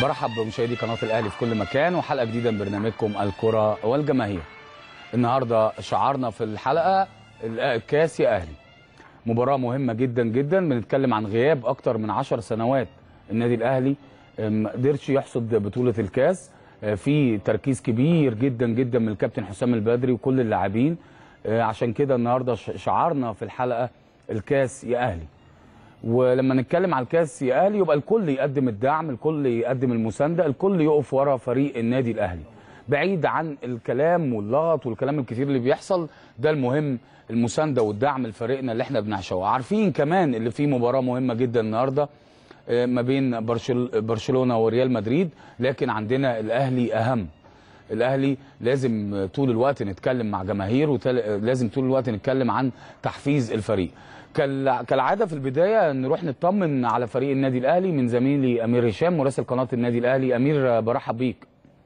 برحب بمشاهدي قناه الاهلي في كل مكان وحلقه جديده من برنامجكم الكره والجماهير. النهارده شعارنا في الحلقه الكاس يا اهلي. مباراه مهمه جدا جدا بنتكلم عن غياب اكتر من 10 سنوات النادي الاهلي ما قدرش يحصد بطوله الكاس في تركيز كبير جدا جدا من الكابتن حسام البدري وكل اللاعبين عشان كده النهارده شعارنا في الحلقه الكاس يا اهلي. ولما نتكلم على الكاس يا اهلي يبقى الكل يقدم الدعم الكل يقدم المسانده الكل يقف ورا فريق النادي الاهلي بعيد عن الكلام واللغط والكلام الكتير اللي بيحصل ده المهم المسانده والدعم لفريقنا اللي احنا بنعشقه عارفين كمان اللي فيه مباراه مهمه جدا النهارده ما بين برشلونه وريال مدريد لكن عندنا الاهلي اهم الاهلي لازم طول الوقت نتكلم مع جماهير ولازم طول الوقت نتكلم عن تحفيز الفريق كالعاده في البدايه نروح نطمن على فريق النادي الاهلي من زميلي امير هشام مراسل قناه النادي الاهلي امير برحب بيك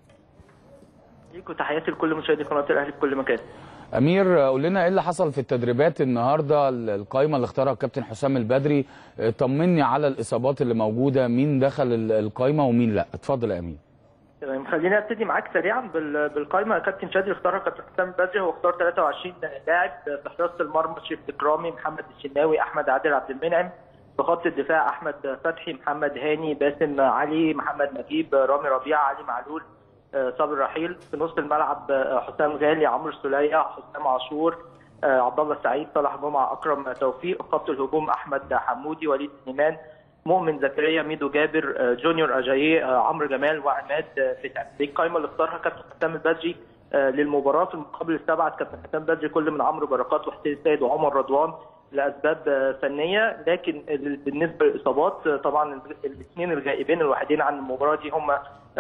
ليك وتحياتي لكل مشاهدي قناه الاهلي في كل مكان امير قول لنا ايه اللي حصل في التدريبات النهارده القائمه اللي اختارها الكابتن حسام البدري طمني على الاصابات اللي موجوده مين دخل القائمه ومين لا اتفضل يا امير تمام خليني ابتدي معاك سريعا بالقائمه كابتن شادي اختارها كابتن حسام البدري هو اختار 23 لاعب في حراسه المرمى شريف اكرامي محمد الشناوي احمد عادل عبد المنعم في خط الدفاع احمد فتحي محمد هاني باسم علي محمد نجيب رامي ربيعه علي معلول صابر رحيل في نص الملعب حسام غالي عمرو السوليه حسام عاشور عبد الله السعيد صلاح جمعه اكرم توفيق خط الهجوم احمد حمودي وليد سليمان مؤمن زكريا ميدو جابر جونيور اجاييه عمرو جمال وعماد فتحي دي القائمه اللي اختارها كابتن حسام البدري للمباراه في المقابل استبعد كابتن حسام البدري كل من عمرو بركات وحسين السيد وعمر رضوان لاسباب فنيه لكن بالنسبه للاصابات طبعا الاثنين الغائبين الوحيدين عن المباراه دي هم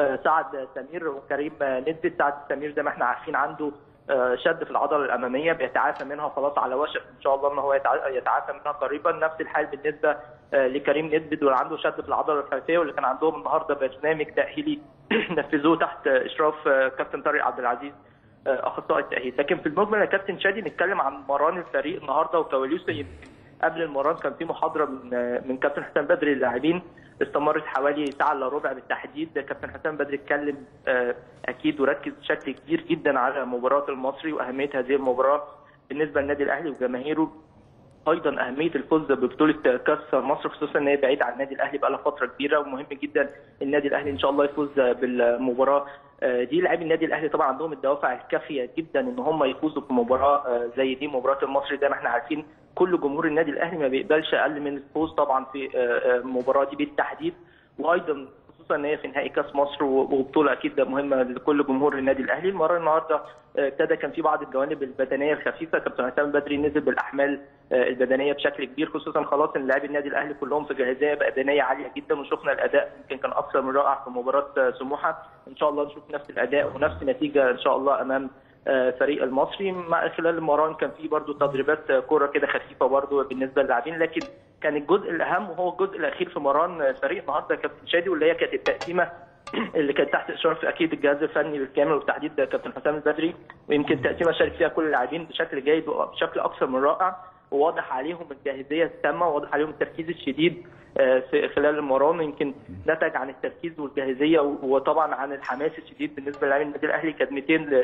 سعد سمير وكريم ندبت سعد سمير زي ما احنا عارفين عنده شد في العضله الاماميه بيتعافى منها خلاص على وشك ان شاء الله ان هو يتعافى منها قريبا نفس الحال بالنسبه لكريم ندبد واللي عنده شد في العضله الخلفيه واللي كان عندهم النهارده برنامج تاهيلي نفذوه تحت اشراف كابتن طارق عبد العزيز اخصائي التاهيل لكن في المجمل يا كابتن شادي نتكلم عن مران الفريق النهارده وكواليسه قبل المران كان في محاضره من من كابتن حسام بدري للاعبين استمرت حوالي ساعه الا ربع بالتحديد كابتن حسام بدري اتكلم اكيد وركز بشكل كبير جدا على مباراه المصري واهميه هذه المباراه بالنسبه للنادي الاهلي وجماهيره ايضا اهميه الفوز ببطوله كاس مصر خصوصا ان هي بعيده عن النادي الاهلي بقى لها فتره كبيره ومهم جدا النادي الاهلي ان شاء الله يفوز بالمباراه دي لاعبي النادي الاهلي طبعا عندهم الدوافع الكافيه جدا ان هم يفوزوا في مباراه زي دي مباراه المصري زي ما احنا عارفين كل جمهور النادي الاهلي ما بيقبلش اقل من الفوز طبعا في المباراه دي بالتحديد وايضا خصوصا ان هي في نهائي كاس مصر وبطوله اكيد مهمه لكل جمهور النادي الاهلي المره النهارده ابتدى كان في بعض الجوانب البدنيه الخفيفه كابتن حسام بدري نزل بالاحمال البدنيه بشكل كبير خصوصا خلاص ان لاعبي النادي الاهلي كلهم في جاهزيه بدنيه عاليه جدا وشفنا الاداء يمكن كان اكثر من رائع في مباراه سموحه ان شاء الله نشوف نفس الاداء ونفس النتيجه ان شاء الله امام فريق المصري مع خلال المران كان في برضه تدريبات كوره كده خفيفه برضه بالنسبه للاعبين لكن كان الجزء الاهم وهو الجزء الاخير في مران فريق النهارده كابتن شادي واللي هي كانت التقسيمه اللي كانت تحت اشراف اكيد الجهاز الفني بالكامل وبتحديد كابتن حسام البدري ويمكن تقسيمه شارك فيها كل اللاعبين بشكل جيد وبشكل اكثر من رائع وواضح عليهم الجاهزيه التامه وواضح عليهم التركيز الشديد في خلال المران يمكن نتج عن التركيز والجاهزيه وطبعا عن الحماس الشديد بالنسبه للاعبين النادي الاهلي كدمتين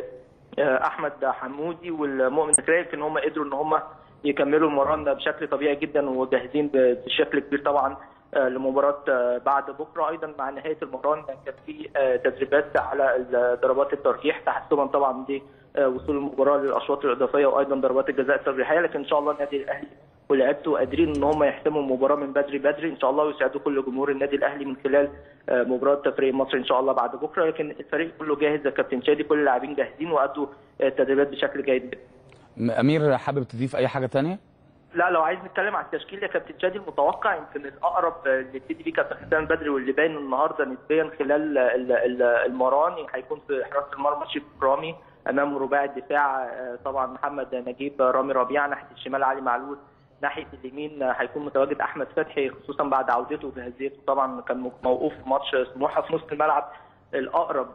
احمد حمودي والمؤمن زكريا ان هم قدروا ان هم يكملوا المران ده بشكل طبيعي جدا وجاهزين بشكل كبير طبعا لمباراه بعد بكره ايضا مع نهايه المران كان في تدريبات على ضربات الترجيح تحسبا طبعا لوصول المباراه للاشواط الاضافيه وايضا ضربات الجزاء الترجيحيه لكن ان شاء الله النادي الاهلي ولعبته قادرين ان هم يحسموا المباراه من بدري بدري ان شاء الله ويساعدوا كل جمهور النادي الاهلي من خلال مباراه فريق مصر ان شاء الله بعد بكره لكن الفريق كله جاهز يا كابتن شادي كل اللاعبين جاهزين وادوا التدريبات بشكل جيد جدا. امير حابب تضيف اي حاجه ثانيه؟ لا لو عايز نتكلم عن التشكيل يا كابتن شادي المتوقع يمكن الاقرب اللي ابتدي بيه كابتن حسام بدري واللي باين النهارده نسبيا خلال المران هيكون في حراسه المرمى شيف رامي امام رباعي الدفاع طبعا محمد نجيب رامي ربيعه ناحيه الشمال علي معلول ناحيه اليمين هيكون متواجد احمد فتحي خصوصا بعد عودته وجاهزيته طبعا كان موقوف في ماتش سموحه في نص الملعب الاقرب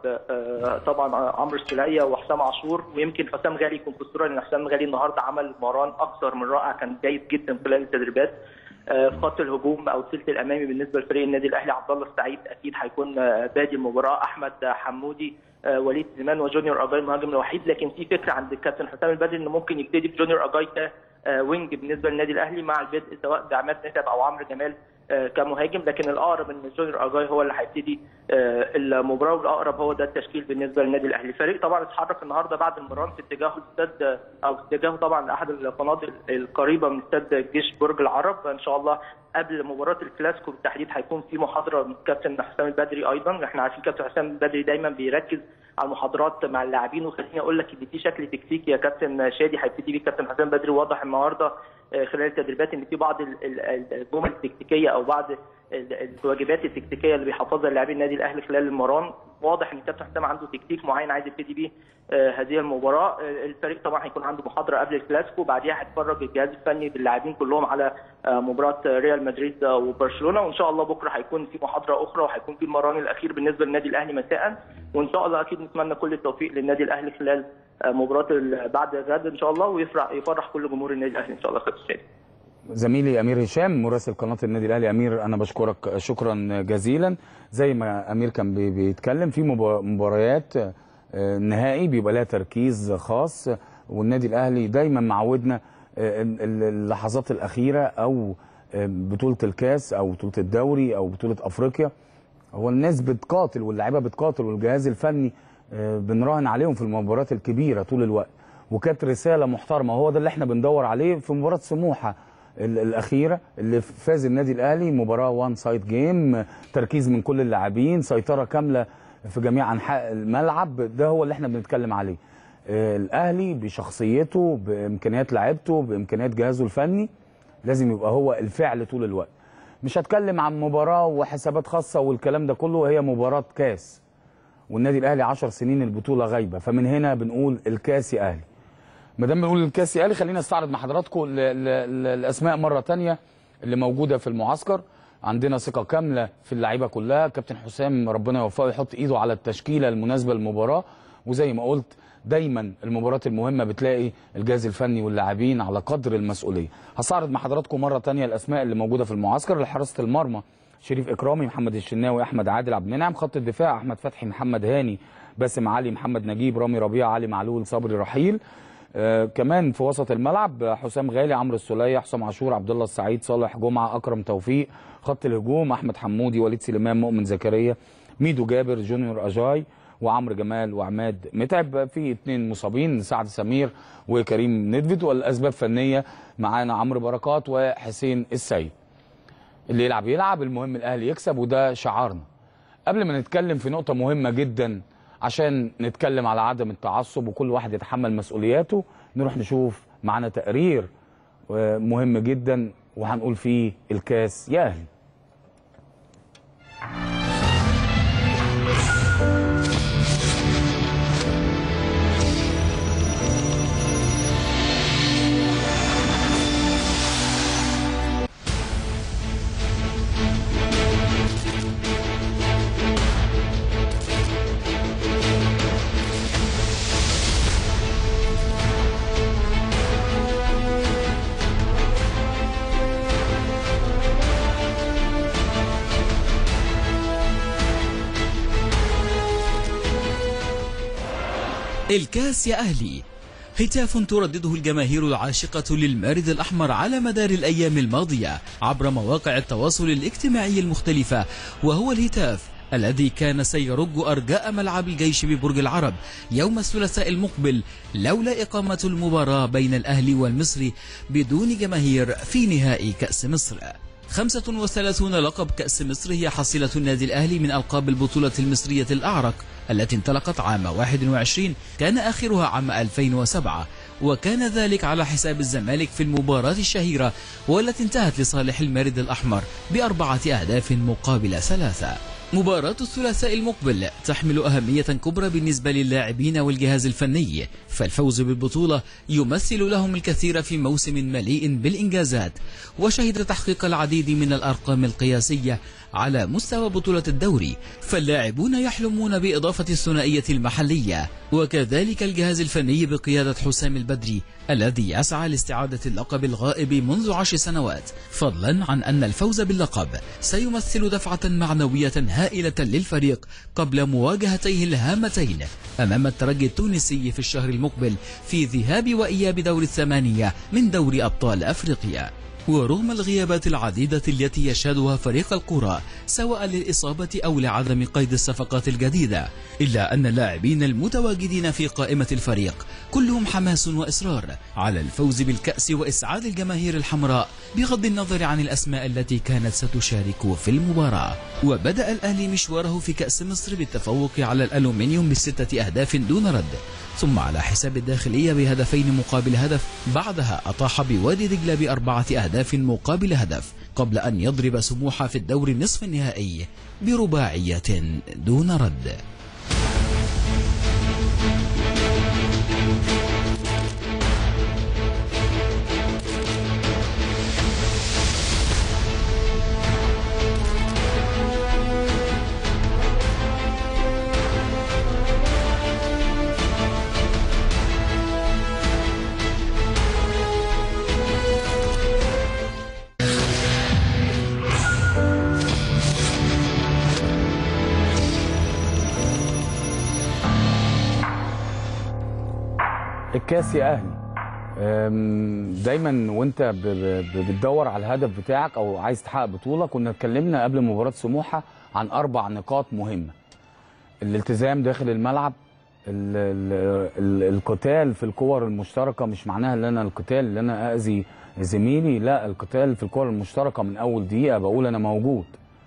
طبعا عمرو السوليه وحسام عاشور ويمكن حسام غالي يكون في الصوره لان حسام غالي النهارده عمل مران اكثر من رائع كان جيد جدا خلال التدريبات في خط الهجوم او الثلث الامامي بالنسبه لفريق النادي الاهلي عبد الله السعيد اكيد هيكون بادي المباراه احمد حمودي وليد سليمان وجونيور اجاي المهاجم الوحيد لكن في فكره عند الكابتن حسام البدري انه ممكن يبتدي بجونيور اجاي كوينج بالنسبه للنادي الاهلي مع البدء سواء بعماد متعب او عمرو جمال كمهاجم لكن الاقرب ان جونيور اجاي هو اللي هيبتدي المباراه والاقرب هو ده التشكيل بالنسبه للنادي الاهلي الفريق طبعا اتحرك النهارده بعد المران في اتجاه الاستاد او في اتجاه طبعا احد الفنادق القريبه من استاد جيش برج العرب ان شاء الله قبل مباراه الكلاسيكو بالتحديد هيكون في محاضره من كابتن حسام البدري ايضا احنا عارفين كابتن حسام البدري دايما بيركز على المحاضرات مع اللاعبين وخليني اقول لك ان في شكل تكتيكي يا كابتن شادي هيبتدي بيه كابتن حسام البدري واضح النهارده خلال التدريبات ان في بعض الجمل التكتيكيه او بعض الواجبات التكتيكيه اللي بيحفظها لاعبي النادي الاهلي خلال المران واضح ان كابتن حسام عنده تكتيك معين عايز يبتدي بيه هذه المباراه الفريق طبعا هيكون عنده محاضره قبل الكلاسيكو وبعديها هيتفرج الجهاز الفني باللاعبين كلهم على مباراه ريال مدريد وبرشلونه وان شاء الله بكره هيكون في محاضره اخرى وهيكون في المران الاخير بالنسبه للنادي الاهلي مساء وان شاء الله اكيد نتمنى كل التوفيق للنادي الاهلي خلال مباراه بعد غد ان شاء الله ويفرح يفرح كل جمهور النادي الاهلي ان شاء الله خير زميلي امير هشام مراسل قناه النادي الاهلي امير انا بشكرك شكرا جزيلا زي ما امير كان بيتكلم في مباريات نهائي بيبقى لها تركيز خاص والنادي الاهلي دايما معودنا اللحظات الاخيره او بطوله الكاس او بطوله الدوري او بطوله افريقيا هو الناس بتقاتل واللاعيبه بتقاتل والجهاز الفني بنراهن عليهم في المباريات الكبيره طول الوقت وكانت رساله محترمه هو ده اللي احنا بندور عليه في مباراه سموحه الاخيره اللي فاز النادي الاهلي مباراه وان سايد جيم تركيز من كل اللاعبين سيطره كامله في جميع انحاء الملعب ده هو اللي احنا بنتكلم عليه الاهلي بشخصيته بامكانيات لعيبته بامكانيات جهازه الفني لازم يبقى هو الفعل طول الوقت مش هتكلم عن مباراه وحسابات خاصه والكلام ده كله هي مباراه كاس والنادي الاهلي 10 سنين البطوله غايبه فمن هنا بنقول الكاس يا اهلي ما دام بنقول الكاس يا اهلي خلينا نستعرض مع حضراتكم الاسماء مره ثانيه اللي موجوده في المعسكر عندنا ثقه كامله في اللعيبه كلها كابتن حسام ربنا يوفقه يحط ايده على التشكيله المناسبه للمباراه وزي ما قلت دايما المباريات المهمه بتلاقي الجهاز الفني واللاعبين على قدر المسؤوليه هستعرض مع حضراتكم مره ثانيه الاسماء اللي موجوده في المعسكر لحراسه المرمى شريف اكرامي محمد الشناوي احمد عادل عبد المنعم خط الدفاع احمد فتحي محمد هاني باسم علي محمد نجيب رامي ربيع علي معلول صبري رحيل آه كمان في وسط الملعب حسام غالي عمرو السوليه حسام عاشور عبد الله السعيد صالح جمعه اكرم توفيق خط الهجوم احمد حمودي وليد سليمان مؤمن زكريا ميدو جابر جونيور اجاي وعمرو جمال وعماد متعب في اثنين مصابين سعد سمير وكريم ندفد والاسباب فنيه معانا عمرو بركات وحسين السيد اللي يلعب يلعب المهم الاهلي يكسب وده شعارنا قبل ما نتكلم في نقطه مهمه جدا عشان نتكلم على عدم التعصب وكل واحد يتحمل مسؤولياته نروح نشوف معانا تقرير مهم جدا وهنقول فيه الكاس يا اهلي الكاس يا أهلي هتاف تردده الجماهير العاشقة للمارد الأحمر على مدار الأيام الماضية عبر مواقع التواصل الاجتماعي المختلفة وهو الهتاف الذي كان سيرج أرجاء ملعب الجيش ببرج العرب يوم الثلاثاء المقبل لولا إقامة المباراة بين الأهلي والمصري بدون جماهير في نهائي كأس مصر 35 لقب كأس مصر هي حصيلة النادي الأهلي من ألقاب البطولة المصرية الأعرق التي انطلقت عام 21 كان آخرها عام 2007 وكان ذلك على حساب الزمالك في المباراة الشهيرة والتي انتهت لصالح المارد الأحمر بأربعة أهداف مقابل ثلاثة مباراة الثلاثاء المقبل تحمل أهمية كبرى بالنسبة للاعبين والجهاز الفني فالفوز بالبطولة يمثل لهم الكثير في موسم مليء بالإنجازات وشهد تحقيق العديد من الأرقام القياسية على مستوى بطولة الدوري فاللاعبون يحلمون بإضافة الثنائية المحلية وكذلك الجهاز الفني بقيادة حسام البدري الذي يسعى لاستعادة اللقب الغائب منذ عشر سنوات فضلا عن أن الفوز باللقب سيمثل دفعة معنوية هائلة للفريق قبل مواجهتيه الهامتين أمام الترجي التونسي في الشهر المقبل في ذهاب وإياب دور الثمانية من دور أبطال أفريقيا ورغم الغيابات العديدة التي يشهدها فريق الكرة سواء للإصابة أو لعدم قيد الصفقات الجديدة إلا أن اللاعبين المتواجدين في قائمة الفريق كلهم حماس وإصرار على الفوز بالكأس وإسعاد الجماهير الحمراء بغض النظر عن الأسماء التي كانت ستشارك في المباراة وبدأ الأهلي مشواره في كأس مصر بالتفوق على الألومنيوم بستة أهداف دون رد ثم على حساب الداخلية بهدفين مقابل هدف بعدها أطاح بوادي دجلة بأربعة أهداف مقابل هدف قبل أن يضرب سموحة في الدور النصف النهائي برباعية دون رد الكاس يا اهلي أم، دايما وانت ب- ب- ب- بتدور على الهدف بتاعك او عايز تحقق بطوله كنا اتكلمنا قبل مباراه سموحه عن اربع نقاط مهمه الالتزام داخل الملعب ال ال ال القتال في الكور المشتركه مش معناها ان انا القتال اللي انا اذي زميلي لا القتال في الكور المشتركه من اول دقيقه بقول انا موجود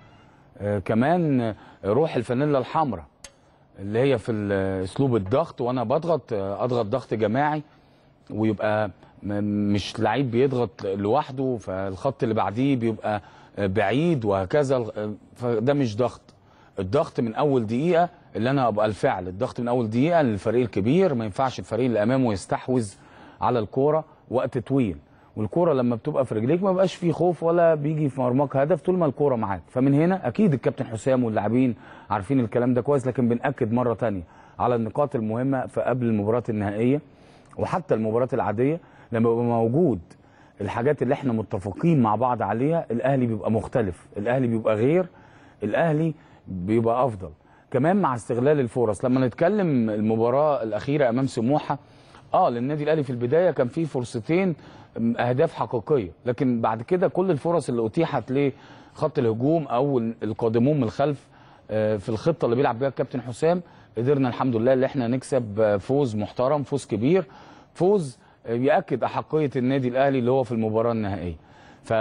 آه كمان روح الفانيلا الحمراء اللي هي في ال- اسلوب الضغط وانا بضغط آه، اضغط ضغط جماعي ويبقى م- مش لعيب بيضغط لوحده فالخط اللي بعديه بيبقى آه، بعيد وهكذا آه، فده مش ضغط الضغط من اول دقيقه اللي انا ابقى الفعل الضغط من اول دقيقه للفريق الكبير ما ينفعش الفريق اللي امامه يستحوذ على الكوره وقت طويل والكوره لما بتبقى في رجليك ما بقاش فيه خوف ولا بيجي في مرماك هدف طول ما الكوره معاك فمن هنا اكيد الكابتن حسام واللاعبين عارفين الكلام ده كويس لكن بناكد مره تانية على النقاط المهمه في قبل المباراه النهائيه وحتى المباريات العاديه لما يبقى موجود الحاجات اللي احنا متفقين مع بعض عليها الاهلي بيبقى مختلف الاهلي بيبقى غير الاهلي بيبقى افضل كمان مع استغلال الفرص لما نتكلم المباراه الاخيره امام سموحه اه للنادي الاهلي في البدايه كان في فرصتين م، اهداف حقيقيه لكن بعد كده كل الفرص اللي اتيحت لخط الهجوم او القادمون من الخلف آه، في الخطه اللي بيلعب بيها الكابتن حسام قدرنا الحمد لله ان احنا نكسب آه، فوز محترم فوز كبير فوز آه، ياكد احقيه النادي الاهلي اللي هو في المباراه النهائيه ف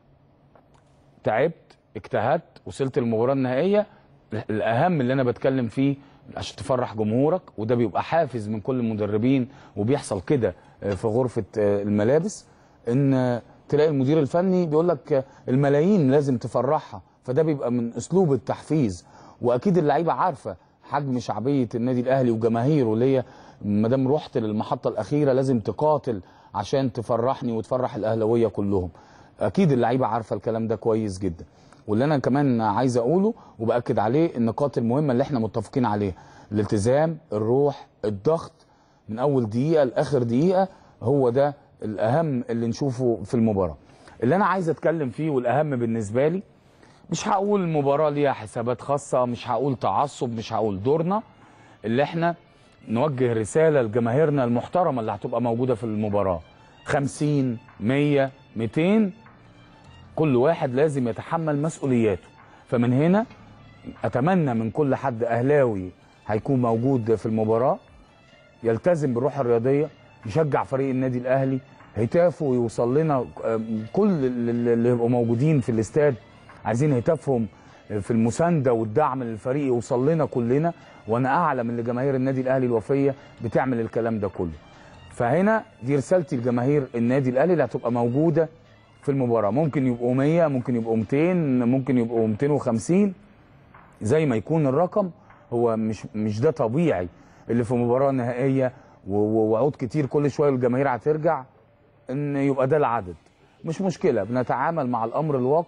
تعبت اجتهدت وصلت المباراه النهائيه الاهم اللي انا بتكلم فيه عشان تفرح جمهورك وده بيبقى حافز من كل المدربين وبيحصل كده آه، في غرفه آه، الملابس ان آه، تلاقي المدير الفني بيقول لك آه، الملايين لازم تفرحها فده بيبقى من اسلوب التحفيز واكيد اللعيبه عارفه حجم شعبيه النادي الاهلي وجماهيره اللي هي ما دام رحت للمحطه الاخيره لازم تقاتل عشان تفرحني وتفرح الاهلاويه كلهم اكيد اللعيبه عارفه الكلام ده كويس جدا واللي انا كمان عايز اقوله وباكد عليه النقاط المهمه اللي احنا متفقين عليها الالتزام الروح الضغط من اول دقيقه لاخر دقيقه هو ده الاهم اللي نشوفه في المباراه اللي انا عايز اتكلم فيه والاهم بالنسبه لي مش هقول المباراه ليها حسابات خاصه مش هقول تعصب مش هقول دورنا اللي احنا نوجه رساله لجماهيرنا المحترمه اللي هتبقى موجوده في المباراه 50 100 200 كل واحد لازم يتحمل مسؤولياته فمن هنا اتمنى من كل حد اهلاوي هيكون موجود في المباراه يلتزم بالروح الرياضيه يشجع فريق النادي الاهلي هتافه ويوصل لنا آم، كل اللي اللي يبقوا موجودين في الاستاد عايزين هتافهم في المسانده والدعم للفريق يوصل لنا كلنا وانا اعلم ان جماهير النادي الاهلي الوفيه بتعمل الكلام ده كله فهنا دي رسالتي لجماهير النادي الاهلي اللي هتبقى موجوده في المباراه ممكن يبقوا 100 ممكن يبقوا 200 ممكن يبقوا 250 زي ما يكون الرقم هو مش مش ده طبيعي اللي في مباراه نهائيه و- و- وعود كتير كل شويه الجماهير هترجع ان يبقى ده العدد مش مشكله بنتعامل مع الامر الواقع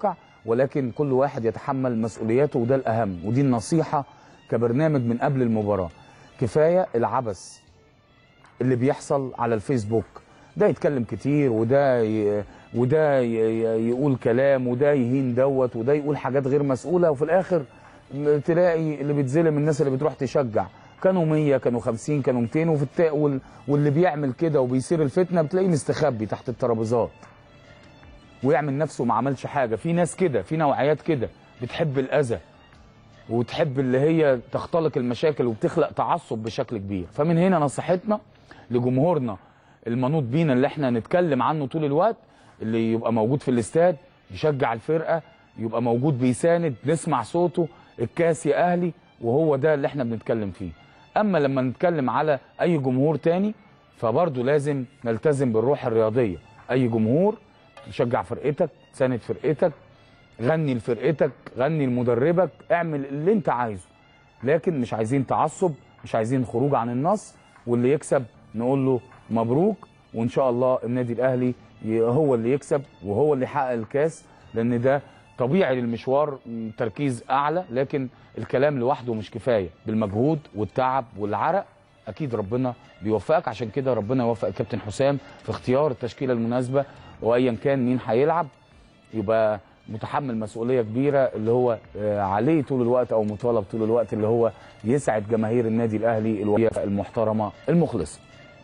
ولكن كل واحد يتحمل مسؤولياته وده الاهم ودي النصيحه كبرنامج من قبل المباراه كفايه العبث اللي بيحصل على الفيسبوك ده يتكلم كتير وده ي... وده ي... ي- يقول كلام وده يهين دوت وده يقول حاجات غير مسؤوله وفي الاخر م- تلاقي اللي بيتظلم الناس اللي بتروح تشجع كانوا 100 كانوا 50 كانوا 200 وفي التا... وال... واللي بيعمل كده وبيصير الفتنه بتلاقيه مستخبي تحت الترابيزات ويعمل نفسه ما عملش حاجه في ناس كده في نوعيات كده بتحب الاذى وتحب اللي هي تختلق المشاكل وبتخلق تعصب بشكل كبير فمن هنا نصيحتنا لجمهورنا المنوط بينا اللي احنا نتكلم عنه طول الوقت اللي يبقى موجود في الاستاد يشجع الفرقه يبقى موجود بيساند نسمع صوته الكاس يا اهلي وهو ده اللي احنا بنتكلم فيه اما لما نتكلم على اي جمهور تاني فبرضه لازم نلتزم بالروح الرياضيه اي جمهور شجع فرقتك ساند فرقتك غني لفرقتك غني لمدربك اعمل اللي انت عايزه لكن مش عايزين تعصب مش عايزين خروج عن النص واللي يكسب نقول له مبروك وان شاء الله النادي الاهلي ي- هو اللي يكسب وهو اللي يحقق الكاس لان ده طبيعي للمشوار م، تركيز اعلى لكن الكلام لوحده مش كفايه بالمجهود والتعب والعرق اكيد ربنا بيوفقك عشان كده ربنا يوفق الكابتن حسام في اختيار التشكيله المناسبه وايا كان مين هيلعب يبقى متحمل مسؤوليه كبيره اللي هو آه، عليه طول الوقت او مطالب طول الوقت اللي هو يسعد جماهير النادي الاهلي الوفيه المحترمه المخلصه.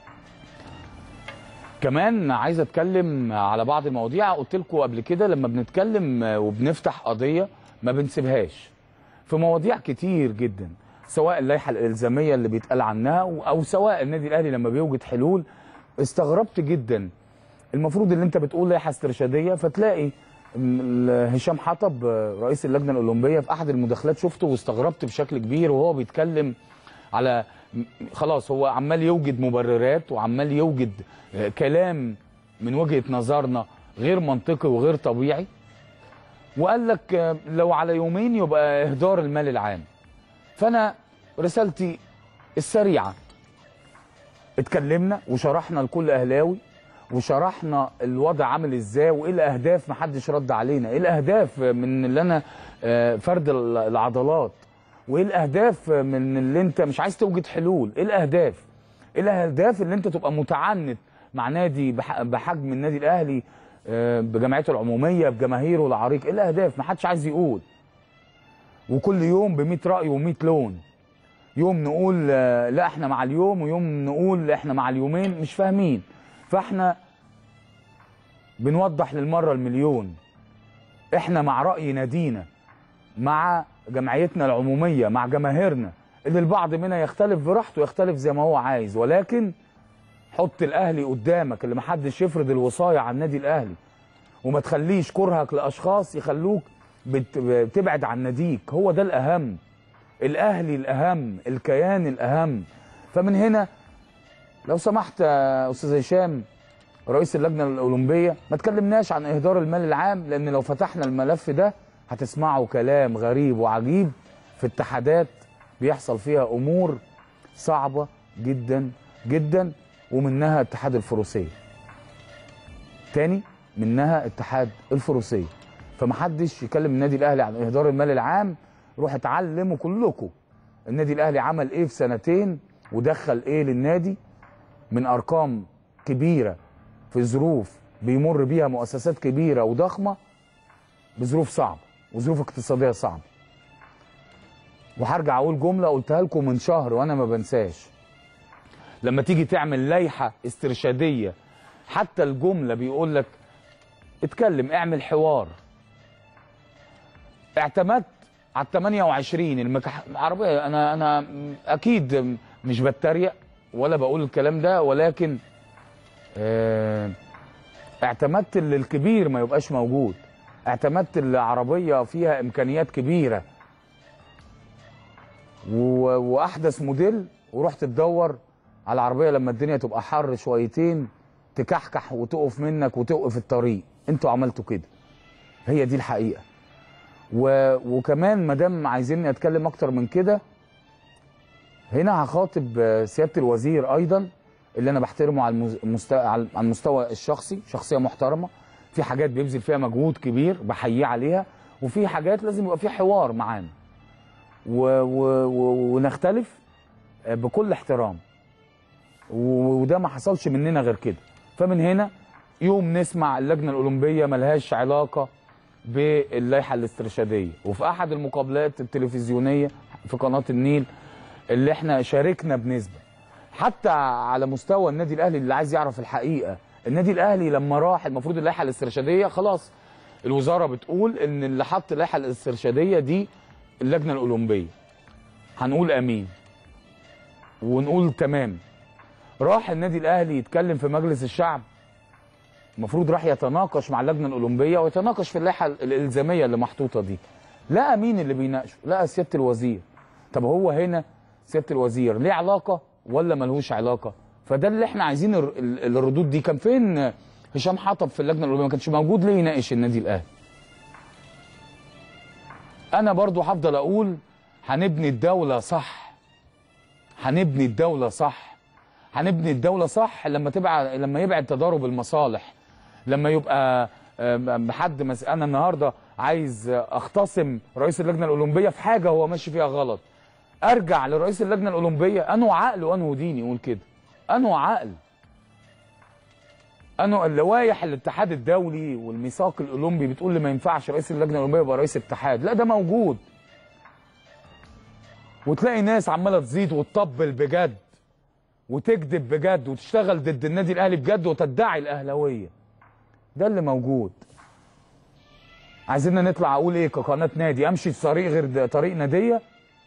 كمان عايز اتكلم على بعض المواضيع قلت لكم قبل كده لما بنتكلم آه، وبنفتح قضيه ما بنسيبهاش في مواضيع كتير جدا سواء اللائحه الالزاميه اللي بيتقال عنها او سواء النادي الاهلي لما بيوجد حلول استغربت جدا المفروض ان انت بتقول لائحه استرشاديه فتلاقي م- هشام حطب آه، رئيس اللجنه الاولمبيه في احد المداخلات شفته واستغربت بشكل كبير وهو بيتكلم على م- خلاص هو عمال يوجد مبررات وعمال يوجد آه، كلام من وجهه نظرنا غير منطقي وغير طبيعي وقال لك آه، لو على يومين يبقى اهدار المال العام فانا رسالتي السريعه اتكلمنا وشرحنا لكل اهلاوي وشرحنا الوضع عامل ازاي وايه الاهداف محدش رد علينا ايه الاهداف من اللي انا آه، فرد ال- العضلات وايه الاهداف من اللي انت مش عايز توجد حلول ايه الاهداف ايه الاهداف اللي انت تبقى متعنت مع نادي بح- بحجم النادي الاهلي آه، بجمعيته العموميه بجماهيره العريق ايه الاهداف محدش عايز يقول وكل يوم ب 100 راي و100 لون يوم نقول آه، لا احنا مع اليوم ويوم نقول احنا مع اليومين مش فاهمين فاحنا بنوضح للمره المليون احنا مع راي نادينا مع جمعيتنا العموميه مع جماهيرنا اللي البعض منها يختلف براحته يختلف زي ما هو عايز ولكن حط الاهلي قدامك اللي محدش يفرض الوصايه على النادي الاهلي وما تخليش كرهك لاشخاص يخلوك بت- بتبعد عن ناديك هو ده الاهم الاهلي الاهم الكيان الاهم فمن هنا لو سمحت يا استاذ هشام رئيس اللجنه الاولمبيه ما تكلمناش عن اهدار المال العام لان لو فتحنا الملف ده هتسمعوا كلام غريب وعجيب في اتحادات بيحصل فيها امور صعبه جدا جدا ومنها اتحاد الفروسيه تاني منها اتحاد الفروسيه فمحدش يكلم النادي الاهلي عن اهدار المال العام روح اتعلموا كلكم النادي الاهلي عمل ايه في سنتين ودخل ايه للنادي من ارقام كبيره في ظروف بيمر بيها مؤسسات كبيره وضخمه بظروف صعبه وظروف اقتصاديه صعبه وهرجع اقول جمله قلتها لكم من شهر وانا ما بنساش لما تيجي تعمل لائحه استرشاديه حتى الجمله بيقول لك اتكلم اعمل حوار اعتمدت على ال 28 المكح... عربيه انا انا اكيد مش بتريق ولا بقول الكلام ده ولكن اه اعتمدت اللي الكبير ما يبقاش موجود اعتمدت اللي عربيه فيها امكانيات كبيره و... واحدث موديل ورحت تدور على العربيه لما الدنيا تبقى حر شويتين تكحكح وتقف منك وتوقف الطريق انتوا عملتوا كده هي دي الحقيقه و... وكمان ما دام عايزيني اتكلم اكتر من كده هنا هخاطب آه، سياده الوزير ايضا اللي انا بحترمه على المز- المست... على المستوى الشخصي شخصيه محترمه في حاجات بيبذل فيها مجهود كبير بحييه عليها وفي حاجات لازم يبقى في حوار معانا و و و ونختلف آه، بكل احترام و- وده ما حصلش مننا غير كده فمن هنا يوم نسمع اللجنه الاولمبيه ملهاش علاقه باللائحه الاسترشاديه وفي احد المقابلات التلفزيونيه في قناه النيل اللي احنا شاركنا بنسبه حتى على مستوى النادي الاهلي اللي عايز يعرف الحقيقه النادي الاهلي لما راح المفروض اللائحه الاسترشاديه خلاص الوزاره بتقول ان اللي حط اللائحه الاسترشاديه دي اللجنه الاولمبيه هنقول امين ونقول تمام راح النادي الاهلي يتكلم في مجلس الشعب المفروض راح يتناقش مع اللجنه الاولمبيه ويتناقش في اللائحه الالزاميه اللي محطوطه دي لقى مين اللي بيناقشه لقى سياده الوزير طب هو هنا سياده الوزير ليه علاقه ولا ملهوش علاقه فده اللي احنا عايزين الر- ال- الردود دي كان فين هشام حطب في اللجنه الاولمبيه ما كانش موجود ليه يناقش النادي الاهلي انا برضو هفضل اقول هنبني الدوله صح هنبني الدوله صح هنبني الدوله صح لما تبقى لما يبعد تضارب المصالح لما يبقى آم، حد مس... انا النهارده عايز اختصم رئيس اللجنه الاولمبيه في حاجه هو ماشي فيها غلط ارجع لرئيس اللجنه الاولمبيه انه عقل وانه دين يقول كده انه عقل انه اللوائح الاتحاد الدولي والميثاق الاولمبي بتقول لي ما ينفعش رئيس اللجنه الاولمبيه يبقى رئيس اتحاد لا ده موجود وتلاقي ناس عماله تزيد وتطبل بجد وتكذب بجد وتشتغل ضد النادي الاهلي بجد وتدعي الاهلاويه ده اللي موجود عايزيننا نطلع اقول ايه كقناه نادي امشي في طريق غير ده- طريق ناديه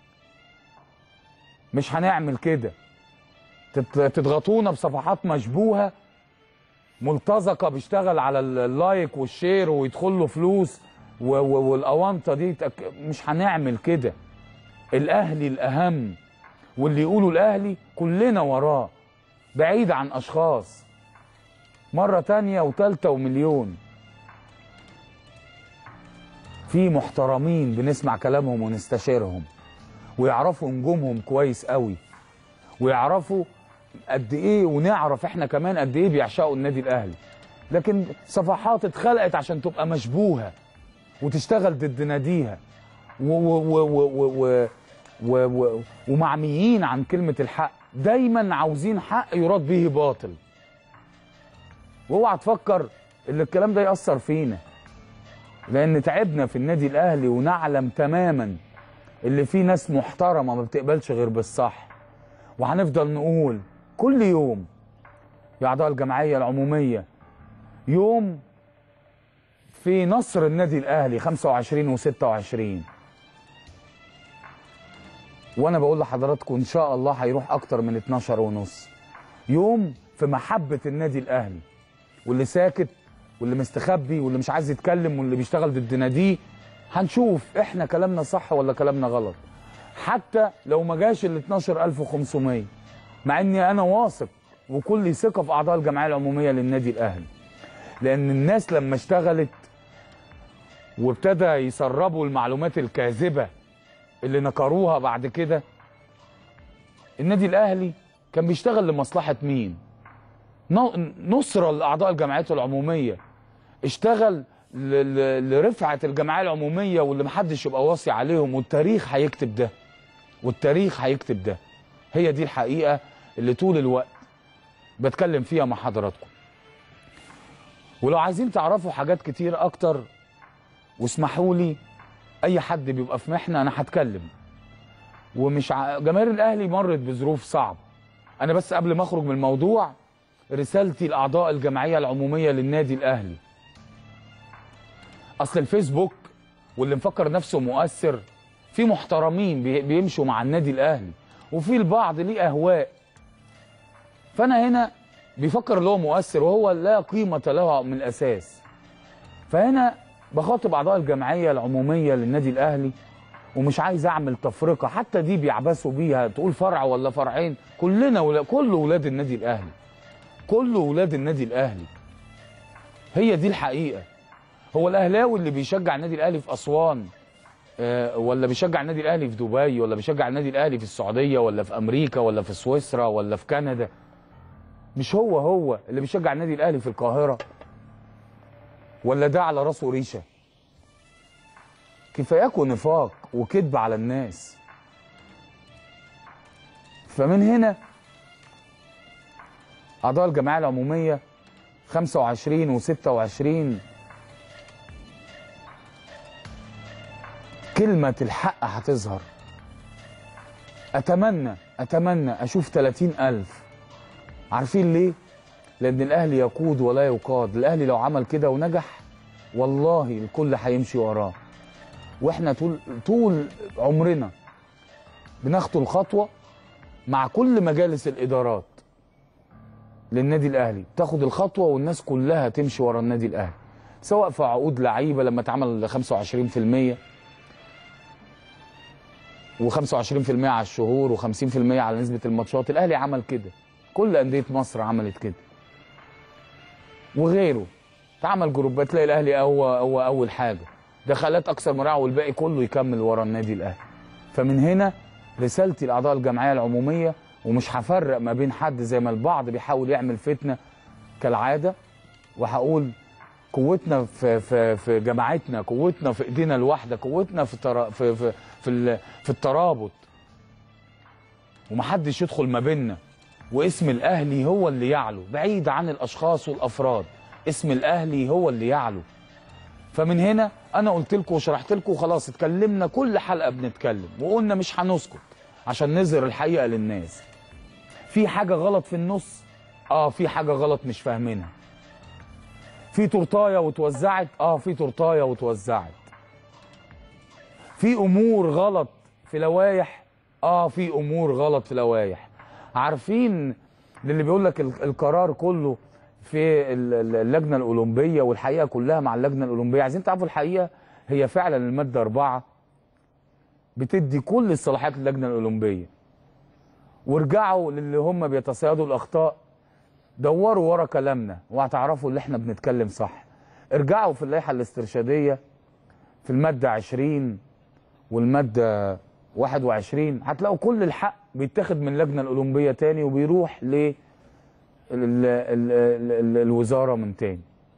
مش هنعمل كده تت- تضغطونا بصفحات مشبوهه ملتزقه بيشتغل على ال- اللايك والشير ويدخل له فلوس و- و- والاونطه دي تك- مش هنعمل كده الاهلي الاهم واللي يقولوا الاهلي كلنا وراه بعيد عن اشخاص مره تانية وتالتة ومليون في محترمين بنسمع كلامهم ونستشيرهم ويعرفوا نجومهم كويس قوي ويعرفوا قد ايه ونعرف احنا كمان قد ايه بيعشقوا النادي الاهلي لكن صفحات اتخلقت عشان تبقى مشبوهه وتشتغل ضد ناديها و و و و و و و و ومعميين عن كلمه الحق دايما عاوزين حق يراد به باطل واوعى تفكر ان الكلام ده ياثر فينا لان تعبنا في النادي الاهلي ونعلم تماما اللي فيه ناس محترمه ما بتقبلش غير بالصح وهنفضل نقول كل يوم يا اعضاء الجمعيه العموميه يوم في نصر النادي الاهلي 25 و26 وانا بقول لحضراتكم ان شاء الله هيروح اكتر من 12 ونص يوم في محبه النادي الاهلي واللي ساكت واللي مستخبي واللي مش عايز يتكلم واللي بيشتغل ضد ناديه هنشوف احنا كلامنا صح ولا كلامنا غلط حتى لو ما جاش ال 12500 مع اني انا واثق وكل ثقه في اعضاء الجمعيه العموميه للنادي الاهلي لان الناس لما اشتغلت وابتدى يسربوا المعلومات الكاذبه اللي نكروها بعد كده النادي الاهلي كان بيشتغل لمصلحه مين ن- نصره لاعضاء الجمعيات العموميه اشتغل ل- ل- لرفعه الجمعيه العموميه واللي محدش يبقى واصي عليهم والتاريخ هيكتب ده والتاريخ هيكتب ده هي دي الحقيقه اللي طول الوقت بتكلم فيها مع حضراتكم ولو عايزين تعرفوا حاجات كتير اكتر واسمحوا لي اي حد بيبقى في محنه انا هتكلم ومش ع... جماهير الاهلي مرت بظروف صعبه انا بس قبل ما اخرج من الموضوع رسالتي لاعضاء الجمعيه العموميه للنادي الاهلي اصل الفيسبوك واللي مفكر نفسه مؤثر في محترمين بي- بيمشوا مع النادي الاهلي وفي البعض ليه اهواء فانا هنا بيفكر اللي هو مؤثر وهو لا قيمه له من الاساس فهنا بخاطب اعضاء الجمعيه العموميه للنادي الاهلي ومش عايز اعمل تفرقه حتى دي بيعبثوا بيها تقول فرع ولا فرعين كلنا ولا كل ولاد النادي الاهلي كل ولاد النادي الاهلي هي دي الحقيقه هو الاهلاوي اللي بيشجع النادي الاهلي في اسوان آه، ولا بيشجع النادي الاهلي في دبي ولا بيشجع النادي الاهلي في السعوديه ولا في امريكا ولا في سويسرا ولا في كندا مش هو هو اللي بيشجع النادي الاهلي في القاهره ولا ده على راسه ريشه كفاياكوا نفاق وكذب على الناس فمن هنا اعضاء الجمعيه العموميه 25 و26 كلمه الحق هتظهر اتمنى اتمنى اشوف 30000 عارفين ليه لان الاهلي يقود ولا يقاد الاهلي لو عمل كده ونجح والله الكل هيمشي وراه واحنا طول طول عمرنا بناخد الخطوه مع كل مجالس الادارات للنادي الاهلي تاخد الخطوه والناس كلها تمشي ورا النادي الاهلي سواء في عقود لعيبه لما اتعمل 25% و25% على الشهور و50% على نسبه الماتشات الاهلي عمل كده كل انديه مصر عملت كده وغيره اتعمل جروبات تلاقي الاهلي هو هو اول حاجه دخلات اكثر مراعي والباقي كله يكمل ورا النادي الاهلي فمن هنا رسالتي لاعضاء الجمعيه العموميه ومش هفرق ما بين حد زي ما البعض بيحاول يعمل فتنه كالعاده وهقول قوتنا في في في جماعتنا قوتنا في ايدينا الواحده قوتنا في ترا في في في, ال- في الترابط ومحدش يدخل ما بيننا واسم الاهلي هو اللي يعلو بعيد عن الاشخاص والافراد اسم الاهلي هو اللي يعلو فمن هنا انا قلت لكم وشرحت لكم خلاص اتكلمنا كل حلقه بنتكلم وقلنا مش هنسكت عشان نظهر الحقيقه للناس في حاجه غلط في النص اه في حاجه غلط مش فاهمينها في تورتايه وتوزعت اه في تورتايه وتوزعت في امور غلط في لوائح اه في امور غلط في لوائح عارفين اللي بيقول لك ال- القرار كله في ال- ال- اللجنه الاولمبيه والحقيقه كلها مع اللجنه الاولمبيه عايزين تعرفوا الحقيقه هي فعلا الماده أربعة بتدي كل الصلاحيات للجنه الاولمبيه وارجعوا للي هم بيتصيدوا الاخطاء دوروا ورا كلامنا وهتعرفوا اللي احنا بنتكلم صح ارجعوا في اللائحه الاسترشاديه في الماده 20 والماده 21 هتلاقوا كل الحق بيتاخد من اللجنه الاولمبيه تاني وبيروح ل ال- ال- ال- ال- الوزاره من تاني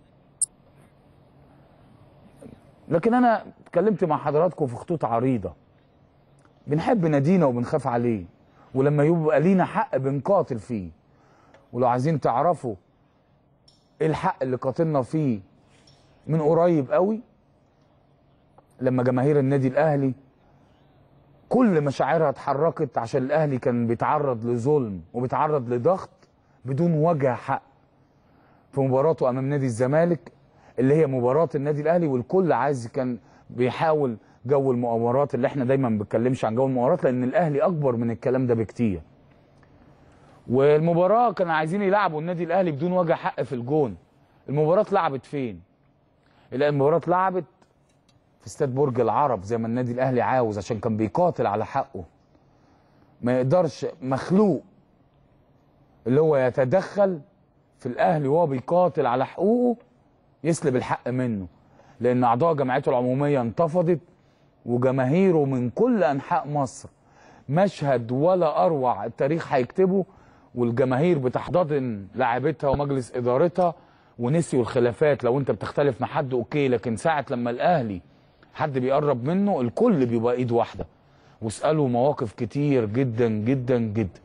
لكن انا اتكلمت مع حضراتكم في خطوط عريضه بنحب نادينا وبنخاف عليه ولما يبقى لينا حق بنقاتل فيه ولو عايزين تعرفوا ايه الحق اللي قاتلنا فيه من قريب قوي لما جماهير النادي الاهلي كل مشاعرها اتحركت عشان الاهلي كان بيتعرض لظلم وبيتعرض لضغط بدون وجه حق في مباراته امام نادي الزمالك اللي هي مباراه النادي الاهلي والكل عايز كان بيحاول جو المؤامرات اللي احنا دايما ما بنتكلمش عن جو المؤامرات لان الاهلي اكبر من الكلام ده بكتير والمباراه كانوا عايزين يلعبوا النادي الاهلي بدون وجه حق في الجون المباراه اتلعبت فين لا المباراه اتلعبت في استاد برج العرب زي ما النادي الاهلي عاوز عشان كان بيقاتل على حقه ما يقدرش مخلوق اللي هو يتدخل في الاهلي وهو بيقاتل على حقوقه يسلب الحق منه لان اعضاء جمعيته العموميه انتفضت وجماهيره من كل انحاء مصر مشهد ولا اروع التاريخ هيكتبه والجماهير بتحتضن لاعبتها ومجلس ادارتها ونسيوا الخلافات لو انت بتختلف مع حد اوكي لكن ساعه لما الاهلي حد بيقرب منه الكل بيبقى ايد واحده واسالوا مواقف كتير جدا جدا جدا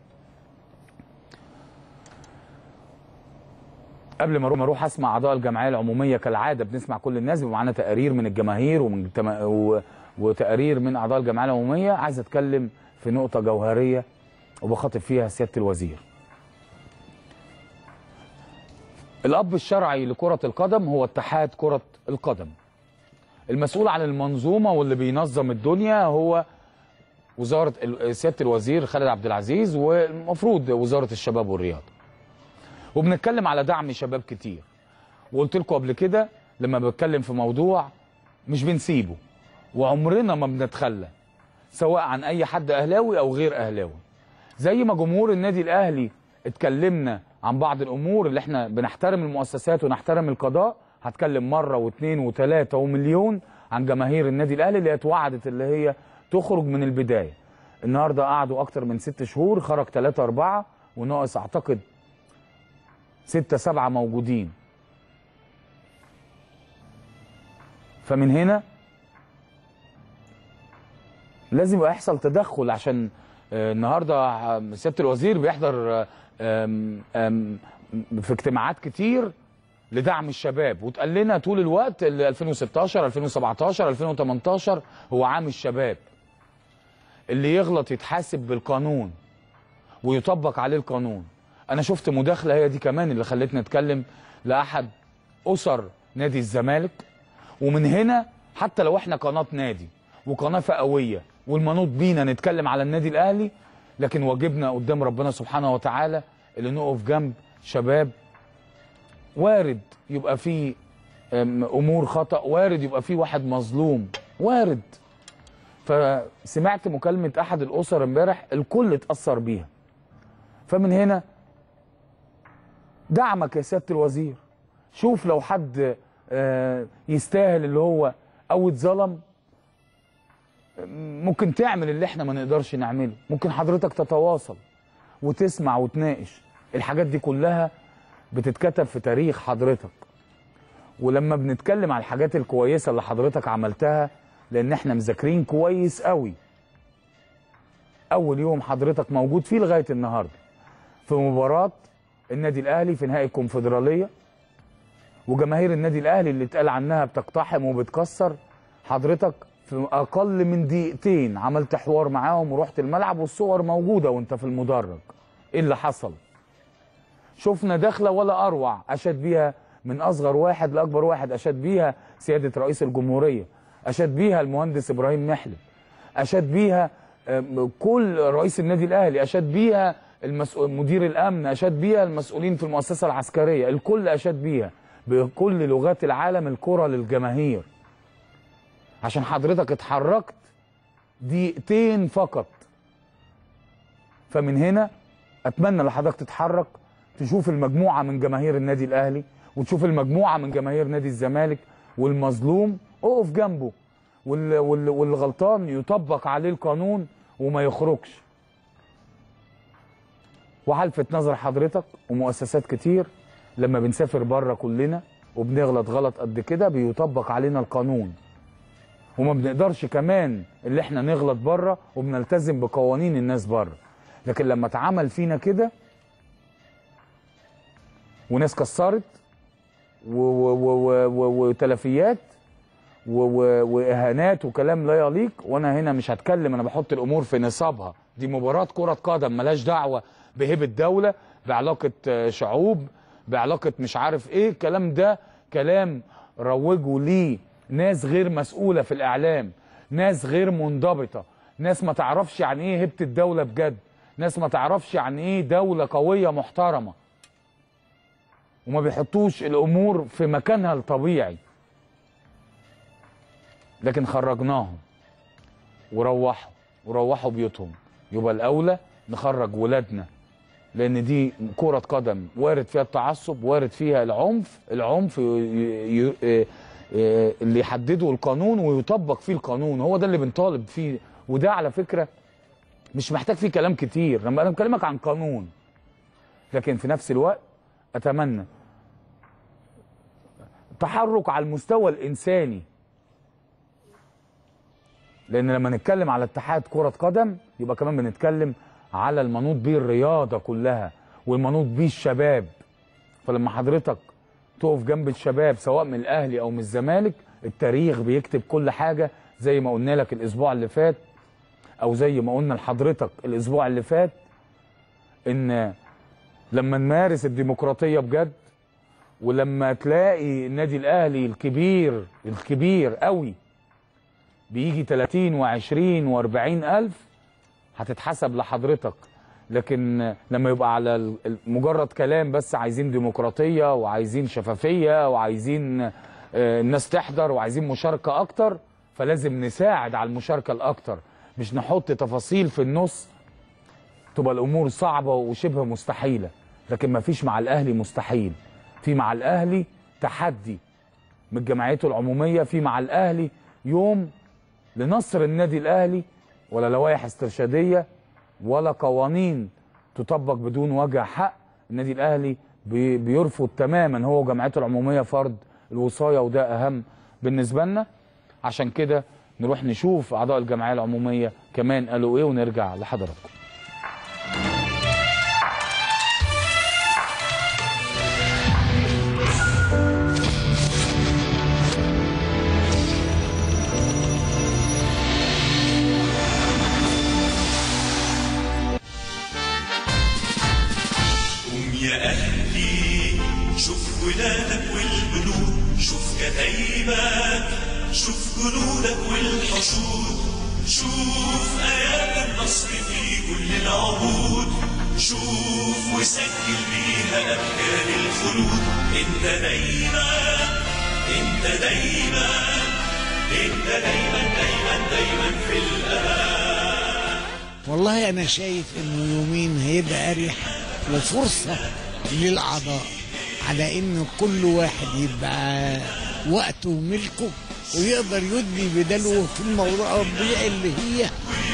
قبل ما اروح ما اروح اسمع اعضاء الجمعيه العموميه كالعاده بنسمع كل الناس بيبقى معانا تقارير من الجماهير ومن تم... و... وتقارير من اعضاء الجمعيه العموميه عايز اتكلم في نقطه جوهريه وبخاطب فيها سياده الوزير. الاب الشرعي لكره القدم هو اتحاد كره القدم. المسؤول عن المنظومه واللي بينظم الدنيا هو وزاره ال- سياده الوزير خالد عبد العزيز والمفروض وزاره الشباب والرياضه. وبنتكلم على دعم شباب كتير وقلت لكم قبل كده لما بتكلم في موضوع مش بنسيبه وعمرنا ما بنتخلى سواء عن اي حد اهلاوي او غير اهلاوي زي ما جمهور النادي الاهلي اتكلمنا عن بعض الامور اللي احنا بنحترم المؤسسات ونحترم القضاء هتكلم مره واثنين وثلاثه ومليون عن جماهير النادي الاهلي اللي اتوعدت اللي هي تخرج من البدايه النهارده قعدوا اكتر من ست شهور خرج ثلاثة أربعة وناقص أعتقد ستة سبعة موجودين فمن هنا لازم يبقى يحصل تدخل عشان آه، النهارده آه، سياده الوزير بيحضر آه، آم، آم، في اجتماعات كتير لدعم الشباب وتقال لنا طول الوقت ال 2016 2017 2018 هو عام الشباب اللي يغلط يتحاسب بالقانون ويطبق عليه القانون انا شفت مداخله هي دي كمان اللي خلتني اتكلم لاحد اسر نادي الزمالك ومن هنا حتى لو احنا قناه نادي وقناه فئويه والمنوط بينا نتكلم على النادي الاهلي لكن واجبنا قدام ربنا سبحانه وتعالى اللي نقف جنب شباب وارد يبقى في أم، امور خطا وارد يبقى في واحد مظلوم وارد فسمعت مكالمه احد الاسر امبارح الكل اتاثر بيها فمن هنا دعمك يا سياده الوزير شوف لو حد آه، يستاهل اللي هو او اتظلم ممكن تعمل اللي احنا ما نقدرش نعمله ممكن حضرتك تتواصل وتسمع وتناقش الحاجات دي كلها بتتكتب في تاريخ حضرتك ولما بنتكلم على الحاجات الكويسه اللي حضرتك عملتها لان احنا مذاكرين كويس قوي اول يوم حضرتك موجود فيه لغايه النهارده في مباراه النادي الاهلي في نهائي الكونفدراليه وجماهير النادي الاهلي اللي اتقال عنها بتقتحم وبتكسر حضرتك في اقل من دقيقتين عملت حوار معاهم ورحت الملعب والصور موجوده وانت في المدرج ايه اللي حصل شفنا دخله ولا اروع اشاد بيها من اصغر واحد لاكبر واحد اشاد بيها سياده رئيس الجمهوريه اشاد بيها المهندس ابراهيم محلب اشاد بيها آم، كل رئيس النادي الاهلي اشاد بيها المسؤول مدير الامن اشاد بيها المسؤولين في المؤسسه العسكريه الكل اشاد بيها بكل لغات العالم الكره للجماهير عشان حضرتك اتحركت دقيقتين فقط فمن هنا اتمنى لحضرتك تتحرك تشوف المجموعه من جماهير النادي الاهلي وتشوف المجموعه من جماهير نادي الزمالك والمظلوم اقف جنبه وال- وال- والغلطان يطبق عليه القانون وما يخرجش وهلفت نظر حضرتك ومؤسسات كتير لما بنسافر بره كلنا وبنغلط غلط قد كده بيطبق علينا القانون وما بنقدرش كمان اللي احنا نغلط بره وبنلتزم بقوانين الناس بره لكن لما اتعمل فينا كده وناس كسرت و- و- و- و- وتلفيات و- و- واهانات وكلام لا يليق وانا هنا مش هتكلم انا بحط الامور في نصابها دي مباراه كره قدم ملهاش دعوه بهيبه دوله بعلاقه آه، شعوب بعلاقه مش عارف ايه الكلام ده كلام روجوا ليه ناس غير مسؤوله في الاعلام ناس غير منضبطه ناس ما تعرفش يعني ايه هيبه الدوله بجد ناس ما تعرفش يعني ايه دوله قويه محترمه وما بيحطوش الامور في مكانها الطبيعي لكن خرجناهم وروحوا وروحوا بيوتهم يبقى الاولى نخرج ولادنا لان دي كرة قدم وارد فيها التعصب وارد فيها العنف العنف ي- ي- ي- ي- اللي يحدده القانون ويطبق فيه القانون هو ده اللي بنطالب فيه وده على فكرة مش محتاج فيه كلام كتير لما انا بكلمك عن قانون لكن في نفس الوقت اتمنى تحرك على المستوى الانساني لان لما نتكلم على اتحاد كرة قدم يبقى كمان بنتكلم على المنوط بيه الرياضة كلها والمنوط بيه الشباب فلما حضرتك تقف جنب الشباب سواء من الاهلي او من الزمالك التاريخ بيكتب كل حاجة زي ما قلنا لك الاسبوع اللي فات او زي ما قلنا لحضرتك الاسبوع اللي فات ان لما نمارس الديمقراطية بجد ولما تلاقي النادي الاهلي الكبير الكبير قوي بيجي 30 و20 و40 الف هتتحسب لحضرتك لكن لما يبقى على ال- ال- مجرد كلام بس عايزين ديمقراطيه وعايزين شفافيه وعايزين آه، الناس تحضر وعايزين مشاركه اكتر فلازم نساعد على المشاركه الاكتر مش نحط تفاصيل في النص تبقى الامور صعبه وشبه مستحيله لكن ما فيش مع الاهلي مستحيل في مع الاهلي تحدي من جمعيته العموميه في مع الاهلي يوم لنصر النادي الاهلي ولا لوائح استرشاديه ولا قوانين تطبق بدون وجه حق النادي الاهلي بي- بيرفض تماما هو وجمعيته العموميه فرض الوصايه وده اهم بالنسبه لنا عشان كده نروح نشوف اعضاء الجمعيه العموميه كمان قالوا ايه ونرجع لحضراتكم قوم يا أهلي شوف ولادك والبنود شوف كتايبك شوف جنودك والحشود شوف آيات النصر في كل العهود شوف وسجل بيها أبكار الخلود انت دايما انت دايما انت دايما دايما دايما في الأمان والله انا شايف انه يومين هيبقى اريح وفرصه للاعضاء على انه كل واحد يبقى وقته وملكه ويقدر يدلي بدلوه في الموضوع اللي هي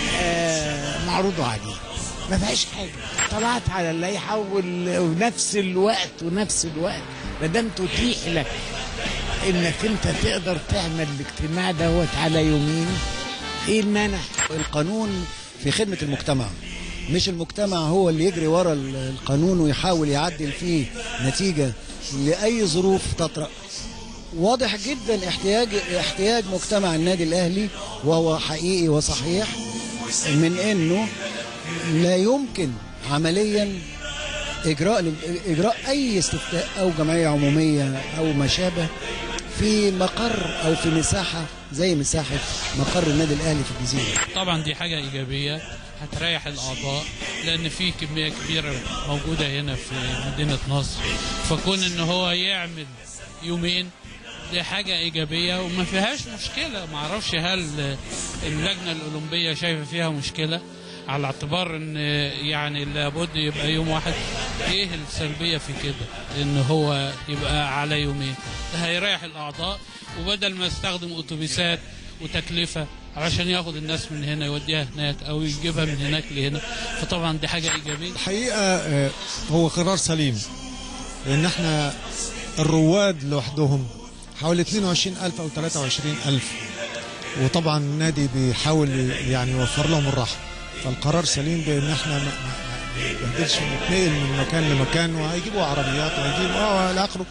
آه معروضه عليه ما فيهاش حاجه طلعت على اللائحه وال- ونفس الوقت ونفس الوقت ما دام تتيح لك انك انت تقدر تعمل الاجتماع دوت على يومين ايه المانع؟ القانون في خدمة المجتمع مش المجتمع هو اللي يجري ورا ال- القانون ويحاول يعدل فيه نتيجة لأي ظروف تطرأ واضح جدا احتياج احتياج مجتمع النادي الأهلي وهو حقيقي وصحيح من انه لا يمكن عمليا اجراء اجراء اي استفتاء او جمعيه عموميه او ما شابه في مقر او في مساحه زي مساحه مقر النادي الاهلي في الجزيره طبعا دي حاجة إيجابية هتريح الأعضاء لأن في كمية كبيرة موجودة هنا في مدينة نصر فكون إن هو يعمل يومين دي حاجة إيجابية وما فيهاش مشكلة معرفش هل اللجنة الأولمبية شايفة فيها مشكلة على اعتبار ان يعني لابد يبقى يوم واحد ايه السلبيه في كده ان هو يبقى على يومين ده هيريح الاعضاء وبدل ما يستخدم اتوبيسات وتكلفه علشان ياخد الناس من هنا يوديها هناك او يجيبها من هناك لهنا فطبعا دي حاجه ايجابيه الحقيقة آه، هو قرار سليم لأن احنا الرواد لوحدهم حوالي 22000 أو 23000 وطبعا النادي بيحاول يعني يوفر لهم الراحة فالقرار سليم بأن احنا ما ما- ما نبهدلش نتنقل من مكان لمكان وهيجيبوا عربيات وهيجيبوا اه إلى آخره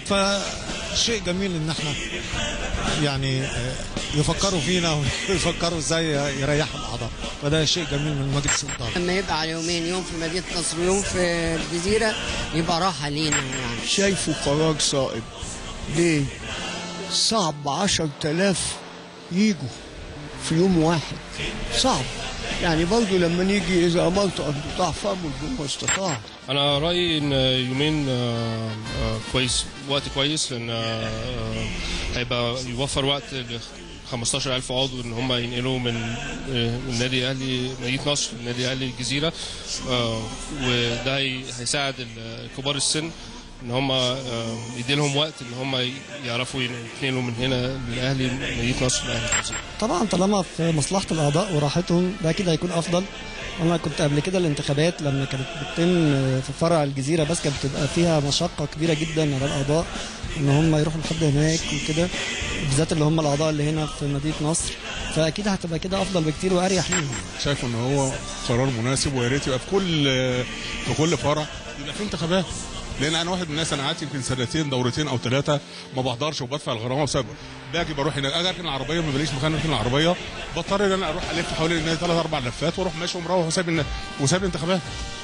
فشيء جميل ان احنا يعني آه، يفكروا فينا ويفكروا ازاي يريحوا الاعضاء فده شيء جميل من مجلس الاداره لما يبقى على يومين يوم في مدينة نصر ويوم في الجزيرة يبقى راحة لينا يعني شايفه قرار صائب ليه؟ صعب عشر تلاف يجوا في يوم واحد صعب يعني برضه لما نيجي إذا أمرت أن تطاع فأمر بما استطاع انا رايي ان يومين آه، آه، كويس وقت كويس لان آه، آه، هيبقى يوفر وقت ل 15000 عضو ان هم ينقلوا من آه، من النادي الاهلي مدينه نصر للنادي الاهلي الجزيره آه، وده هي- هيساعد ال- كبار السن ان هم يدي لهم وقت ان هم يعرفوا ينقلوا من هنا للاهلي مدينه نصر للاهلي الجزيره طبعا طالما في مصلحه الاعضاء وراحتهم ده اكيد هيكون افضل انا كنت قبل كده الانتخابات لما كانت بتتم في فرع الجزيره بس كانت بتبقى فيها مشقه كبيره جدا على الاعضاء ان هم يروحوا لحد هناك وكده بالذات اللي هم الاعضاء اللي هنا في مدينه نصر فاكيد هتبقى كده افضل بكتير واريح ليهم شايف ان هو قرار مناسب ويا ريت يبقى في كل في كل فرع يبقى في انتخابات لان انا واحد من الناس انا قعدت يمكن سنتين دورتين او ثلاثه ما بحضرش وبدفع الغرامه بسبب باجي بروح هناك اجي اركن العربيه ما بلاقيش مكان اركن العربيه بضطر ان انا اروح الف حوالين النادي ثلاث اربع لفات واروح ماشي ومروح وساب النا- وساب الانتخابات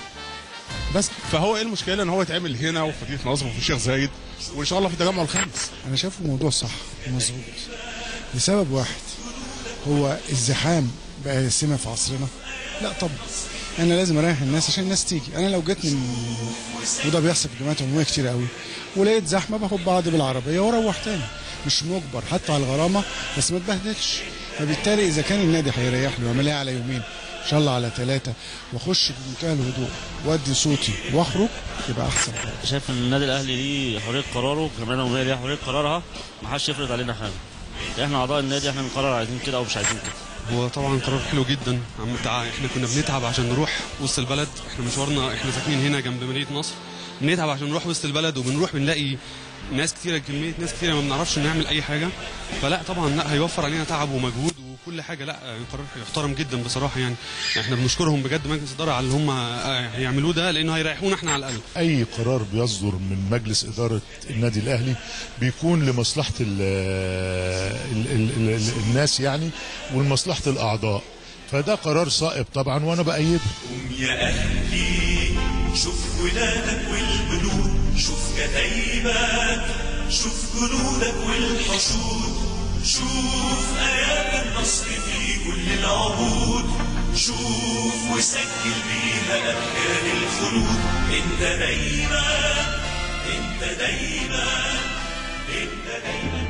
بس فهو ايه المشكله ان هو يتعمل هنا وفي مدينه نصر وفي الشيخ زايد وان شاء الله في تجمع الخامس انا شايف الموضوع صح ومظبوط لسبب واحد هو الزحام بقى سمة في عصرنا لا طبعا انا لازم اريح الناس عشان الناس تيجي انا لو جيت من وده بيحصل في جامعات عموميه كتير قوي ولقيت زحمه باخد بعضي بالعربيه واروح تاني مش مجبر حتى على الغرامه بس ما تبهدلش فبالتالي اذا كان النادي هيريحني واعملها على يومين ان شاء الله على ثلاثه واخش بمنتهى الهدوء وادي صوتي واخرج يبقى احسن شايف ان النادي الاهلي ليه حريه قراره كمان العموميه ليها حريه قرارها ما حدش يفرض علينا حاجه احنا اعضاء النادي احنا بنقرر عايزين كده او مش عايزين كده هو طبعا قرار حلو جدا عم تع... احنا كنا بنتعب عشان نروح وسط البلد احنا مشوارنا احنا ساكنين هنا جنب مدينه نصر بنتعب عشان نروح وسط البلد وبنروح بنلاقي ناس كتيره كميه ناس كتيره ما بنعرفش نعمل اي حاجه فلا طبعا لا هيوفر علينا تعب ومجهود كل حاجه لا آه، قرار يحترم جدا بصراحه يعني احنا بنشكرهم بجد مجلس الاداره على اللي هم آه، هيعملوه ده لانه هيريحونا احنا على الاقل اي قرار بيصدر من مجلس اداره النادي الاهلي بيكون لمصلحه ال ال ال ال ال الناس يعني ولمصلحه الاعضاء فده قرار صائب طبعا وانا بايده يا أهلي شوف ولادك والبنود شوف كتايبك شوف جنودك والحشود شوف آيات النصر في كل العهود شوف وسجل بيها أركان الخلود انت دايما انت دايما انت دايما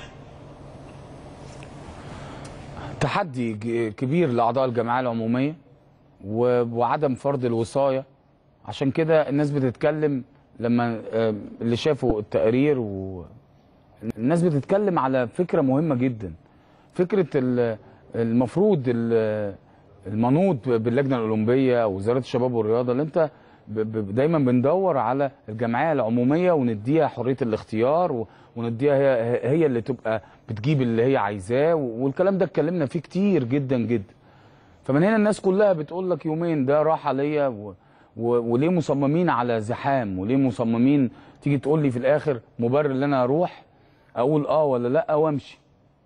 تحدي ج- كبير لاعضاء الجمعيه العموميه و- وعدم فرض الوصايه عشان كده الناس بتتكلم لما آه، اللي شافوا التقرير و الناس بتتكلم على فكره مهمه جدا فكره ال- المفروض ال- المنوط باللجنه الاولمبيه او وزاره الشباب والرياضه اللي انت ب- ب- دايما بندور على الجمعيه العموميه ونديها حريه الاختيار و- ونديها هي, هي اللي تبقى بتجيب اللي هي عايزاه والكلام ده اتكلمنا فيه كتير جدا جدا فمن هنا الناس كلها بتقول لك يومين ده راحه ليا و... و... وليه مصممين على زحام وليه مصممين تيجي تقول لي في الاخر مبرر ان انا اروح اقول اه ولا لا وامشي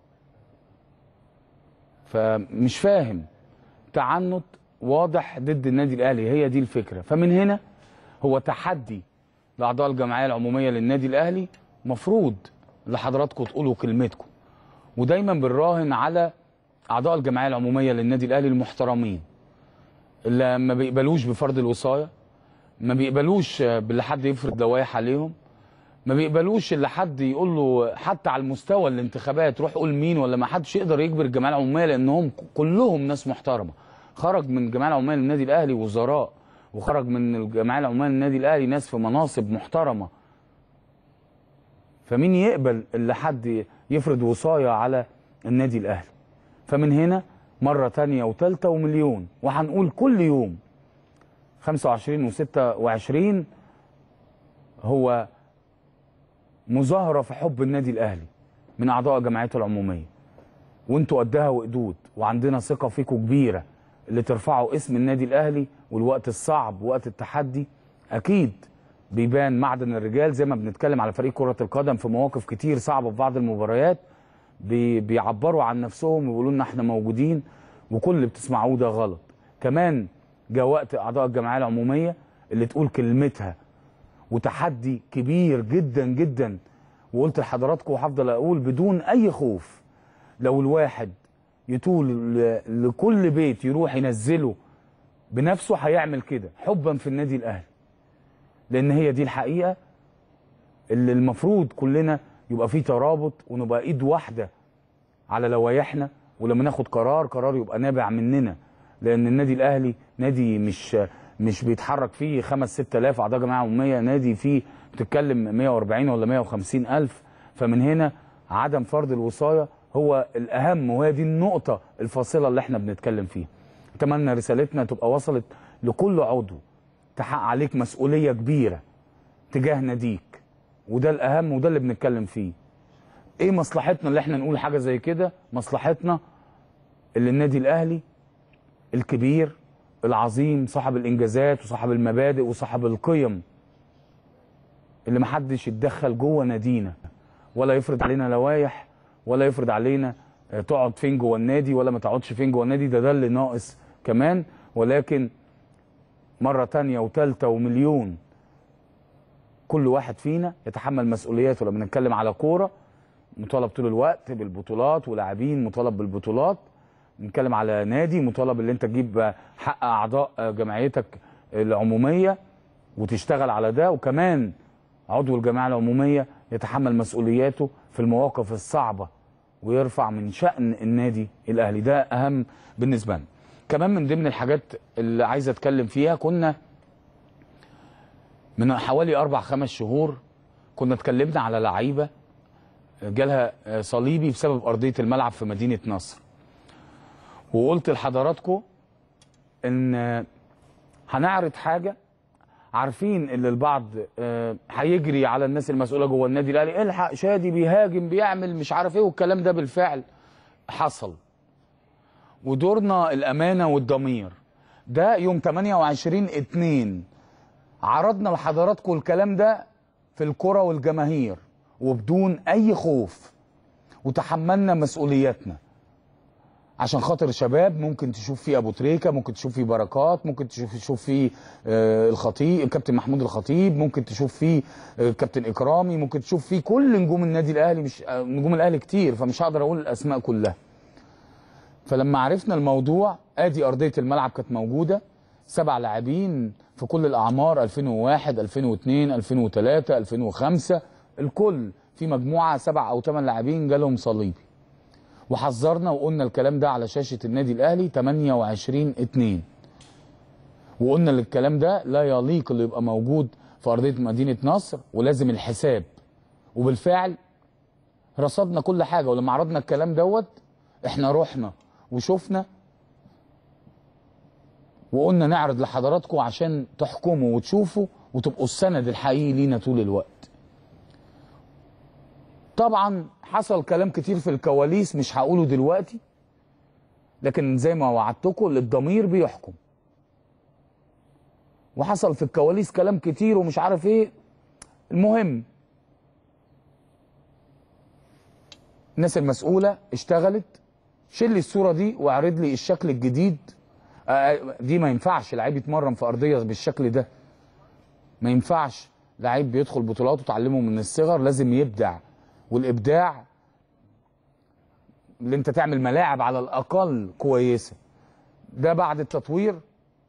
فمش فاهم تعنت واضح ضد النادي الاهلي هي دي الفكره فمن هنا هو تحدي لاعضاء الجمعيه العموميه للنادي الاهلي مفروض لحضراتكم تقولوا كلمتكم ودايما بنراهن على اعضاء الجمعيه العموميه للنادي الاهلي المحترمين اللي ما بيقبلوش بفرض الوصايه ما بيقبلوش باللي حد يفرض لوائح عليهم ما بيقبلوش اللي حد يقول له حتى على المستوى الانتخابات روح قول مين ولا ما حدش يقدر يجبر الجمعيه العموميه لانهم كلهم ناس محترمه خرج من الجمعيه العموميه للنادي الاهلي وزراء وخرج من الجمعيه العموميه للنادي الاهلي ناس في مناصب محترمه فمين يقبل اللي حد يفرض وصايه على النادي الاهلي فمن هنا مره تانية وتالتة ومليون وهنقول كل يوم 25 و26 هو مظاهره في حب النادي الاهلي من اعضاء جمعيته العموميه وانتوا قدها وقدود وعندنا ثقه فيكم كبيره اللي ترفعوا اسم النادي الاهلي والوقت الصعب وقت التحدي اكيد بيبان معدن الرجال زي ما بنتكلم على فريق كره القدم في مواقف كتير صعبه في بعض المباريات بي بيعبروا عن نفسهم ويقولوا لنا احنا موجودين وكل اللي بتسمعوه ده غلط كمان جاء وقت اعضاء الجمعيه العموميه اللي تقول كلمتها وتحدي كبير جدا جدا وقلت لحضراتكم وهفضل اقول بدون اي خوف لو الواحد يطول ل- لكل بيت يروح ينزله بنفسه هيعمل كده حبا في النادي الاهلي لان هي دي الحقيقه اللي المفروض كلنا يبقى فيه ترابط ونبقى ايد واحده على لوائحنا ولما ناخد قرار قرار يبقى نابع مننا لان النادي الاهلي نادي مش مش بيتحرك فيه 5 6000 اعضاء جمعيه عموميه نادي فيه بتتكلم 140 ولا 150 الف فمن هنا عدم فرض الوصايه هو الاهم وهي دي النقطه الفاصله اللي احنا بنتكلم فيها اتمنى رسالتنا تبقى وصلت لكل عضو تحقق عليك مسؤوليه كبيره تجاه ناديك وده الاهم وده اللي بنتكلم فيه ايه مصلحتنا اللي احنا نقول حاجه زي كده مصلحتنا اللي النادي الاهلي الكبير العظيم صاحب الانجازات وصاحب المبادئ وصاحب القيم اللي محدش يتدخل جوه نادينا ولا يفرض علينا لوائح ولا يفرض علينا آه، تقعد فين جوه النادي ولا ما تقعدش فين جوه النادي ده ده اللي ناقص كمان ولكن مره تانية وتالتة ومليون كل واحد فينا يتحمل مسؤولياته لما نتكلم على كوره مطالب طول الوقت بالبطولات ولاعبين مطالب بالبطولات نتكلم على نادي مطالب اللي انت تجيب حق اعضاء جمعيتك العموميه وتشتغل على ده وكمان عضو الجمعيه العموميه يتحمل مسؤولياته في المواقف الصعبه ويرفع من شأن النادي الاهلي ده اهم بالنسبه لنا كمان من ضمن الحاجات اللي عايز اتكلم فيها كنا من حوالي اربع خمس شهور كنا اتكلمنا على لعيبه جالها صليبي بسبب ارضيه الملعب في مدينه نصر وقلت لحضراتكم ان هنعرض حاجه عارفين ان البعض آه، هيجري على الناس المسؤوله جوه النادي الاهلي الحق شادي بيهاجم بيعمل مش عارف ايه والكلام ده بالفعل حصل ودورنا الامانه والضمير ده يوم 28 2 عرضنا لحضراتكم الكلام ده في الكرة والجماهير وبدون اي خوف وتحملنا مسؤولياتنا عشان خاطر شباب ممكن تشوف فيه ابو تريكه ممكن تشوف فيه بركات ممكن تشوف تشوف فيه آه، الخطيب الكابتن محمود الخطيب ممكن تشوف فيه آه، كابتن اكرامي ممكن تشوف فيه كل نجوم النادي الاهلي مش آه، نجوم الاهلي كتير فمش هقدر اقول الاسماء كلها فلما عرفنا الموضوع ادي ارضيه الملعب كانت موجوده سبع لاعبين في كل الاعمار 2001 2002 2003 2005 الكل في مجموعه سبع او ثمان لاعبين جالهم صليبي وحذرنا وقلنا الكلام ده على شاشه النادي الاهلي 28 2 وقلنا الكلام ده لا يليق اللي يبقى موجود في ارضيه مدينه نصر ولازم الحساب وبالفعل رصدنا كل حاجه ولما عرضنا الكلام دوت احنا رحنا وشفنا وقلنا نعرض لحضراتكم عشان تحكموا وتشوفوا وتبقوا السند الحقيقي لينا طول الوقت طبعا حصل كلام كتير في الكواليس مش هقوله دلوقتي لكن زي ما وعدتكم الضمير بيحكم وحصل في الكواليس كلام كتير ومش عارف ايه المهم الناس المسؤولة اشتغلت شيل لي الصورة دي واعرض لي الشكل الجديد آه، دي ما ينفعش لعيب يتمرن في أرضية بالشكل ده ما ينفعش لعيب بيدخل بطولات وتعلمه من الصغر لازم يبدع والإبداع اللي انت تعمل ملاعب على الأقل كويسة ده بعد التطوير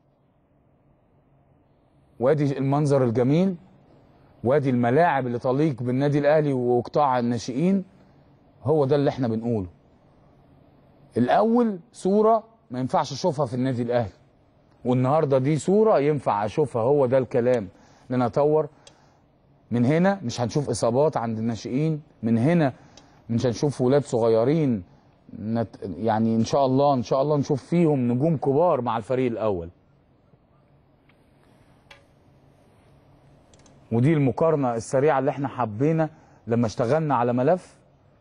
وادي المنظر الجميل وادي الملاعب اللي تليق بالنادي الاهلي وقطاع الناشئين هو ده اللي احنا بنقوله الاول صوره ما ينفعش اشوفها في النادي الاهلي والنهارده دي صوره ينفع اشوفها هو ده الكلام ان انا اطور من هنا مش هنشوف اصابات عند الناشئين من هنا مش هنشوف ولاد صغيرين نت يعني ان شاء الله ان شاء الله نشوف فيهم نجوم كبار مع الفريق الاول ودي المقارنه السريعه اللي احنا حبينا لما اشتغلنا على ملف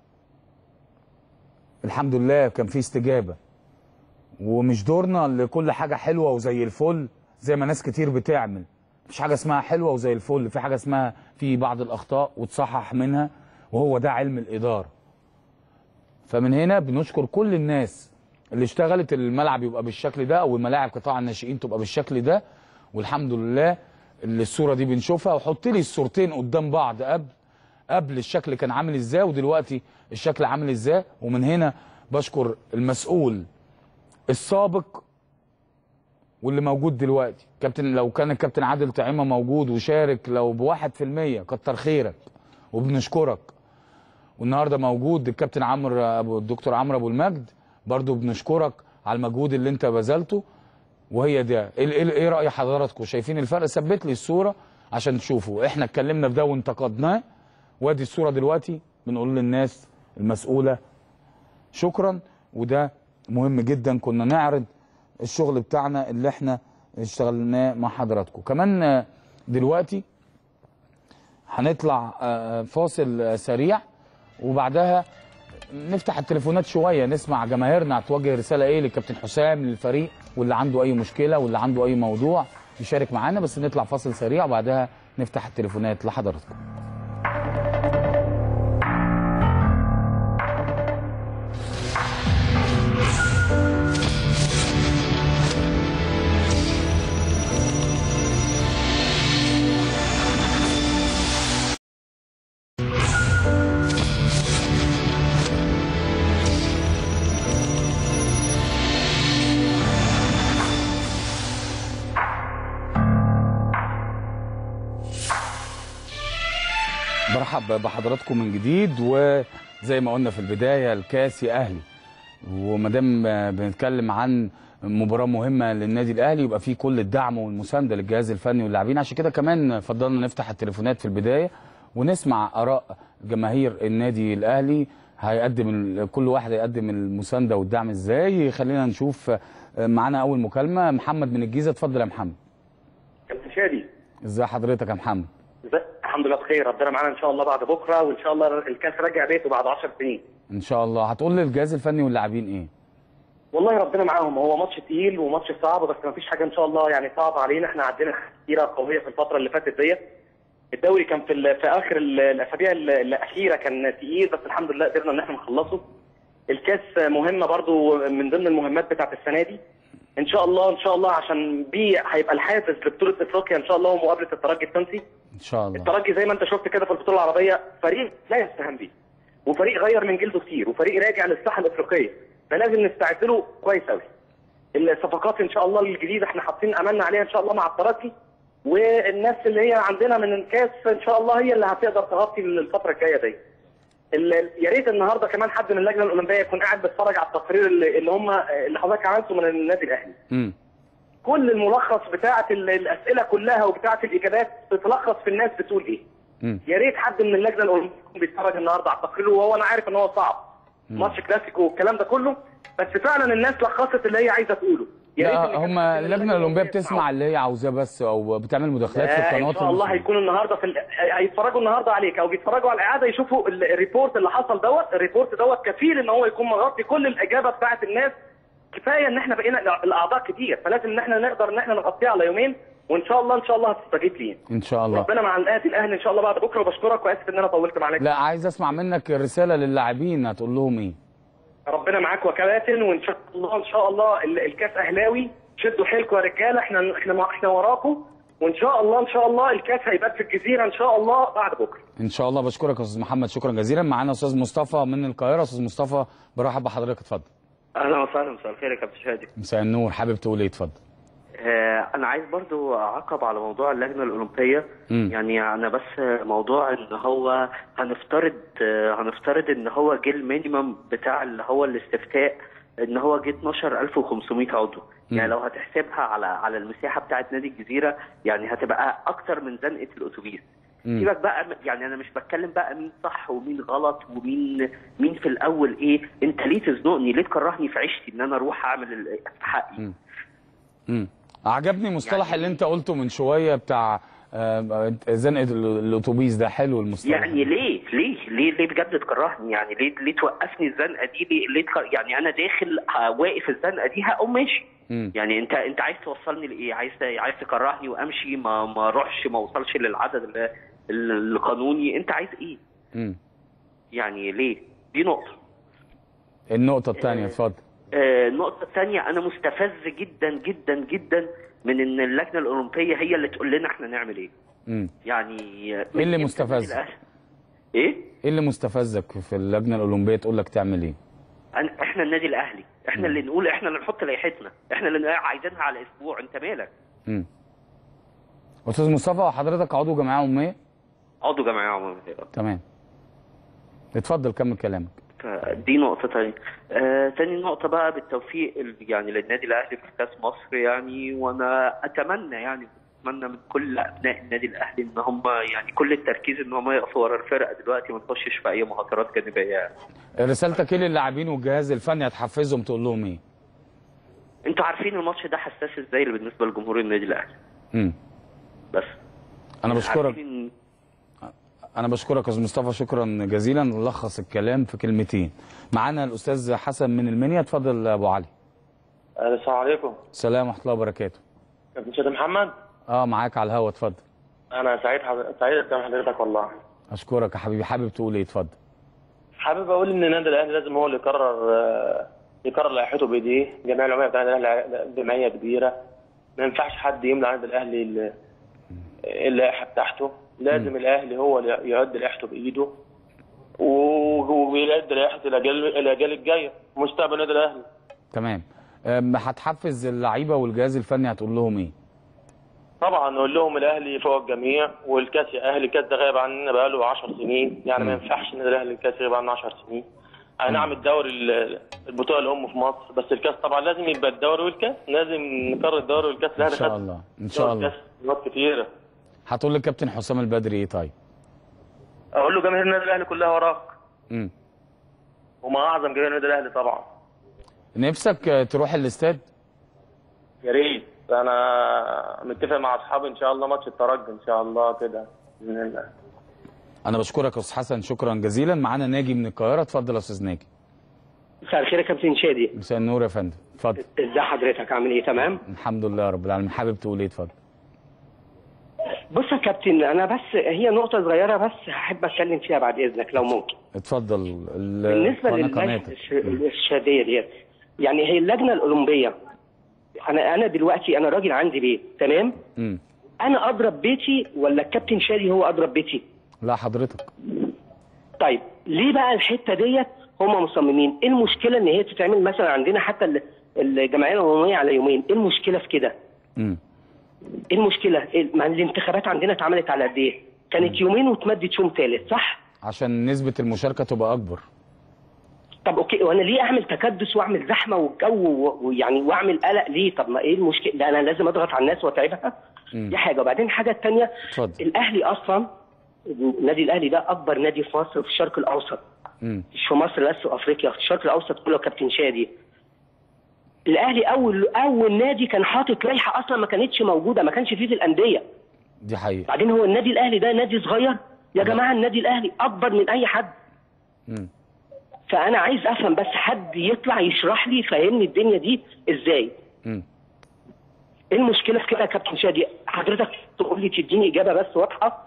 الحمد لله كان في استجابه ومش دورنا لكل حاجه حلوه وزي الفل زي ما ناس كتير بتعمل مفيش حاجه اسمها حلوه وزي الفل في حاجه اسمها في بعض الاخطاء وتصحح منها وهو ده علم الاداره فمن هنا بنشكر كل الناس اللي اشتغلت الملعب يبقى بالشكل ده او الملاعب قطاع الناشئين تبقى بالشكل ده والحمد لله اللي الصوره دي بنشوفها وحط لي الصورتين قدام بعض قبل قبل الشكل كان عامل ازاي ودلوقتي الشكل عامل ازاي ومن هنا بشكر المسؤول السابق واللي موجود دلوقتي كابتن لو كان الكابتن عادل طعيمه موجود وشارك لو بواحد في المية كتر خيرك وبنشكرك والنهارده موجود الكابتن عمرو ابو الدكتور عمرو ابو المجد برضو بنشكرك على المجهود اللي انت بذلته وهي ده ايه ايه إيه راي حضراتكم شايفين الفرق ثبت لي الصوره عشان تشوفوا احنا اتكلمنا في ده وانتقدناه وادي الصوره دلوقتي بنقول للناس المسؤوله شكرا وده مهم جدا كنا نعرض الشغل بتاعنا اللي احنا اشتغلناه مع حضراتكم كمان آه، دلوقتي هنطلع آه، فاصل آه، سريع وبعدها نفتح التليفونات شويه نسمع جماهيرنا هتوجه رساله ايه للكابتن حسام للفريق واللي عنده اي مشكله واللي عنده اي موضوع يشارك معانا بس نطلع فاصل سريع وبعدها نفتح التليفونات لحضراتكم برحب بحضراتكم من جديد وزي ما قلنا في البدايه الكاس يا اهلي وما دام بنتكلم عن مباراه مهمه للنادي الاهلي يبقى في كل الدعم والمسانده للجهاز الفني واللاعبين عشان كده كمان فضلنا نفتح التليفونات في البدايه ونسمع اراء جماهير النادي الاهلي هيقدم ال- كل واحد هيقدم المسانده والدعم ازاي خلينا نشوف معانا اول مكالمه محمد من الجيزه اتفضل يا محمد كابتن شادي ازي حضرتك يا محمد ازاي؟ الحمد لله بخير ربنا معانا ان شاء الله بعد بكره وان شاء الله الكاس راجع بيته بعد 10 سنين ان شاء الله هتقول للجهاز الفني واللاعبين ايه والله ربنا معاهم هو ماتش تقيل وماتش صعب بس ما فيش حاجه ان شاء الله يعني صعبه علينا احنا عندنا حاجات كتيره قويه في الفتره اللي فاتت ديت الدوري كان في ال- في اخر ال- الاسابيع ال- الاخيره كان تقيل بس الحمد لله قدرنا ان احنا نخلصه الكاس مهمه برضو من ضمن المهمات بتاعت السنه دي ان شاء الله ان شاء الله عشان بيه هيبقى الحافز لبطوله افريقيا ان شاء الله ومقابله الترجي التونسي ان شاء الله الترجي زي ما انت شفت كده في البطوله العربيه فريق لا يستهان به وفريق غير من جلده كتير وفريق راجع للساحه الافريقيه فلازم نستعد له كويس قوي الصفقات ان شاء الله الجديده احنا حاطين املنا عليها ان شاء الله مع الترجي والناس اللي هي عندنا من الكاس ان شاء الله هي اللي هتقدر تغطي الفتره الجايه دي ال- يا ريت النهارده كمان حد من اللجنه الاولمبيه يكون قاعد بيتفرج على التقرير اللي, اللي هم اللي حضرتك عملته من النادي الاهلي امم كل الملخص بتاعه ال- الاسئله كلها وبتاعه الاجابات بتلخص في الناس بتقول ايه مم. يا ريت حد من اللجنه الاولمبيه يكون بيتفرج النهارده على التقرير وهو انا عارف ان هو صعب ماتش كلاسيكو والكلام ده كله بس فعلا الناس لخصت اللي هي عايزه تقوله يا ريت لا هم اللجنه الاولمبيه بتسمع اللي هي عاوزاه بس او بتعمل مداخلات في لا، القنوات ان شاء الله المسلمة. هيكونوا النهارده في ال... هيتفرجوا النهارده عليك او بيتفرجوا على الاعاده يشوفوا ال- الريبورت اللي حصل دوت الريبورت دوت كفيل ان هو يكون مغطي كل الاجابه بتاعت الناس كفايه ان احنا بقينا الاعضاء كتير فلازم ان احنا نقدر ان احنا نغطيها على يومين وان شاء الله ان شاء الله هتستجيب ليه ان شاء الله ربنا مع النادي الاهلي ان شاء الله بعد بكره وبشكرك واسف ان انا طولت معاك لا عايز اسمع منك رساله للاعبين هتقول لهم ايه ربنا معاك وكباتن وان شاء الله ان شاء الله ال- الكاس اهلاوي شدوا حيلكم يا رجاله احنا احنا احنا وراكم وان شاء الله ان شاء الله الكاس هيبقى في الجزيره ان شاء الله بعد بكره ان شاء الله بشكرك يا استاذ محمد شكرا جزيلا معانا استاذ مصطفى من القاهره استاذ مصطفى برحب بحضرتك اتفضل اهلا وسهلا مساء الخير يا كابتن شادي مساء النور حابب تقول ايه اتفضل آه انا عايز برضو اعقب على موضوع اللجنه الاولمبيه مم. يعني انا بس موضوع ان هو هنفترض آه هنفترض ان هو جه المينيمم بتاع اللي هو الاستفتاء ان هو جه 12500 عضو يعني لو هتحسبها على على المساحه بتاعت نادي الجزيره يعني هتبقى اكتر من زنقه الاتوبيس مم. سيبك بقى يعني انا مش بتكلم بقى مين صح ومين غلط ومين مين في الاول ايه انت ليه تزنقني ليه تكرهني في عيشتي ان انا اروح اعمل ال- حقي مم. عجبني مصطلح اللي انت قلته من شويه بتاع آه، زنقه ال- الاتوبيس ده حلو المصطلح يعني ليه ليه ليه ليه بجد تكرهني يعني ليه ليه توقفني الزنقه دي ليه, ليه تكر... يعني انا داخل ه- واقف الزنقه دي هقوم ماشي مم. يعني انت انت عايز توصلني لايه عايز عايز تكرهني وامشي ما ما اروحش ما اوصلش للعدد ال- ال- القانوني انت عايز ايه مم. يعني ليه دي نقطه النقطه الثانيه اتفضل آه، النقطة الثانية أنا مستفز جدا جدا جدا من إن اللجنة الأولمبية هي اللي تقول لنا إحنا نعمل إيه. مم. يعني ايه اللي مستفز إيه؟ ايه اللي مستفزك في اللجنه الاولمبيه تقول لك تعمل ايه أنا- إحنا النادي الأهلي، إحنا اللي نقول إحنا اللي نحط لائحتنا، إحنا اللي عايزينها على أسبوع، أنت مالك؟ مم. استاذ مصطفى حضرتك عضو جمعيه عموميه عضو جمعية عمومية. تمام اتفضل كمل كلامك دي نقطة تانية. آه، تاني نقطة بقى بالتوفيق ال- يعني للنادي الأهلي في كأس مصر يعني وأنا أتمنى يعني أتمنى من كل أبناء النادي الأهلي إن هم يعني كل التركيز إن هم يقفوا ورا الفرقة دلوقتي ما نخشش في أي مهاترات جانبية يعني. رسالتك ايه للاعبين والجهاز الفني هتحفزهم تقول لهم ايه انتوا عارفين الماتش ده حساس ازاي بالنسبه لجمهور النادي الاهلي مم. بس انا بشكرك عارفين انا بشكرك يا استاذ مصطفى شكرا جزيلا نلخص الكلام في كلمتين معانا الاستاذ حسن من المنيا اتفضل يا ابو علي السلام عليكم السلام ورحمه الله وبركاته كابتن شادي محمد اه معاك على الهوا اتفضل انا سعيد حضر... سعيد قدام حضرتك والله اشكرك يا حبيبي حابب تقول ايه اتفضل حابب اقول ان النادي الاهلي لازم هو اللي يقرر آه، يقرر لائحته بايديه الجمعيه العموميه بتاع النادي الاهلي جمعيه كبيره ما ينفعش حد يمنع النادي الاهلي ال- اللائحه بتاعته لازم الاهلي هو اللي يعد لائحته بايده و- ويعد لائحه الاجيال الاجيال الجايه مستقبل النادي الاهلي تمام أم، هتحفز اللعيبه والجهاز الفني هتقول لهم ايه طبعا نقول لهم الاهلي فوق الجميع والكاس يا اهلي الكاس ده غايب عننا بقاله 10 سنين يعني ما ينفعش النادي الاهلي الكاس يغيب عنه 10 سنين اي نعم الدوري ال- البطوله الام في مصر بس الكاس طبعا لازم يبقى الدوري والكاس لازم نكرر الدوري والكاس ان الاهلي شاء خد الله ان شاء الله الكاس مرات كتيره هتقول للكابتن حسام البدري ايه طيب اقول له جماهير النادي الاهلي كلها وراك مم. وما اعظم جماهير النادي الاهلي طبعا نفسك آه، تروح الاستاد يا ريت انا متفق مع اصحابي ان شاء الله ماتش الترجي ان شاء الله كده باذن الله انا بشكرك يا استاذ حسن شكرا جزيلا معانا ناجي من القاهره اتفضل يا استاذ ناجي مساء الخير يا كابتن شادي مساء النور يا فندم اتفضل ازي حضرتك عامل ايه تمام الحمد لله يا رب العالمين حابب تقول ايه اتفضل بص يا كابتن انا بس هي نقطه صغيره بس هحب اتكلم فيها بعد اذنك لو ممكن اتفضل ال- بالنسبه قناة للجنه قناتك. الارشاديه ديت يعني هي اللجنه الاولمبيه انا انا دلوقتي انا راجل عندي بيت تمام مم. انا اضرب بيتي ولا الكابتن شادي هو اضرب بيتي لا حضرتك طيب ليه بقى الحته ديت هم مصممين ايه المشكله ان هي تتعمل مثلا عندنا حتى ال- الجمعيه العموميه على يومين ايه المشكله في كده مم. ايه المشكله إيه- ما الانتخابات عندنا اتعملت على قد ايه كانت يومين واتمدت يوم ثالث صح عشان نسبة المشاركة تبقى أكبر طب اوكي وانا ليه اعمل تكدس واعمل زحمه والجو و- ويعني واعمل قلق ليه طب ما ايه المشكله ده انا لازم اضغط على الناس واتعبها مم. دي حاجه وبعدين الحاجه الثانيه اتفضل الاهلي اصلا النادي الاهلي ده اكبر نادي في مصر في الشرق الاوسط مم. مش في مصر بس في افريقيا في الشرق الاوسط كله كابتن شادي الاهلي اول اول نادي كان حاطط لائحه اصلا ما كانتش موجوده ما كانش فيه في الانديه دي حقيقة بعدين هو النادي الاهلي ده نادي صغير يا جماعه النادي الاهلي اكبر من اي حد مم. فانا عايز افهم بس حد يطلع يشرح لي يفهمني الدنيا دي ازاي مم. ايه المشكله في كده يا كابتن شادي حضرتك تقول لي تديني اجابه بس واضحه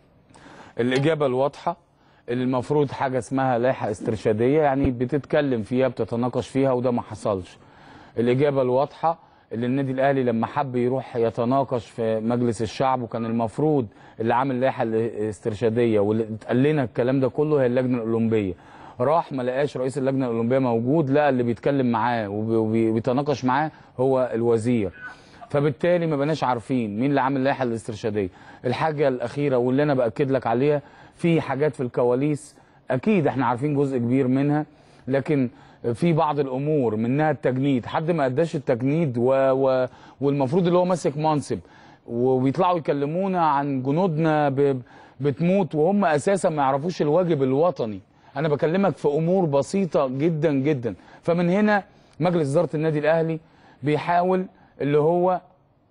الإجابة الواضحة اللي المفروض حاجة اسمها لائحة استرشادية يعني بتتكلم فيها بتتناقش فيها وده ما حصلش الإجابة الواضحة اللي النادي الأهلي لما حب يروح يتناقش في مجلس الشعب وكان المفروض اللي عامل لائحة الاسترشادية واللي اتقال لنا الكلام ده كله هي اللجنة الأولمبية راح ما لقاش رئيس اللجنة الأولمبية موجود لقى اللي بيتكلم معاه وبي- وبي- وبيتناقش معاه هو الوزير فبالتالي ما بقناش عارفين مين اللي عامل اللائحه الاسترشاديه الحاجه الاخيره واللي انا باكد لك عليها في حاجات في الكواليس اكيد احنا عارفين جزء كبير منها لكن في بعض الامور منها التجنيد حد ما اداش التجنيد و... و... والمفروض اللي هو ماسك منصب وبيطلعوا يكلمونا عن جنودنا ب... بتموت وهم اساسا ما يعرفوش الواجب الوطني انا بكلمك في امور بسيطه جدا جدا فمن هنا مجلس اداره النادي الاهلي بيحاول اللي هو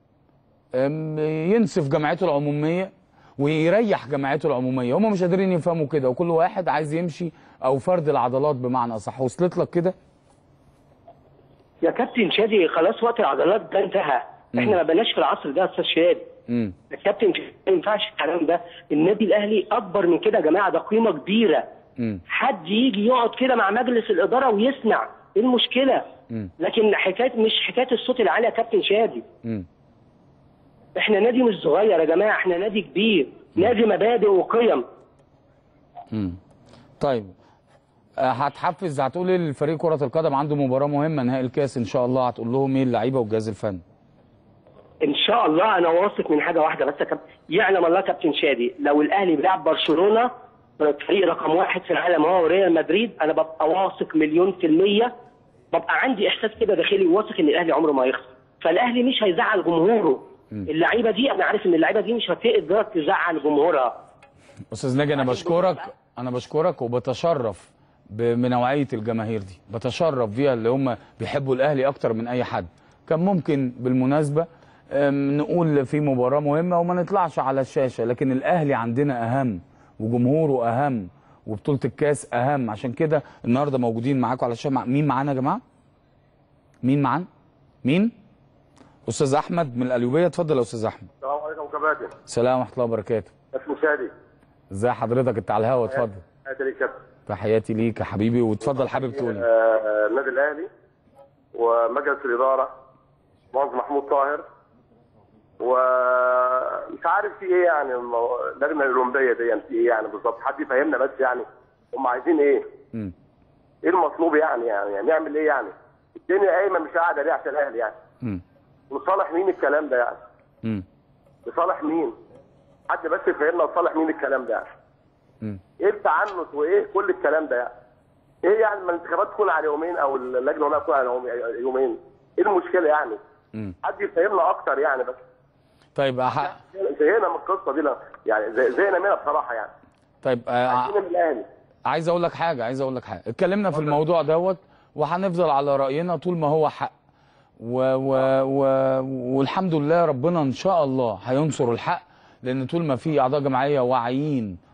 أم، ينصف جمعيته العموميه ويريح جمعيته العموميه هم مش قادرين يفهموا كده وكل واحد عايز يمشي او فرد العضلات بمعنى اصح وصلت لك كده يا كابتن شادي خلاص وقت العضلات ده انتهى احنا ما بقناش في العصر ده يا استاذ شادي امم يا كابتن شادي ما ينفعش الكلام ده النادي الاهلي اكبر من كده يا جماعه ده قيمه كبيره امم حد يجي يقعد كده مع مجلس الاداره ويسمع ايه المشكله امم لكن حكايه مش حكايه الصوت العالي يا كابتن شادي امم احنا نادي مش صغير يا جماعه احنا نادي كبير نادي مبادئ وقيم امم طيب آه، هتحفز هتقول ايه للفريق كره القدم عنده مباراه مهمه نهائي الكاس ان شاء الله هتقول لهم ايه اللعيبه والجهاز الفني ان شاء الله انا واثق من حاجه واحده بس يا كابتن يعلم الله كابتن شادي لو الاهلي بيلعب برشلونه فريق رقم واحد في العالم هو ريال مدريد انا ببقى واثق مليون في الميه ببقى عندي احساس كده داخلي واثق ان الاهلي عمره ما هيخسر فالاهلي مش هيزعل جمهوره اللعيبه دي انا عارف ان اللعيبه دي مش هتقدر تزعل جمهورها استاذ ناجي انا بشكرك انا بشكرك وبتشرف ب- بنوعيه الجماهير دي بتشرف بيها اللي هم بيحبوا الاهلي اكتر من اي حد كان ممكن بالمناسبه أم، نقول في مباراه مهمه وما نطلعش على الشاشه لكن الاهلي عندنا اهم وجمهوره اهم وبطوله الكاس اهم عشان كده النهارده موجودين معاكم على الشاشه مع- مين معانا يا جماعه مين معانا مين استاذ احمد من القليوبيه اتفضل يا استاذ احمد السلام عليكم كباتن السلام ورحمه الله وبركاته اسمه شادي ازي حضرتك انت على الهوا اتفضل هاتي لي كابتن تحياتي ليك يا حبيبي واتفضل حابب تقول ايه آه، النادي الاهلي ومجلس الاداره مهندس محمود طاهر ومش عارف في ايه يعني المو- اللجنه الاولمبيه دي يعني في ايه يعني بالظبط حد يفهمنا بس يعني هم عايزين ايه؟ مم. ايه المطلوب يعني يعني, يعني نعمل ايه يعني؟ الدنيا قايمه مش قاعده ليه عشان الاهلي يعني؟ مم. لصالح مين الكلام ده يعني؟ مم. لصالح مين؟ حد بس يفهمنا لصالح مين الكلام ده يعني؟ مم. ايه التعنت وايه كل الكلام ده يعني؟ ايه يعني ما الانتخابات تكون على يومين او اللجنه العليا تكون على يوم- يومين؟ ايه المشكله يعني؟ مم. حد يفهمنا اكتر يعني بس طيب أح... زهقنا من القصه دي لا. يعني زه- زهقنا منها بصراحه يعني طيب آه، عايزين من الاهلي عايز اقول لك حاجه عايز اقول لك حاجه اتكلمنا في الموضوع دوت وهنفضل على راينا طول ما هو حق و... و... و... والحمد لله ربنا ان شاء الله هينصر الحق لان طول ما في اعضاء جمعيه واعيين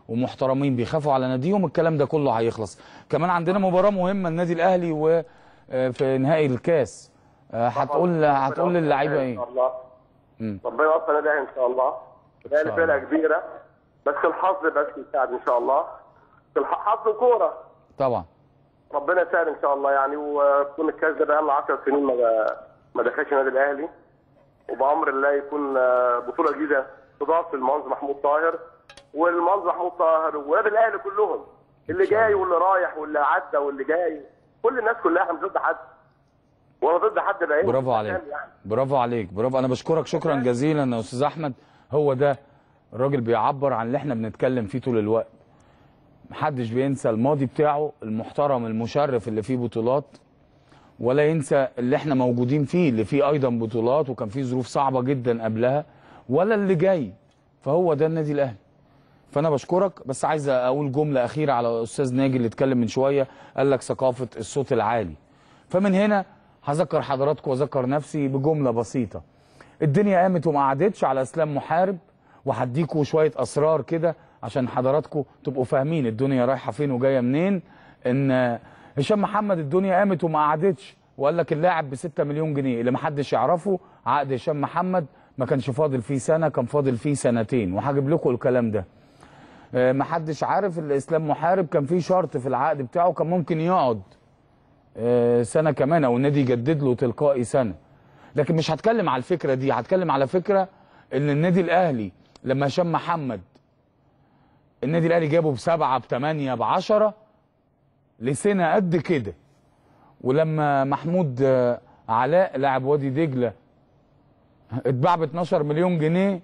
ومحترمين بيخافوا على ناديهم الكلام ده كله هيخلص كمان عندنا مباراه مهمه النادي الاهلي وفي نهائي الكاس آه، هتقول هتقول للعيبه ان ايه شاء الله مم. ربنا يوفق النادي الاهلي ان شاء الله الاهلي شاء الله. فرقه كبيره بس الحظ بس يساعد ان شاء الله الح- حظ كوره طبعا ربنا يسهل ان شاء الله يعني ويكون الكاس ده بقى له 10 سنين ما ما دخلش النادي الاهلي وبامر الله يكون آه، بطوله جديده تضاف للمهندس محمود طاهر والمهندس محمود طاهر ونادي الاهلي كلهم اللي جاي واللي رايح واللي عدى واللي جاي كل الناس كلها احنا مش ضد حد ولا ضد حد بعينه برافو عليك برافو عليك برافو انا بشكرك شكرا جزيلا يا استاذ احمد هو ده الراجل بيعبر عن اللي احنا بنتكلم فيه طول الوقت محدش بينسى الماضي بتاعه المحترم المشرف اللي فيه بطولات ولا ينسى اللي احنا موجودين فيه اللي فيه ايضا بطولات وكان فيه ظروف صعبه جدا قبلها ولا اللي جاي فهو ده النادي الاهلي فانا بشكرك بس عايز اقول جمله اخيره على استاذ ناجي اللي اتكلم من شويه قال لك ثقافه الصوت العالي فمن هنا هذكر حضراتكم واذكر نفسي بجمله بسيطه الدنيا قامت وما قعدتش على اسلام محارب وهديكوا شويه اسرار كده عشان حضراتكم تبقوا فاهمين الدنيا رايحه فين وجايه منين ان هشام محمد الدنيا قامت وما قعدتش وقال لك اللاعب ب 6 مليون جنيه اللي محدش يعرفه عقد هشام محمد ما كانش فاضل فيه سنه كان فاضل فيه سنتين وهجيب لكم الكلام ده آه، محدش عارف الاسلام محارب كان فيه شرط في العقد بتاعه كان ممكن يقعد آه، سنه كمان او النادي يجدد له تلقائي سنه لكن مش هتكلم على الفكره دي هتكلم على فكره ان النادي الاهلي لما هشام محمد النادي الاهلي جابه بسبعه بثمانيه بعشره لسنه قد كده ولما محمود آه، علاء لاعب وادي دجله اتباع ب 12 مليون جنيه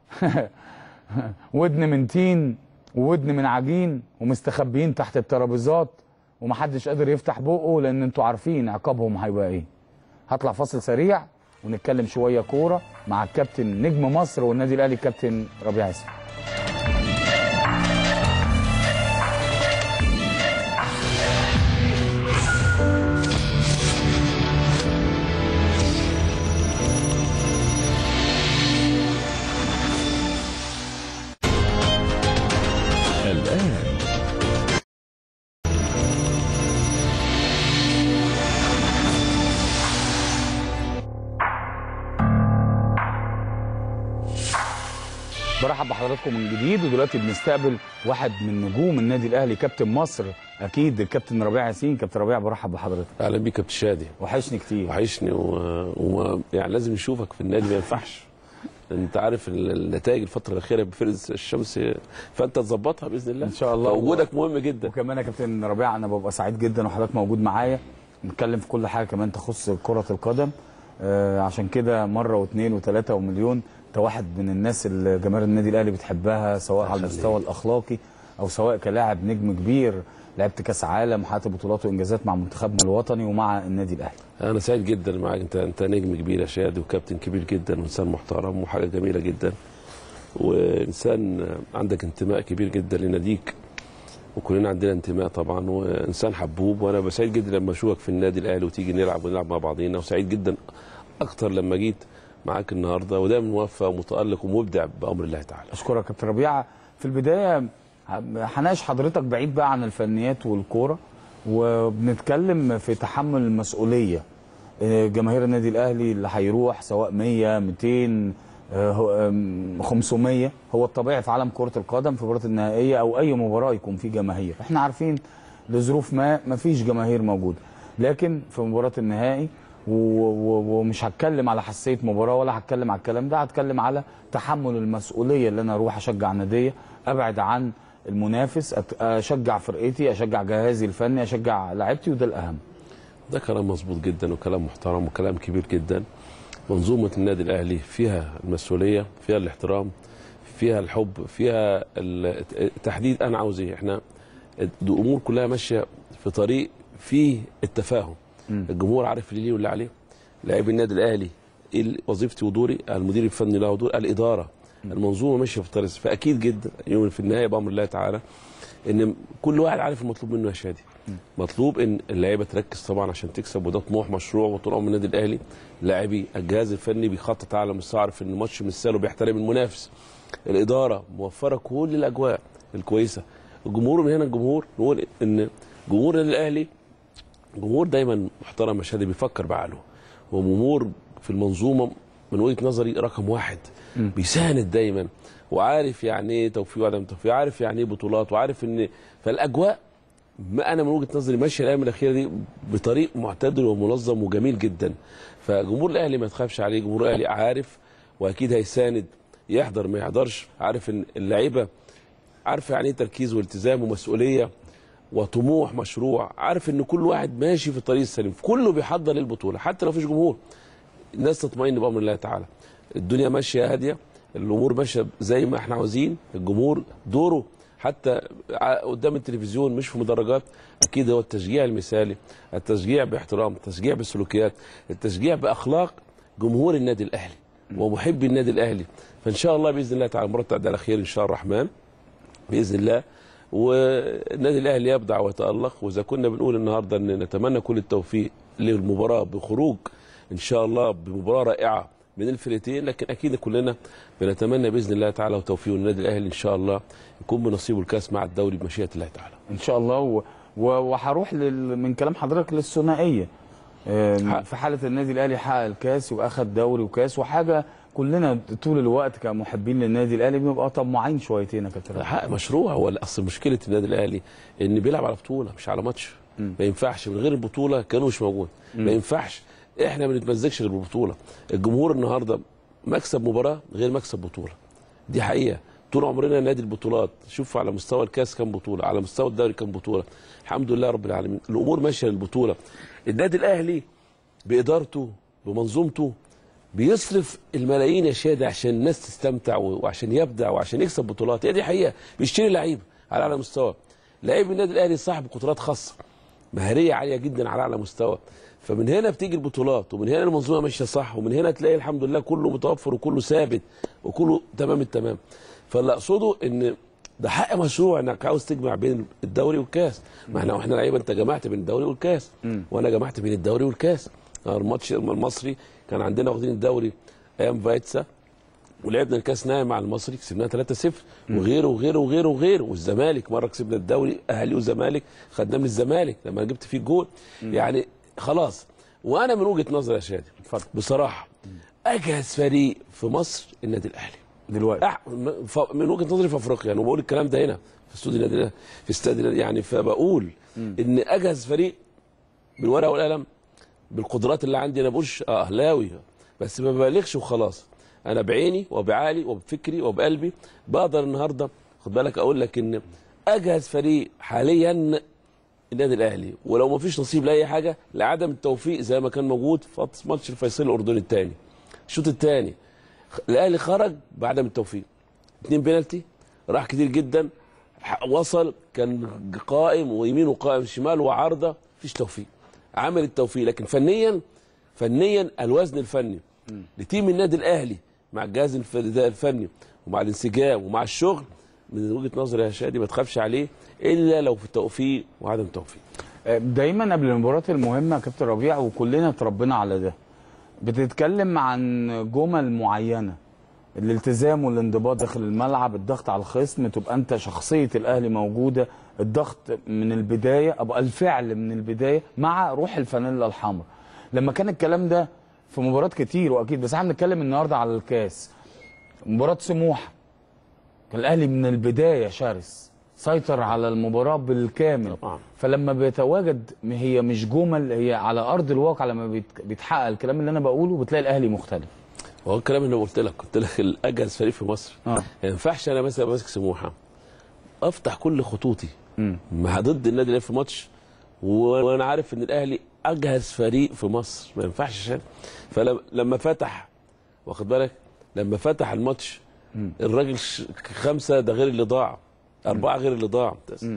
ودن من تين وودن من عجين ومستخبيين تحت الترابيزات ومحدش قادر يفتح بقه لان انتوا عارفين عقابهم هيبقى ايه هطلع فاصل سريع ونتكلم شويه كوره مع الكابتن نجم مصر والنادي الاهلي الكابتن ربيع ياسين الآن برحب بحضراتكم من جديد ودلوقتي بنستقبل واحد من نجوم النادي الاهلي كابتن مصر اكيد الكابتن ربيع ياسين كابتن ربيع برحب بحضرتك اهلا بيك يا كابتن شادي وحشني كتير وحشني و... و... يعني لازم نشوفك في النادي ما ينفعش انت عارف ال- النتائج الفتره الاخيره بفرقه الشمس فانت تظبطها باذن الله ان شاء الله وجودك مهم جدا وكمان يا كابتن ربيع انا ببقى سعيد جدا وحضرتك موجود معايا نتكلم في كل حاجه كمان تخص كره القدم آه عشان كده مره واثنين وثلاثه ومليون انت واحد من الناس اللي جماهير النادي الاهلي بتحبها سواء على المستوى الاخلاقي او سواء كلاعب نجم كبير لعبت كاس عالم وحققت بطولات وانجازات مع منتخبنا الوطني ومع النادي الاهلي انا سعيد جدا معاك انت انت نجم كبير يا شادي وكابتن كبير جدا وانسان محترم وحاجه جميله جدا وانسان عندك انتماء كبير جدا لناديك وكلنا عندنا انتماء طبعا وانسان حبوب وانا بسعيد جدا لما اشوفك في النادي الاهلي وتيجي نلعب ونلعب مع بعضينا وسعيد جدا اكتر لما جيت معاك النهارده ودايما موفق ومتالق ومبدع بامر الله تعالى اشكرك يا كابتن ربيعه في البدايه هناقش حضرتك بعيد بقى عن الفنيات والكوره وبنتكلم في تحمل المسؤوليه آه، جماهير النادي الاهلي اللي هيروح سواء 100 200 آه، هو- آم، 500 هو الطبيعي في عالم كره القدم في المباراه النهائيه او اي مباراه يكون في جماهير احنا عارفين لظروف ما ما فيش جماهير موجوده لكن في مباراه النهائي و- و- ومش هتكلم على حساسيه مباراه ولا هتكلم على الكلام ده هتكلم على تحمل المسؤوليه اللي انا اروح اشجع ناديه ابعد عن المنافس أت- اشجع فرقتي اشجع جهازي الفني اشجع لاعبتي وده الاهم ده كلام مظبوط جدا وكلام محترم وكلام كبير جدا منظومة النادي الأهلي فيها المسؤولية فيها الاحترام فيها الحب فيها ال- التحديد أنا عاوز إيه إحنا الأمور كلها ماشية في طريق فيه التفاهم الجمهور عارف اللي ليه واللي عليه لاعبي النادي الأهلي إيه ال- وظيفتي ودوري المدير الفني له دور الإدارة المنظومة ماشية في طريق فأكيد جدا يوم في النهاية بأمر الله تعالى ان كل واحد عارف المطلوب منه يا شادي مطلوب ان اللعيبه تركز طبعا عشان تكسب وده طموح مشروع وطول عمر النادي الاهلي لاعبي الجهاز الفني بيخطط على مستوى عارف ان الماتش مش سهل وبيحترم المنافس الاداره موفره كل الاجواء الكويسه الجمهور من هنا الجمهور نقول ان جمهور النادي الاهلي جمهور دايما محترم مشهدي بيفكر بعقله وجمهور في المنظومه من وجهه نظري رقم واحد بيساند دايما وعارف يعني ايه توفيق وعدم توفيق عارف يعني ايه بطولات وعارف ان فالاجواء ما انا من وجهه نظري ماشيه الايام الاخيره دي بطريق معتدل ومنظم وجميل جدا فجمهور الاهلي ما تخافش عليه جمهور الاهلي عارف واكيد هيساند يحضر ما يحضرش عارف ان اللعيبه عارف يعني ايه تركيز والتزام ومسؤوليه وطموح مشروع عارف ان كل واحد ماشي في الطريق السليم كله بيحضر للبطوله حتى لو فيش جمهور الناس تطمئن بامر الله تعالى الدنيا ماشيه هاديه الامور ماشيه زي ما احنا عاوزين الجمهور دوره حتى ع- قدام التلفزيون مش في مدرجات اكيد هو التشجيع المثالي التشجيع باحترام التشجيع بالسلوكيات التشجيع باخلاق جمهور النادي الاهلي ومحبي النادي الاهلي فان شاء الله باذن الله تعالى المباراه تعدي على خير ان شاء الرحمن باذن الله والنادي الاهلي يبدع ويتالق واذا كنا بنقول النهارده ان نتمنى كل التوفيق للمباراه بخروج ان شاء الله بمباراه رائعه من الفرقتين لكن اكيد كلنا بنتمنى باذن الله تعالى وتوفيق النادي الاهلي ان شاء الله يكون بنصيبه الكاس مع الدوري بمشيئه الله تعالى ان شاء الله و... و... وهروح لل... من كلام حضرتك للثنائيه آم، في حاله النادي الاهلي حقق الكاس واخد دوري وكاس وحاجه كلنا طول الوقت كمحبين للنادي الاهلي بنبقى طماعين شويتين يا كابتن حق مشروع هو اصل مشكله النادي الاهلي ان بيلعب على بطوله مش على ماتش ما ينفعش من غير البطوله كانوا مش موجود ما ينفعش احنا ما بنتمزجش غير بالبطوله الجمهور النهارده مكسب مباراه غير مكسب بطوله دي حقيقه طول عمرنا نادي البطولات شوف على مستوى الكاس كام بطوله على مستوى الدوري كام بطوله الحمد لله رب العالمين الامور ماشيه للبطوله النادي الاهلي بادارته بمنظومته بيصرف الملايين يا شادي عشان الناس تستمتع و- وعشان يبدع وعشان يكسب بطولات هي دي حقيقه بيشتري لعيبه على اعلى مستوى لعيب النادي الاهلي صاحب قدرات خاصه مهاريه عاليه جدا على اعلى مستوى فمن هنا بتيجي البطولات ومن هنا المنظومه ماشيه صح ومن هنا تلاقي الحمد لله كله متوفر وكله ثابت وكله تمام التمام فاللي اقصده ان ده حق مشروع انك عاوز تجمع بين الدوري والكاس ما احنا واحنا لعيبه انت جمعت بين الدوري والكاس وانا جمعت بين الدوري والكاس الماتش المصري كان عندنا واخدين الدوري ايام فايتسا ولعبنا الكاس نهائي مع المصري كسبناه 3-0 وغيره وغيره وغيره وغيره والزمالك مره كسبنا الدوري اهلي وزمالك خدناه من الزمالك لما جبت فيه جول يعني خلاص وانا من وجهه نظري يا شادي بصراحه اجهز فريق في مصر النادي الاهلي دلوقتي أح... م- ف- من وجهه نظري في افريقيا انا بقول الكلام ده هنا في استوديو النادي الأهلي- في استاد النادي- يعني فبقول ان اجهز فريق بالورقه والقلم بالقدرات اللي عندي انا بقولش اه اهلاوي بس ما ببالغش وخلاص انا بعيني وبعقلي وبفكري وبقلبي بقدر النهارده خد بالك اقول لك ان اجهز فريق حاليا النادي الاهلي ولو ما فيش نصيب لاي حاجه لعدم التوفيق زي ما كان موجود في ماتش الفيصلي الاردني الثاني الشوط الثاني الاهلي خرج بعدم التوفيق اتنين بينالتي راح كتير جدا ح- وصل كان قائم ويمينه قائم شمال وعارضه مفيش توفيق عمل التوفيق لكن فنيا فنيا الوزن الفني لتيم النادي الاهلي مع الجهاز الف- الفني ومع الانسجام ومع الشغل من وجهه نظري يا شادي ما تخافش عليه الا لو في التوفيق وعدم التوفيق دايما قبل المباريات المهمه يا كابتن ربيع وكلنا اتربينا على ده بتتكلم عن جمل معينه الالتزام والانضباط داخل الملعب الضغط على الخصم تبقى انت شخصيه الاهلي موجوده الضغط من البدايه ابقى الفعل من البدايه مع روح الفانيلا الحمراء لما كان الكلام ده في مباريات كتير واكيد بس احنا بنتكلم النهارده على الكاس مباراه سموحه كان الاهلي من البدايه شرس سيطر على المباراه بالكامل طبعا. فلما بيتواجد هي مش جمل هي على ارض الواقع لما بيت- بيتحقق الكلام اللي انا بقوله بتلاقي الاهلي مختلف هو الكلام اللي قلت لك قلت لك الاجهز فريق في مصر آه. ما ينفعش انا مثلا ماسك سموحه افتح كل خطوطي مع ضد النادي الاهلي في ماتش و- وانا عارف ان الاهلي اجهز فريق في مصر ما ينفعش عشان فلما فتح واخد بالك لما فتح الماتش الراجل ش- خمسه ده غير اللي ضاع اربعه غير اللي ضاع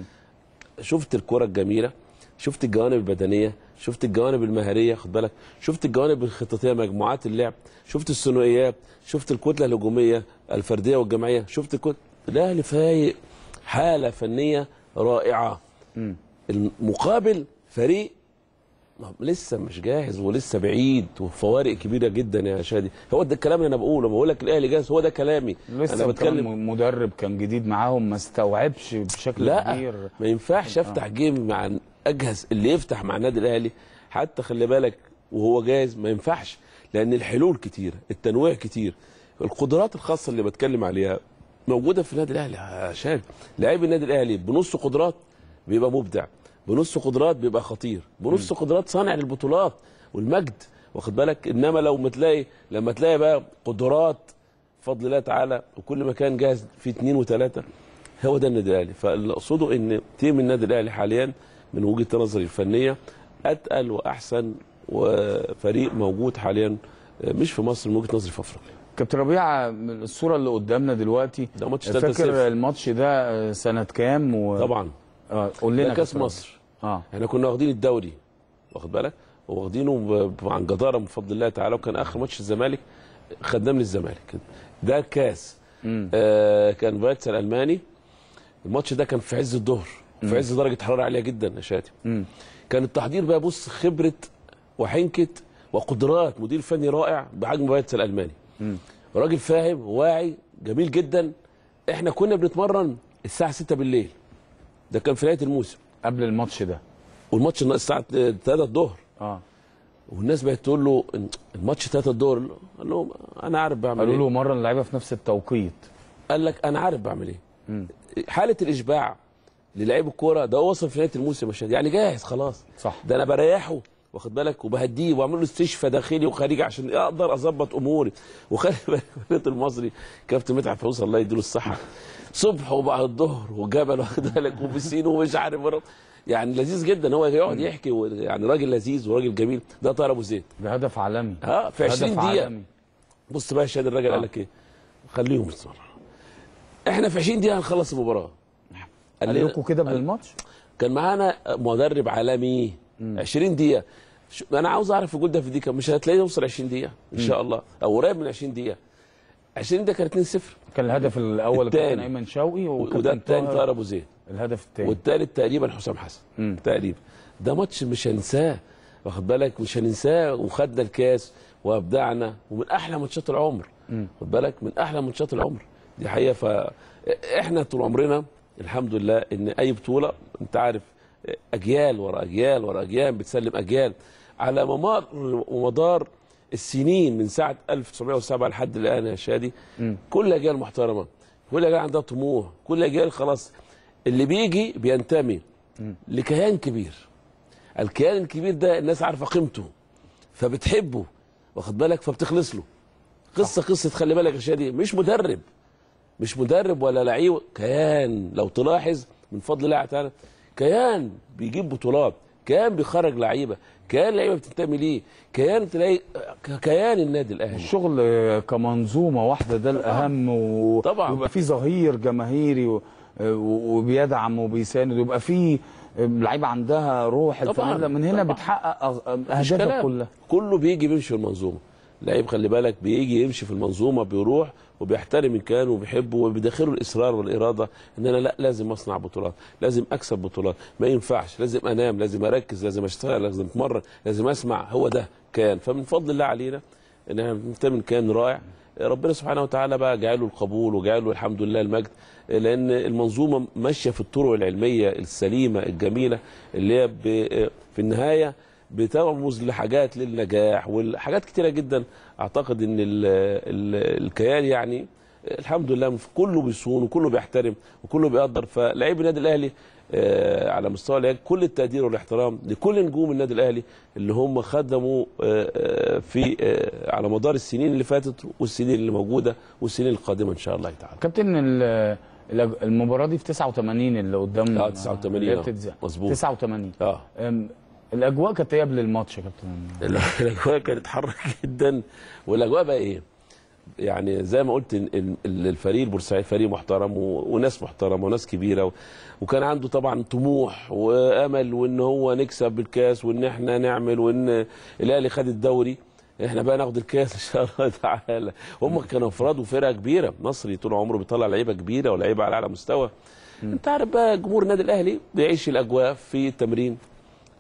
شفت الكره الجميله شفت الجوانب البدنيه شفت الجوانب المهاريه خد بالك شفت الجوانب الخططيه مجموعات اللعب شفت الثنائيات شفت الكتله الهجوميه الفرديه والجماعيه شفت الكتله الاهلي فايق حاله فنيه رائعه المقابل فريق ما لسه مش جاهز ولسه بعيد وفوارق كبيره جدا يا شادي هو ده الكلام اللي انا بقوله بقول لك الاهلي جاهز هو ده كلامي لسه انا بتكلم بتكلم مدرب كان جديد معاهم ما استوعبش بشكل لا كبير ما ينفعش افتح جيم مع اجهز اللي يفتح مع النادي الاهلي حتى خلي بالك وهو جاهز ما ينفعش لان الحلول كتير التنويع كتير القدرات الخاصه اللي بتكلم عليها موجوده في النادي الاهلي يا شادي لاعب النادي الاهلي بنص قدرات بيبقى مبدع بنص قدرات بيبقى خطير بنص قدرات صانع للبطولات والمجد واخد بالك انما لو ما تلاقي لما تلاقي بقى قدرات بفضل الله تعالى وكل مكان جاهز في اثنين وثلاثه هو ده النادي الاهلي فاللي اقصده ان تيم النادي الاهلي حاليا من وجهه نظري الفنيه اتقل واحسن وفريق موجود حاليا مش في مصر من وجهه نظري في افريقيا كابتن ربيع من الصوره اللي قدامنا دلوقتي ده ماتش 3-0. فاكر الماتش ده سنه كام و... طبعا اه قول لنا ده كاس كابتن مصر اه احنا كنا واخدين الدوري واخد بالك واخدينه ب- عن جداره من فضل الله تعالى وكان اخر ماتش الزمالك خدناه من الزمالك ده كاس آه كان فايتس الالماني الماتش ده كان في عز الظهر في عز درجه حراره عاليه جدا يا شاتي كان التحضير بقى بص خبره وحنكه وقدرات مدير فني رائع بحجم فايتس الالماني راجل فاهم واعي جميل جدا احنا كنا بنتمرن الساعه 6 بالليل ده كان في نهايه الموسم قبل الماتش ده والماتش الساعه 3 الظهر اه والناس بقت تقول له إن الماتش 3 الظهر قال لهم انا عارف بعمل قالوا ايه له مره اللعيبه في نفس التوقيت قال لك انا عارف بعمل ايه حاله الاشباع للاعيب الكوره ده هو وصل في نهايه الموسم يا شادي يعني جاهز خلاص صح ده انا بريحه واخد بالك وبهديه واعمل له استشفاء داخلي وخارجي عشان اقدر اظبط اموري وخلي بالك الفريق المصري كابتن مدحت فوز الله يديله الصحه صبح وبعد الظهر وجبل واخد بالك وبسين ومش عارف ورا. يعني لذيذ جدا هو يقعد يحكي و- يعني راجل لذيذ وراجل جميل ده طاهر ابو زيد ده هدف عالمي اه في هدف 20 دقيقه عالمي. بص بقى يا شادي الراجل قال لك ايه خليهم يتصرفوا احنا في 20 دقيقه هنخلص المباراه قال لنا- لكم كده بالماتش كان معانا مدرب عالمي 20 دقيقه شو- انا عاوز اعرف الجول ده في دقيقه مش هتلاقيه يوصل 20 دقيقه ان شاء الله او قريب من 20 دقيقه 20 دقيقه كان 2-0 كان الهدف الاول كابتن التاني. ايمن شوقي وده وكابتن الثاني طاهر طاهر ابو زيد الهدف الثاني والثالث تقريبا حسام حسن تقريبا ده ماتش مش هنساه واخد بالك مش هننساه وخدنا الكاس وابدعنا ومن احلى ماتشات العمر خد بالك من احلى ماتشات العمر دي حقيقه فاحنا طول عمرنا الحمد لله ان اي بطوله انت عارف اجيال ورا اجيال ورا اجيال بتسلم اجيال على ممر ومدار السنين من ساعه 1907 لحد الان يا شادي كل اجيال محترمه كل اجيال عندها طموح كل اجيال خلاص اللي بيجي بينتمي لكيان كبير الكيان الكبير ده الناس عارفه قيمته فبتحبه واخد بالك فبتخلص له قصه قصه خلي بالك يا شادي مش مدرب مش مدرب ولا لعيب كيان لو تلاحظ من فضل الله تعالى كيان بيجيب بطولات كيان بيخرج لعيبه كيان لعيبه بتنتمي ليه كيان تلاقي ك- كيان النادي الاهلي الشغل كمنظومه واحده ده الاهم و... طبعا. ويبقى في ظهير جماهيري و... و- وبيدعم وبيساند ويبقى في لعيبه عندها روح طبعاً. الفانيلا من هنا طبعاً. بتحقق أغ- مش اهدافك كلام. كلها كله بيجي بيمشي في المنظومه لعيب خلي بالك بيجي يمشي في المنظومه بيروح وبيحترم كان وبيحبه وبيدخله الاصرار والاراده ان انا لا لازم اصنع بطولات لازم اكسب بطولات ما ينفعش لازم انام لازم اركز لازم اشتغل لازم اتمرن لازم اسمع هو ده كان فمن فضل الله علينا ان احنا بننتمي كان رائع ربنا سبحانه وتعالى بقى جعله القبول وجعله الحمد لله المجد لان المنظومه ماشيه في الطرق العلميه السليمه الجميله اللي هي ب- في النهايه بترمز لحاجات للنجاح والحاجات كتيره جدا اعتقد ان ال ال الكيان يعني الحمد لله كله بيصون وكله بيحترم وكله بيقدر فلاعيب النادي الاهلي آه، على مستوى العلاج كل التقدير والاحترام لكل نجوم النادي الاهلي اللي هم خدموا آه، آه، في آه، على مدار السنين اللي فاتت والسنين اللي موجوده والسنين القادمه ان شاء الله تعالى كابتن ال- الأج- المباراه دي في 89 اللي قدام اه 89 اللي هي آه، بتتذاع. مظبوط 89 اه أم، الاجواء كانت ايه قبل الماتش يا كابتن الاجواء كانت حر جدا والاجواء بقى ايه؟ يعني زي ما قلت ال- ال- الفريق البورسعيد فريق محترم و- وناس محترمه وناس كبيره و- وكان عنده طبعا طموح وامل وان هو نكسب بالكاس وان احنا نعمل وان الاهلي خد الدوري احنا بقى ناخد الكاس ان شاء الله تعالى هم كانوا افراد وفرقه كبيره مصري طول عمره بيطلع لعيبه كبيره ولاعيبه على اعلى مستوى انت عارف بقى جمهور النادي الاهلي بيعيش الاجواء في التمرين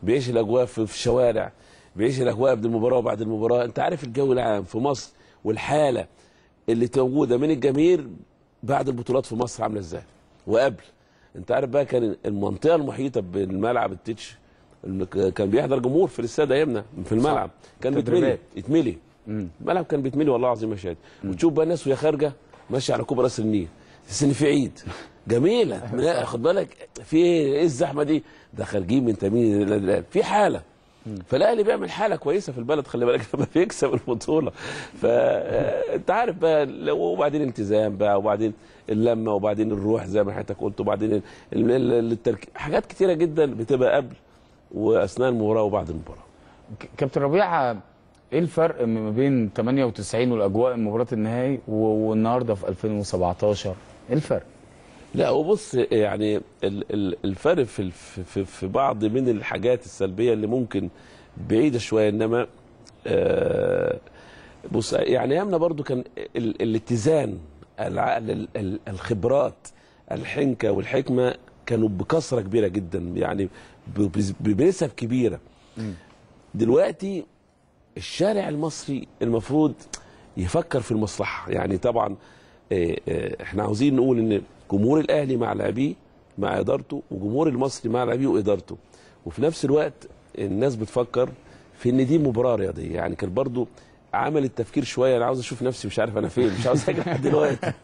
بيعيش الاجواء في في الشوارع بيعيش الاجواء قبل المباراه وبعد المباراه انت عارف الجو العام في مصر والحاله اللي موجوده من الجماهير بعد البطولات في مصر عامله ازاي وقبل انت عارف بقى كان المنطقه المحيطه بالملعب التتش اللي ك- كان بيحضر جمهور في الاستاد ايامنا في الملعب كان بيتملي تدريبات. يتملي الملعب كان بيتملي والله العظيم يا شادي وتشوف بقى الناس وهي خارجه ماشيه على كوبري راس النيل تحس ان في عيد جميله لا، خد بالك في ايه إيه الزحمه دي ده خارجين من تمرين النادي الاهلي في حاله فالاهلي بيعمل حاله كويسه في البلد خلي بالك لما بيكسب البطوله فانت عارف بقى لو- وبعدين التزام بقى وبعدين اللمه وبعدين الروح زي ما حضرتك قلت وبعدين ال- ال- التركيز حاجات كتيره جدا بتبقى قبل واثناء المباراه وبعد المباراه ك- كابتن ربيع ايه الفرق ما بين 98 والاجواء مباراه النهائي و- والنهارده في 2017 ايه الفرق لا وبص يعني ال- ال- الفرق في في في بعض من الحاجات السلبيه اللي ممكن بعيده شويه انما آه، بص يعني ايامنا برضو كان ال- الاتزان العقل ال- ال- الخبرات الحنكه والحكمه كانوا بكثره كبيره جدا يعني ب- ب- بنسب كبيره دلوقتي الشارع المصري المفروض يفكر في المصلحه يعني طبعا آه، آه، احنا عاوزين نقول ان جمهور الاهلي مع لاعبيه مع ادارته وجمهور المصري مع لاعبيه وادارته وفي نفس الوقت الناس بتفكر في ان دي مباراه رياضيه يعني كان برضو عمل التفكير شويه انا عاوز اشوف نفسي مش عارف انا فين مش عاوز اجي لحد دلوقتي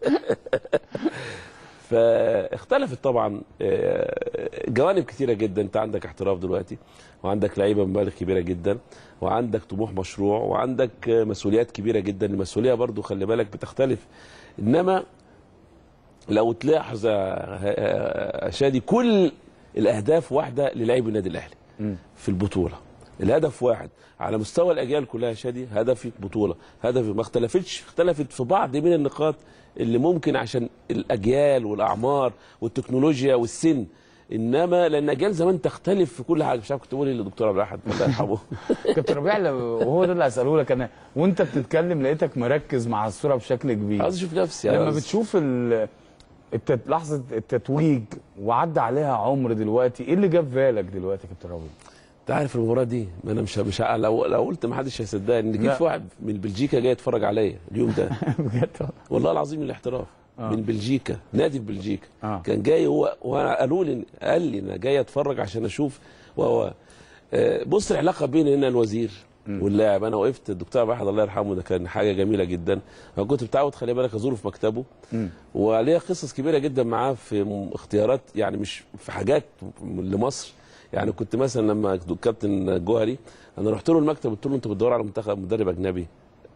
فاختلفت طبعا آه، جوانب كتيره جدا انت عندك احتراف دلوقتي وعندك لعيبه مبالغ كبيره جدا وعندك طموح مشروع وعندك آه، مسؤوليات كبيره جدا المسؤوليه برضو خلي بالك بتختلف انما لو تلاحظ يا- يا شادي كل الاهداف واحده للاعبي النادي الاهلي في البطوله الهدف واحد على مستوى الاجيال كلها يا شادي هدف بطوله هدف ما اختلفتش اختلفت في بعض من النقاط اللي ممكن عشان الاجيال والاعمار والتكنولوجيا والسن انما لان اجيال زمان تختلف في كل حاجه مش عارف كنت بقول ايه للدكتور عبد الاحد الله يرحمه كابتن ربيع لو- وهو ده اللي هساله لك انا وانت بتتكلم لقيتك مركز مع الصوره بشكل كبير عاوز اشوف نفسي لما عاوز- بتشوف ال- التت... لحظه التتويج وعدى عليها عمر دلوقتي ايه اللي جاب في بالك دلوقتي يا كابتن ربيع انت عارف المباراه دي ما انا مش مش ه- لو لو قلت ما حدش هيصدقني ان لا. جه في واحد من بلجيكا جاي يتفرج عليا اليوم ده بجد والله العظيم من الاحتراف آه. من بلجيكا نادي في بلجيكا آه. كان جاي هو وانا قالوا لي قال لي انا جاي اتفرج عشان اشوف وهو آه، بص العلاقه بين هنا الوزير واللاعب انا وقفت الدكتور عبد الواحد الله يرحمه ده كان حاجه جميله جدا انا كنت متعود خلي بالك ازوره في مكتبه وليا قصص كبيره جدا معاه في م- اختيارات يعني مش في حاجات لمصر يعني كنت مثلا لما الكابتن جوهري انا رحت له المكتب قلت له انت بتدور على منتخب مدرب اجنبي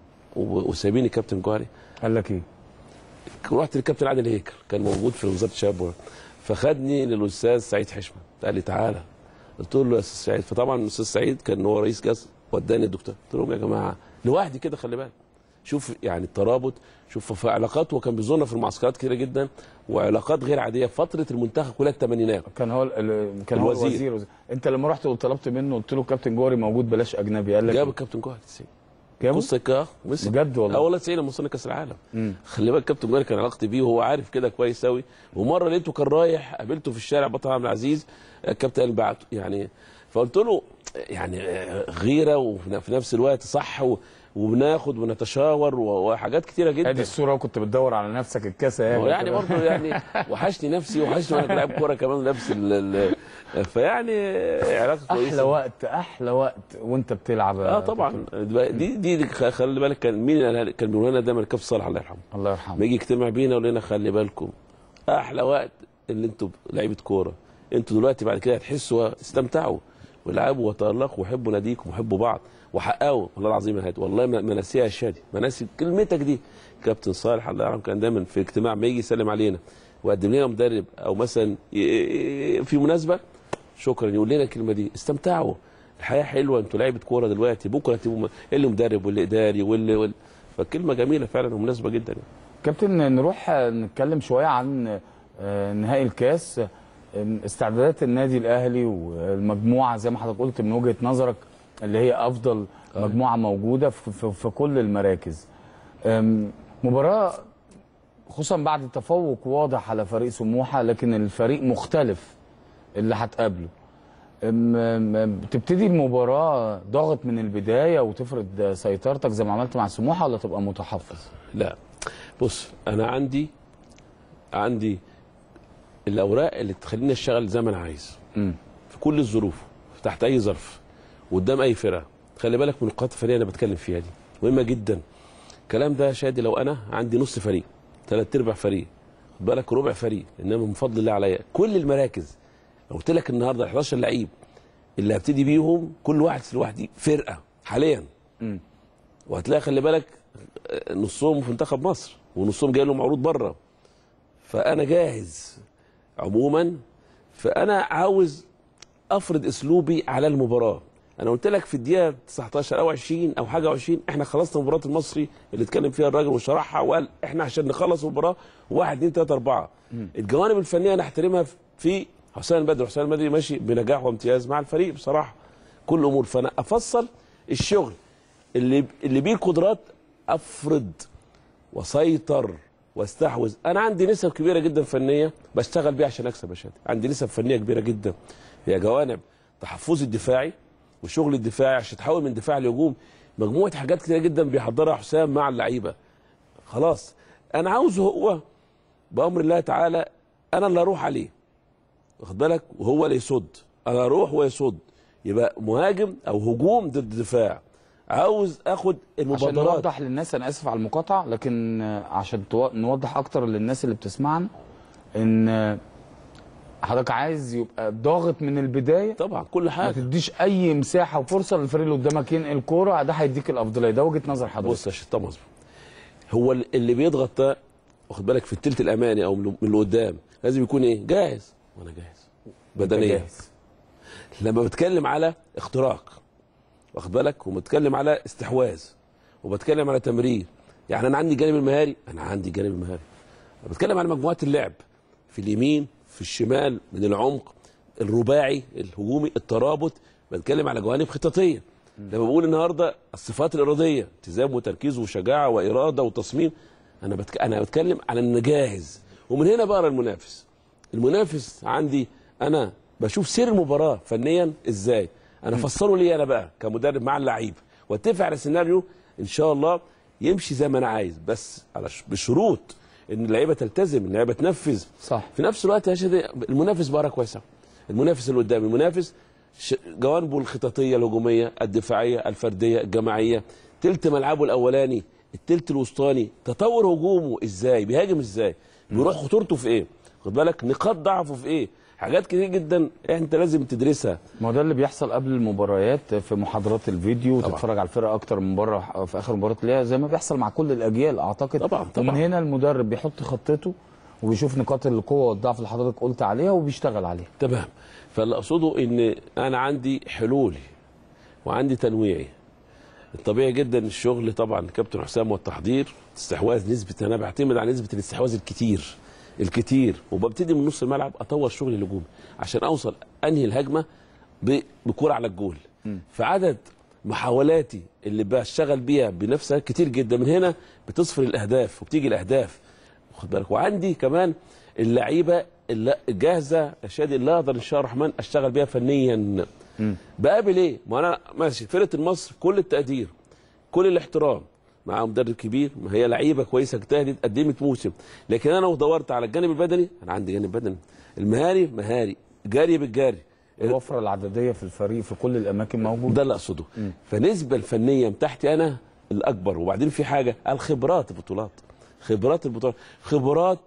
و- وسايبيني الكابتن جوهري قال لك ايه؟ رحت للكابتن عادل هيكل كان موجود في وزاره الشباب والرياضة. فخدني للاستاذ سعيد حشمه قال لي تعالى قلت له يا استاذ سعيد فطبعا الاستاذ سعيد كان هو رئيس جهاز وداني الدكتور قلت لهم يا جماعه لوحدي كده خلي بالك شوف يعني الترابط شوف في علاقات وكان بيزورنا في المعسكرات كتيره جدا وعلاقات غير عاديه في فتره المنتخب كلها الثمانينات كان هو ال- كان هو الوزير. الوزير انت لما رحت وطلبت منه قلت له كابتن جوهري موجود بلاش اجنبي قال لك جاب إيه؟ الكابتن جوهري 90 جابه؟ بص اه بص بجد والله؟ اه والله 90 لما وصلنا كاس العالم مم. خلي بالك كابتن جوهري كان علاقتي بيه وهو عارف كده كويس قوي ومره لقيته كان رايح قابلته في الشارع بطل عبد العزيز الكابتن قال بعته يعني فقلت له يعني آه، غيره وفي نفس الوقت صح و- وبناخد ونتشاور و- وحاجات كتيره جدا ادي الصوره وكنت بتدور على نفسك الكاسه هو يعني برضه يعني وحشني نفسي وحشني وانا بلعب كوره كمان نفس ال ال- فيعني علاقه كويسه احلى وقت احلى وقت وانت بتلعب يا اه طبعا دي دي خ- خلي بالك كان مين اللي قالها- كان بيقول لنا دايما الكابتن صالح الله يرحمه الله يرحمه ما يجي يجتمع بينا يقول لنا خلي بالكم احلى وقت اللي انتوا لعيبه كوره انتوا دلوقتي بعد كده هتحسوا استمتعوا والعبوا وتالقوا وحبوا ناديكم وحبوا بعض وحققوا والله العظيم يا هادي والله ما ما ناسيها يا شادي ما ناسي كلمتك دي كابتن صالح الله يرحمه كان دايما في اجتماع ما يجي يسلم علينا ويقدم لنا مدرب او مثلا ي- ي- في مناسبه شكرا يقول لنا الكلمه دي استمتعوا الحياه حلوه انتوا لعيبه كوره دلوقتي بكره تبقوا م- اللي مدرب واللي اداري واللي, واللي فالكلمه جميله فعلا ومناسبه جدا يعني. كابتن نروح نتكلم شويه عن آه، نهائي الكاس آه، استعدادات النادي الاهلي والمجموعه زي ما حضرتك قلت من وجهه نظرك اللي هي افضل مجموعه موجوده في, في, في كل المراكز آم، مباراه خصوصا بعد تفوق واضح على فريق سموحه لكن الفريق مختلف اللي هتقابله م- بتبتدي المباراه ضاغط من البدايه وتفرض سيطرتك زي ما عملت مع سموحه ولا تبقى متحفظ؟ لا بص انا عندي عندي الاوراق اللي تخليني اشتغل زي ما انا عايز في كل الظروف تحت اي ظرف قدام اي فرقه خلي بالك من النقاط الفنيه اللي بتكلم فيها دي مهمه جدا الكلام ده شادي لو انا عندي نص فريق ثلاث ارباع فريق خد بالك ربع فريق انما من فضل الله عليا كل المراكز لو قلت لك النهارده 11 لعيب اللي هبتدي بيهم كل واحد لوحدي فرقه حاليا وهتلاقي خلي بالك آه، نصهم في منتخب مصر ونصهم جاي لهم عروض بره فانا جاهز عموما فانا عاوز افرض اسلوبي على المباراه انا قلت لك في الدقيقه 19 او 20 او حاجه 20 احنا خلصنا مباراه المصري اللي اتكلم فيها الراجل وشرحها وقال احنا عشان نخلص المباراه 1 2 3 4 الجوانب الفنيه نحترمها في حسام البدري حسام البدري ماشي بنجاح وامتياز مع الفريق بصراحه كل امور فانا افصل الشغل اللي اللي بيه القدرات افرض وسيطر واستحوذ انا عندي نسب كبيره جدا فنيه بشتغل بيها عشان اكسب يا شادي عندي نسب فنيه كبيره جدا هي جوانب تحفظي الدفاعي وشغل الدفاعي عشان تحول من دفاع لهجوم مجموعه حاجات كتيره جدا بيحضرها حسام مع اللعيبه خلاص انا عاوزه هو بامر الله تعالى انا اللي اروح عليه واخد بالك وهو اللي يصد انا اروح ويصد يبقى مهاجم او هجوم ضد دفاع عاوز اخد عشان المبادرات نوضح للناس انا اسف على المقاطعه لكن آه، عشان تو- نوضح اكتر للناس اللي بتسمعنا ان آه، حضرتك عايز يبقى ضاغط من البدايه طبعا كل حاجه ما تديش اي مساحه وفرصه للفريق اللي قدامك ينقل كوره ده هيديك الافضليه ده وجهه نظر حضرتك بص يا شطه مظبوط هو اللي بيضغط ده واخد بالك في التلت الاماني او من اللي قدام لازم يكون ايه جاهز وانا جاهز بدنيا جاهز. لما بتكلم على اختراق واخد بالك وبتكلم على استحواذ وبتكلم على تمرير يعني انا عندي جانب المهاري انا عندي جانب المهاري بتكلم على مجموعات اللعب في اليمين في الشمال من العمق الرباعي الهجومي الترابط بتكلم على جوانب خططيه لما بقول النهارده الصفات الاراديه التزام وتركيز وشجاعه واراده وتصميم انا بتك... انا بتكلم على ان جاهز ومن هنا بقرا المنافس المنافس عندي انا بشوف سير المباراه فنيا ازاي انا فصله لي انا بقى كمدرب مع اللعيب واتفق على سيناريو ان شاء الله يمشي زي ما انا عايز بس على ش... بشروط ان اللعيبه تلتزم اللعيبه تنفذ صح في نفس الوقت يا شادي المنافس بقرا كويسه المنافس اللي قدامي المنافس ش... جوانبه الخططيه الهجوميه الدفاعيه الفرديه الجماعيه تلت ملعبه الاولاني التلت الوسطاني تطور هجومه ازاي بيهاجم ازاي بيروح خطورته في ايه خد بالك نقاط ضعفه في ايه حاجات كتير جدا انت لازم تدرسها ما هو ده اللي بيحصل قبل المباريات في محاضرات الفيديو وتتفرج على الفرقه اكتر من مره في اخر مباراه ليها زي ما بيحصل مع كل الاجيال اعتقد طبعا طبعا ومن هنا المدرب بيحط خطته وبيشوف نقاط القوه والضعف اللي حضرتك قلت عليها وبيشتغل عليها تمام فاللي اقصده ان انا عندي حلولي وعندي تنويعي الطبيعي جدا الشغل طبعا كابتن حسام والتحضير استحواذ نسبه انا بعتمد على نسبه الاستحواذ الكتير الكتير وببتدي من نص الملعب اطور شغل الهجوم عشان اوصل انهي الهجمه ب- بكره على الجول فعدد محاولاتي اللي بشتغل بيها بنفسها كتير جدا من هنا بتصفر الاهداف وبتيجي الاهداف خد بالك وعندي كمان اللعيبه اللي جاهزه يا شادي اللي اقدر ان شاء الله الرحمن اشتغل بيها فنيا بقابل ايه؟ ما انا ماشي فرقه مصر كل التقدير كل الاحترام مع مدرب كبير ما هي لعيبه كويسه اجتهدت قدمت موسم لكن انا لو دورت على الجانب البدني انا عندي جانب بدني المهاري مهاري جاري بالجاري الوفره العدديه في الفريق في كل الاماكن موجوده ده اللي اقصده فنسبه الفنيه بتاعتي انا الاكبر وبعدين في حاجه الخبرات البطولات خبرات البطولات خبرات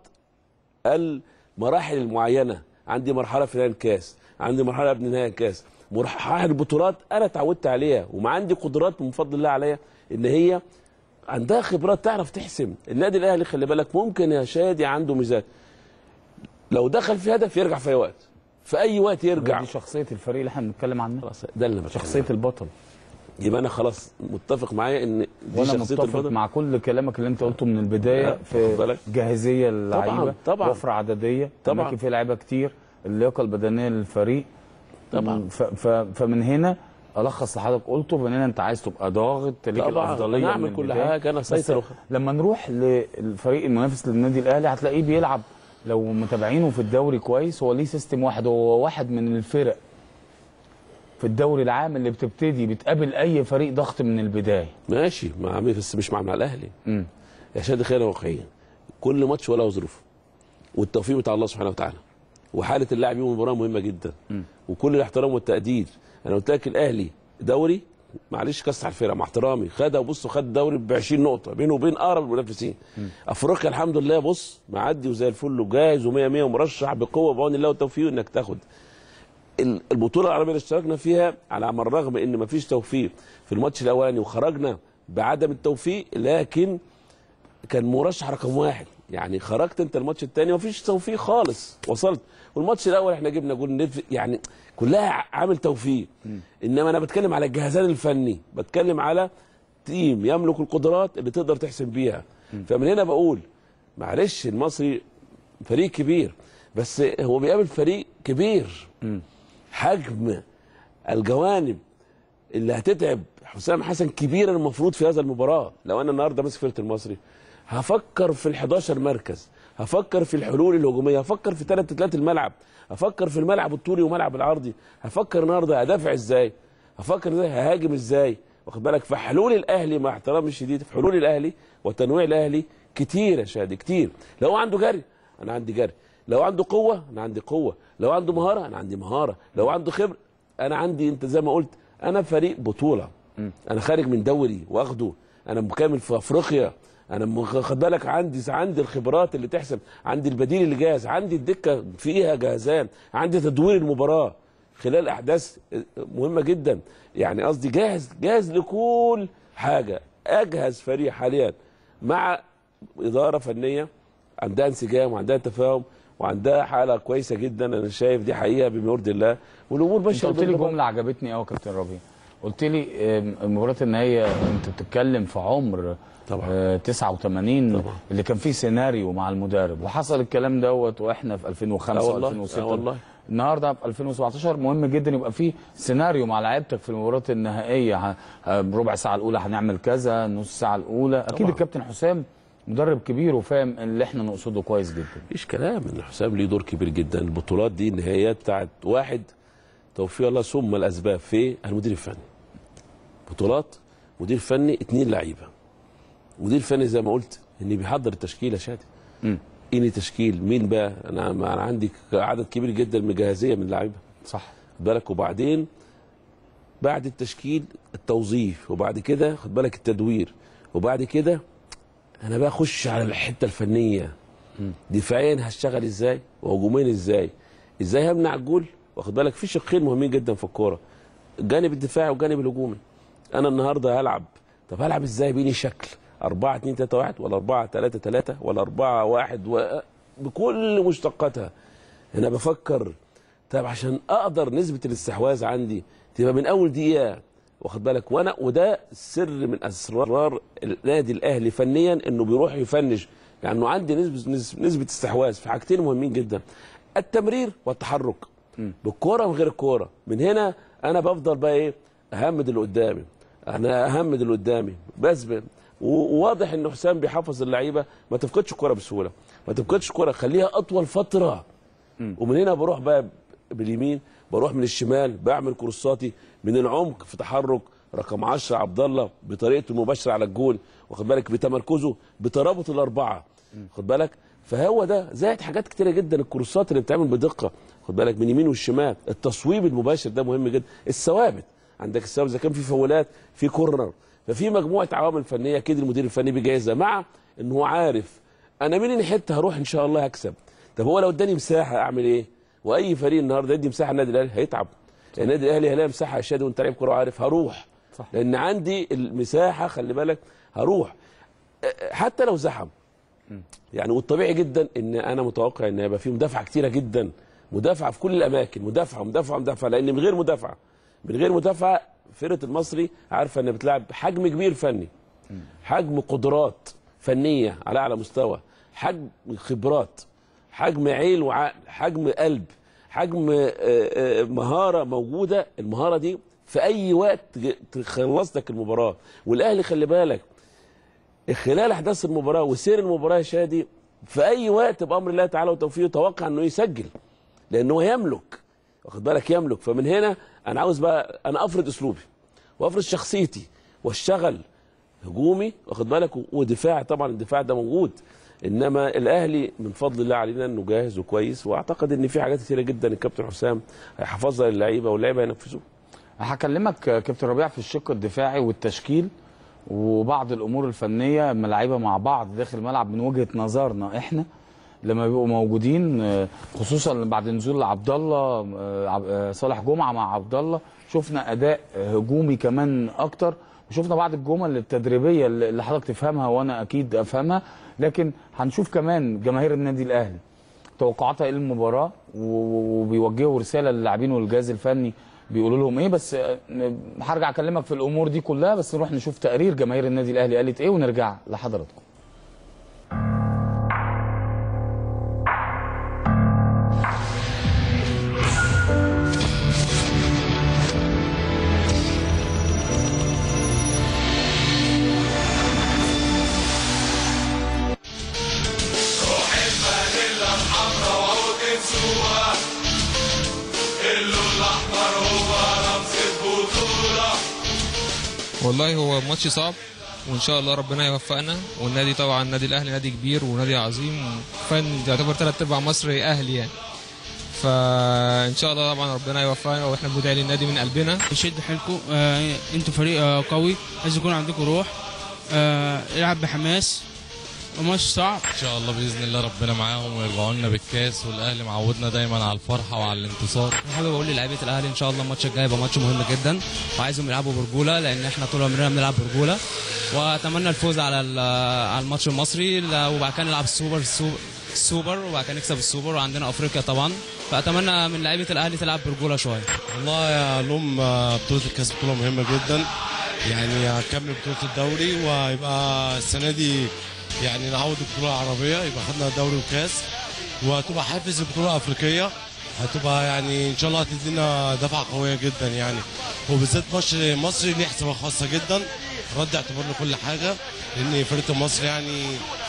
المراحل المعينه عندي مرحله في نهائي الكاس عندي مرحله قبل نهائي الكاس مراحل البطولات انا اتعودت عليها وما عندي قدرات من فضل الله عليا ان هي عندها خبرات تعرف تحسم النادي الاهلي خلي بالك ممكن يا شادي عنده ميزات لو دخل في هدف يرجع في اي وقت في اي وقت يرجع دي شخصيه الفريق اللي احنا بنتكلم عنها خلاص ده اللي شخصيه البطل يبقى انا خلاص متفق معايا ان دي وانا شخصيه متفق البطل مع كل كلامك اللي انت قلته من البدايه واخد في بالك؟ جاهزيه للعيبه طبعاً. وفره عدديه طبعاً. اماكن فيها لعيبه كتير اللياقه البدنيه للفريق طبعاً. ف ف فمن هنا الخص اللي حضرتك قلته من هنا انت عايز تبقى ضاغط ليك طبعاً. الافضليه أنا أعمل من كل البداية. حاجة، أنا بس أسيطر وخ- لما نروح للفريق المنافس للنادي الاهلي هتلاقيه بيلعب لو متابعينه في الدوري كويس هو ليه سيستم واحد هو واحد من الفرق في الدوري العام اللي بتبتدي بتقابل اي فريق ضغط من البدايه ماشي مع مين بس مش مع مع الاهلي مم. يا شادي خلينا واقعيين كل ماتش وله ظروفه والتوفيق بتاع الله سبحانه وتعالى وحاله اللاعب يوم المباراه مهمه جدا وكل الاحترام والتقدير انا قلت لك الاهلي دوري معلش كسر على الفرقه مع احترامي خدها بص خد الدوري ب 20 نقطه بينه وبين اقرب المنافسين افريقيا الحمد لله بص معدي وزي الفل وجاهز و100 100 ومرشح بقوه بعون الله والتوفيق انك تاخد ال- البطوله العربيه اللي اشتركنا فيها على ما الرغم ان مفيش توفيق في الماتش الاولاني وخرجنا بعدم التوفيق لكن كان مرشح رقم واحد يعني خرجت انت الماتش الثاني مفيش توفيق خالص وصلت والماتش الاول احنا جبنا جول نف- يعني كلها عامل توفيق انما انا بتكلم على الجهازان الفني بتكلم على تيم يملك القدرات اللي تقدر تحسم بيها فمن هنا بقول معلش المصري فريق كبير بس هو بيقابل فريق كبير حجم الجوانب اللي هتتعب حسام حسن كبيرا المفروض في هذا المباراه لو انا النهارده ماسك فرقه المصري هفكر في ال 11 مركز هفكر في الحلول الهجوميه هفكر في ثلاث ثلاث الملعب هفكر في الملعب الطولي وملعب العرضي هفكر النهارده هدافع ازاي هفكر ازاي ههاجم ازاي واخد بالك فحلول الاهلي مع احترامي الشديد في حلول الاهلي وتنويع الاهلي كتير يا شادي كتير لو عنده جري انا عندي جري لو عنده قوه انا عندي قوه لو عنده مهاره انا عندي مهاره لو عنده خبره انا عندي انت زي ما قلت انا فريق بطوله انا خارج من دوري واخده انا مكمل في افريقيا انا م- خد بالك عندي عندي الخبرات اللي تحسب عندي البديل اللي جاهز عندي الدكه فيها جاهزان عندي تدوير المباراه خلال احداث مهمه جدا يعني قصدي جاهز جاهز لكل حاجه اجهز فريق حاليا مع اداره فنيه عندها انسجام وعندها تفاهم وعندها حاله كويسه جدا انا شايف دي حقيقه بما يرضي الله والامور انت ماشيه قلت لي بالضبط. جمله عجبتني قوي يا كابتن ربيع قلت لي آم، مباراه النهائيه انت بتتكلم في عمر طبعا 89 طبعا. اللي كان فيه سيناريو مع المدرب وحصل الكلام دوت واحنا في 2005 آه والله، و2006 آه والله. النهارده في 2017 مهم جدا يبقى فيه سيناريو مع لعيبتك في المباراه النهائيه ه- آه، بربع ساعه الاولى هنعمل كذا نص ساعه الاولى اكيد طبعا. الكابتن حسام مدرب كبير وفاهم اللي احنا نقصده كويس جدا مفيش كلام ان حسام ليه دور كبير جدا البطولات دي النهائيات بتاعت واحد توفيق الله ثم الاسباب في المدير الفني بطولات مدير فني اتنين لعيبه مدير فني زي ما قلت ان بيحضر التشكيله شادي اني تشكيل مين بقى انا انا عندي عدد كبير جدا من جاهزيه من اللعيبه صح خد بالك وبعدين بعد التشكيل التوظيف وبعد كده خد بالك التدوير وبعد كده انا بقى اخش على الحته الفنيه دفاعيا هشتغل ازاي وهجوميا ازاي ازاي همنع الجول واخد بالك في شقين مهمين جدا في الكوره الجانب الدفاعي والجانب الهجومي انا النهارده هلعب طب هلعب ازاي بيني شكل 4 2 3 1 ولا 4 3 3 ولا 4 1 و... بكل مشتقاتها هنا بفكر طب عشان اقدر نسبه الاستحواذ عندي تبقى من اول دقيقه واخد بالك وانا وده سر من اسرار النادي الاهلي فنيا انه بيروح يفنش يعني انه عندي نسبه نسبه, نسبة استحواذ في حاجتين مهمين جدا التمرير والتحرك بالكوره وغير الكوره من هنا انا بفضل بقى ايه اهمد اللي قدامي انا اهمد اللي قدامي بس ب- و- وواضح ان حسام بيحفظ اللعيبه ما تفقدش الكوره بسهوله ما تفقدش الكوره خليها اطول فتره ومن هنا بروح بقى باليمين بروح من الشمال بعمل كورساتي من العمق في تحرك رقم 10 عبد الله بطريقته المباشره على الجول واخد بالك بتمركزه بترابط الاربعه خد بالك فهو ده زائد حاجات كتيره جدا الكورسات اللي بتعمل بدقه خد بالك من يمين والشمال التصويب المباشر ده مهم جدا الثوابت عندك الثوابت اذا كان في فاولات في كورنر ففي مجموعه عوامل فنيه اكيد المدير الفني بيجهزها مع ان هو عارف انا مين اللي حته هروح ان شاء الله هكسب طب هو لو اداني مساحه اعمل ايه واي فريق النهارده يدي مساحه النادي الاهلي هيتعب النادي الاهلي هيلاقي مساحه يا شادي وانت لعيب كوره عارف هروح صح. لان عندي المساحه خلي بالك هروح أه، حتى لو زحم يعني والطبيعي جدا ان انا متوقع ان يبقى في مدافعه كتيره جدا مدافعه في كل الاماكن مدافعه مدافعه مدافعه لان من غير مدافعه من غير مدافعه فرقه المصري عارفه ان بتلعب حجم كبير فني حجم قدرات فنيه على اعلى مستوى حجم خبرات حجم عيل وعقل حجم قلب حجم آه، آه، مهاره موجوده المهاره دي في اي وقت ج- تخلص لك المباراه والاهلي خلي بالك خلال احداث المباراه وسير المباراه يا شادي في اي وقت بامر الله تعالى وتوفيقه توقع انه يسجل لانه يملك واخد بالك يملك فمن هنا انا عاوز بقى انا افرض اسلوبي وافرض شخصيتي واشتغل هجومي واخد بالك ودفاع طبعا الدفاع ده موجود انما الاهلي من فضل الله علينا انه جاهز وكويس واعتقد ان في حاجات كتيره جدا الكابتن حسام هيحفظها للعيبه واللعيبه هينفذوها هكلمك كابتن ربيع في الشق الدفاعي والتشكيل وبعض الامور الفنيه لما اللعيبه مع بعض داخل الملعب من وجهه نظرنا احنا لما بيبقوا موجودين آه، خصوصا بعد نزول عبد الله آه، عب- آه، صالح جمعه مع عبد الله شفنا اداء آه، هجومي كمان اكتر وشفنا بعض الجمل التدريبيه اللي اللي حضرتك تفهمها وانا اكيد افهمها لكن هنشوف كمان جماهير النادي الاهلي توقعاتها ايه المباراه و- وبيوجهوا رساله للاعبين والجهاز الفني بيقولوا لهم ايه بس آه، هرجع اكلمك في الامور دي كلها بس نروح نشوف تقرير جماهير النادي الاهلي قالت ايه ونرجع لحضراتكم والله هو ماتش صعب وان شاء الله ربنا يوفقنا والنادي طبعا النادي الاهلي نادي كبير ونادي عظيم فن يعتبر ثلاث ارباع مصر اهلي يعني فان شاء الله طبعا ربنا يوفقنا واحنا بندعي للنادي من قلبنا شد حيلكم آه انتوا فريق آه قوي لازم يكون عندكم روح آه العب بحماس وماتش صعب ان شاء الله باذن الله ربنا معاهم ويرجعوا لنا بالكاس والاهلي معودنا دايما على الفرحه وعلى الانتصار حابب اقول للاعيبه الاهلي ان شاء الله الماتش الجاي يبقى ماتش مهم جدا وعايزهم يلعبوا برجوله لان احنا طول عمرنا بنلعب برجوله واتمنى الفوز على ال- على الماتش المصري ل- وبعد كده نلعب السوبر السوبر السوبر وبعد كده نكسب السوبر وعندنا افريقيا طبعا فاتمنى من لعيبه الاهلي تلعب برجوله شويه والله يا لوم آه، بطولة الكاس بطولة مهمة جدا يعني هنكمل بطولة الدوري وهيبقى السنة دي يعني نعوض البطولة العربية يبقى خدنا دوري وكاس وهتبقى حافز البطولة الأفريقية هتبقى يعني إن شاء الله هتدينا دفعة قوية جدا يعني وبالذات ماتش مصري ليه حسابات خاصة جدا رد اعتبار لكل حاجة لأن فرقة مصر يعني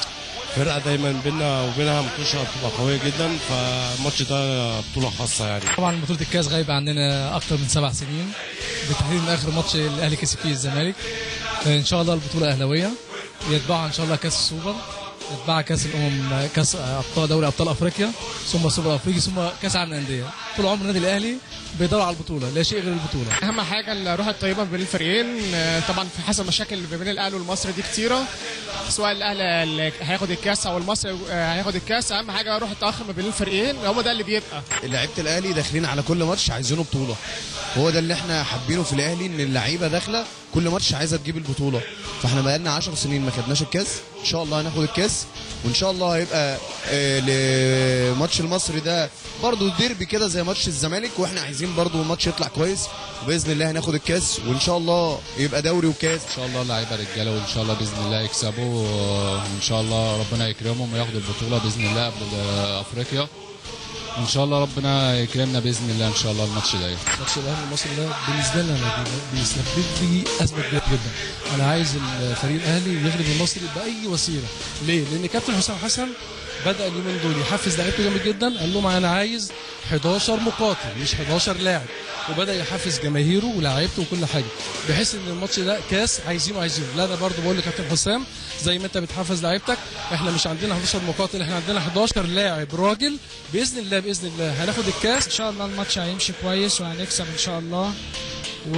فرقة دايما بينا وبينها متوشة بتبقى قوية جدا فالماتش ده بطولة خاصة يعني طبعا بطولة الكاس غايبة عننا أكتر من سبع سنين بالتحديد من آخر ماتش الأهلي كسب فيه الزمالك إن شاء الله البطولة أهلاوية يتبعها إن شاء الله كاس السوبر يتبعها كاس الأمم كاس أبطال دوري أبطال أفريقيا ثم السوبر الأفريقي ثم كاس العالم للأندية طول عمر النادي الأهلي بيدور على البطولة لا شيء غير البطولة اهم حاجه الروح الطيبه بين الفريقين آه، طبعا في حصل مشاكل ما بين الاهلي والمصري دي كتيره سواء الاهلي اللي هياخد الكاس او المصري آه، هياخد الكاس اهم حاجه روح التاخر ما بين الفريقين هو ده اللي بيبقى لعيبه الاهلي داخلين على كل ماتش عايزينه بطوله هو ده اللي احنا حابينه في الاهلي ان اللعيبه داخله كل ماتش عايزه تجيب البطوله فاحنا بقالنا 10 سنين ما خدناش الكاس ان شاء الله هناخد الكاس وان شاء الله هيبقى آه، لماتش المصري ده برضه ديربي كده زي ماتش الزمالك واحنا عايزين برضه الماتش يطلع كويس وباذن الله هناخد الكاس وان شاء الله يبقى دوري وكاس ان شاء الله اللعيبه رجاله وان شاء الله باذن الله يكسبوا وان شاء الله ربنا يكرمهم وياخدوا البطوله باذن الله قبل افريقيا وان شاء الله ربنا يكرمنا باذن الله ان شاء الله الماتش ده ماتش الاهلي المصري ده بالنسبه لنا أنا بيسبب لي ازمه كبيره جدا انا عايز الفريق الاهلي يغلب المصري باي وسيله ليه لان كابتن حسام حسن بدا اليومين دول يحفز لعيبته جامد جدا قال لهم انا عايز 11 مقاتل مش 11 لاعب وبدا يحفز جماهيره ولاعيبته وكل حاجه بحيث ان الماتش ده كاس عايزينه عايزينه لا انا برضو بقول لكابتن حسام زي ما انت بتحفز لعيبتك احنا مش عندنا 11 مقاتل احنا عندنا 11 لاعب راجل باذن الله باذن الله هناخد الكاس ان شاء الله الماتش هيمشي كويس وهنكسب ان شاء الله و...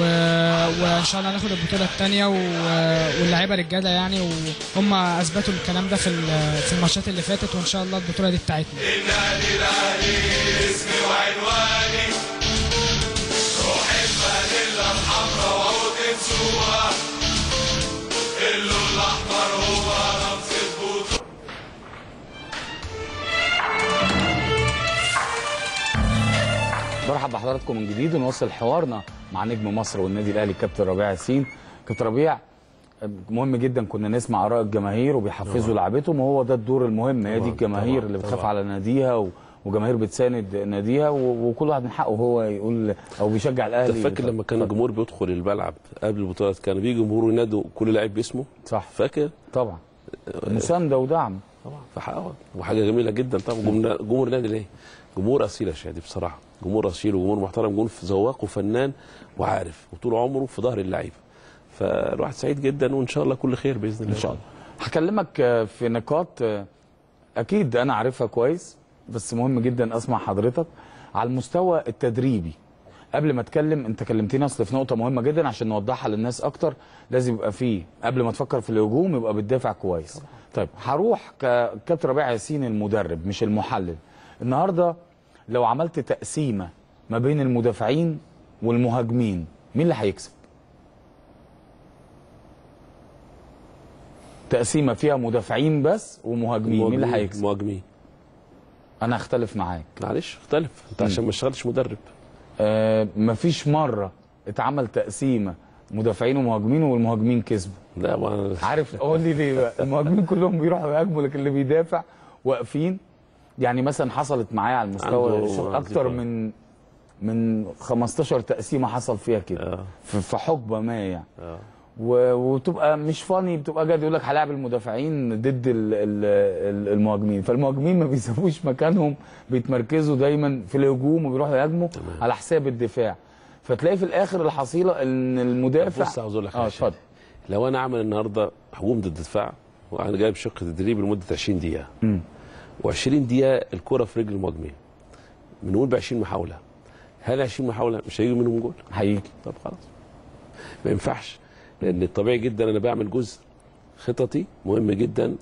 وان شاء الله هناخد البطوله الثانيه و... واللعيبه رجاله يعني وهم اثبتوا الكلام ده في ال- في الماتشات اللي فاتت وان شاء الله البطوله دي بتاعتنا النادي الاهلي اسمي وعنواني روح الفانيلا الحمراء وعود انسوها اللون الاحمر هو رمز البطوله برحب بحضراتكم من جديد ونواصل حوارنا مع نجم مصر والنادي الاهلي كابتن ربيع ياسين كابتن ربيع مهم جدا كنا نسمع اراء الجماهير وبيحفزوا لعبتهم وهو ده الدور المهم هي دي طبعاً، الجماهير طبعاً، اللي بتخاف طبعاً. على ناديها و... وجماهير بتساند ناديها و... وكل واحد من حقه هو يقول او بيشجع انت الاهلي فاكر لما كان الجمهور بيدخل الملعب قبل البطولات كان بيجي جمهور ينادوا كل لاعب باسمه صح فاكر طبعا مسانده ودعم طبعا فحقق وحاجه جميله جدا طبعا جمهور جمهور النادي الاهلي جمهور اصيل يا شادي بصراحه جمهور اصيل وجمهور محترم جمهور ذواق وفنان وعارف وطول عمره في ظهر اللعيبه فالواحد سعيد جدا وان شاء الله كل خير باذن الله ان شاء الله هكلمك آه، في نقاط آه، اكيد انا عارفها كويس بس مهم جدا اسمع حضرتك على المستوى التدريبي قبل ما اتكلم انت كلمتني اصل في نقطه مهمه جدا عشان نوضحها للناس اكتر لازم يبقى فيه قبل ما تفكر في الهجوم يبقى بتدافع كويس طيب هروح كابتن ربيع ياسين المدرب مش المحلل النهارده لو عملت تقسيمه ما بين المدافعين والمهاجمين مين اللي هيكسب تقسيمه فيها مدافعين بس ومهاجمين مين اللي مهاجمين- هيكسب مهاجمين انا اختلف معاك معلش اختلف انت عشان ما اشتغلتش مدرب آه مفيش مره اتعمل تقسيمه مدافعين ومهاجمين والمهاجمين كسبوا لا ما عارف قول لي ليه بقى المهاجمين كلهم بيروحوا يهاجموا لكن اللي بيدافع واقفين يعني مثلا حصلت معايا على المستوى عنده الشغل اكتر ذكرى. من من 15 تقسيمه حصل فيها كده في في حقبه ما يعني و- وتبقى مش فاني بتبقى جاد يقول لك هلاعب المدافعين ضد ال- ال- ال- المهاجمين فالمهاجمين ما بيسيبوش مكانهم بيتمركزوا دايما في الهجوم وبيروحوا يهاجموا على حساب الدفاع فتلاقي في الاخر الحصيله ان المدافع بص عاوز اقول لك اه حاجة. اتفضل لو انا عامل النهارده هجوم ضد دفاع وانا جايب شق تدريب لمده 20 دقيقه مم. و20 دقيقه الكره في رجل المهاجمين بنقول ب 20 محاوله هل 20 محاوله مش هيجي منهم جول؟ هيجي طب خلاص ما ينفعش لان الطبيعي جدا انا بعمل جزء خططي مهم جدا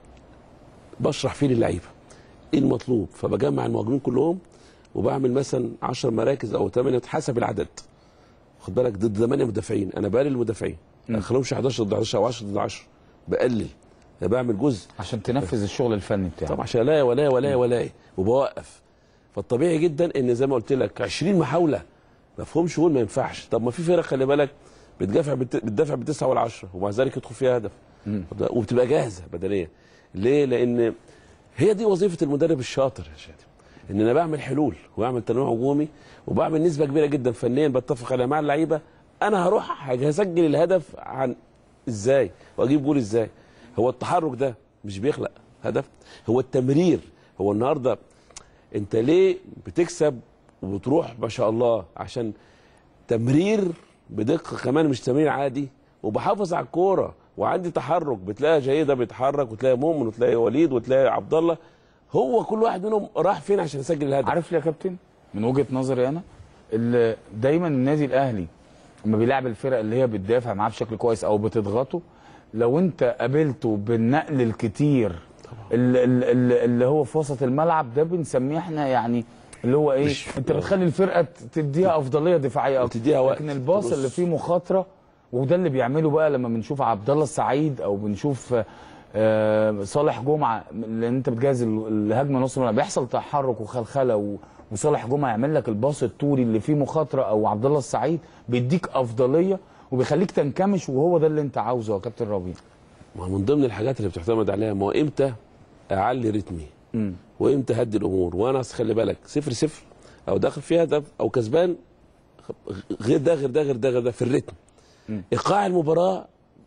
بشرح فيه للعيبه ايه المطلوب فبجمع المهاجمين كلهم وبعمل مثلا 10 مراكز او 8 حسب العدد خد بالك ضد 8 مدافعين انا بقلل المدافعين ما اخليهمش 11 ضد 11 او 10 ضد 10 بقلل أنا بعمل جزء عشان تنفذ الشغل الفني بتاعك طبعا عشان الاقي ولا ولا ولا وبوقف فالطبيعي جدا ان زي ما قلت لك 20 محاوله ما فيهمش جول ما ينفعش طب ما في فرق خلي بالك بتدافع بت- بتدافع بالتسعه والعشره ومع ذلك يدخل فيها هدف وبتبقى جاهزه بدنيا ليه؟ لان هي دي وظيفه المدرب الشاطر يا شادي ان انا بعمل حلول وبعمل تنوع هجومي وبعمل نسبه كبيره جدا فنيا بتفق عليها مع اللعيبه انا هروح هسجل الهدف عن ازاي واجيب جول ازاي هو التحرك ده مش بيخلق هدف هو التمرير هو النهارده انت ليه بتكسب وبتروح ما شاء الله عشان تمرير بدقه كمان مش تمرير عادي وبحافظ على الكوره وعندي تحرك بتلاقي جيده بيتحرك وتلاقي مؤمن وتلاقي وليد وتلاقي عبد الله هو كل واحد منهم راح فين عشان يسجل الهدف عارف ليه يا كابتن من وجهه نظري انا اللي دايما النادي الاهلي لما بيلعب الفرق اللي هي بتدافع معاه بشكل كويس او بتضغطه لو انت قابلته بالنقل الكتير اللي, اللي, اللي هو في وسط الملعب ده بنسميه احنا يعني اللي هو ايه انت بتخلي الفرقه تديها افضليه دفاعيه اكتر تديها وقت لكن الباص اللي فيه مخاطره وده اللي بيعمله بقى لما بنشوف عبد الله السعيد او بنشوف آه، صالح جمعه لان انت بتجهز ال- الهجمه نص الملعب بيحصل تحرك وخلخله و- وصالح جمعه يعمل لك الباص الطولي اللي فيه مخاطره او عبد الله السعيد بيديك افضليه وبيخليك تنكمش وهو ده اللي انت عاوزه يا كابتن ربيع ما هو من ضمن الحاجات اللي بتعتمد عليها ما هو امتى اعلي رتمي وامتى هدي الامور وانا أصل خلي بالك صفر صفر او داخل فيها هدف او كسبان غير ده غير ده غير ده غير ده في الريتم ايقاع المباراه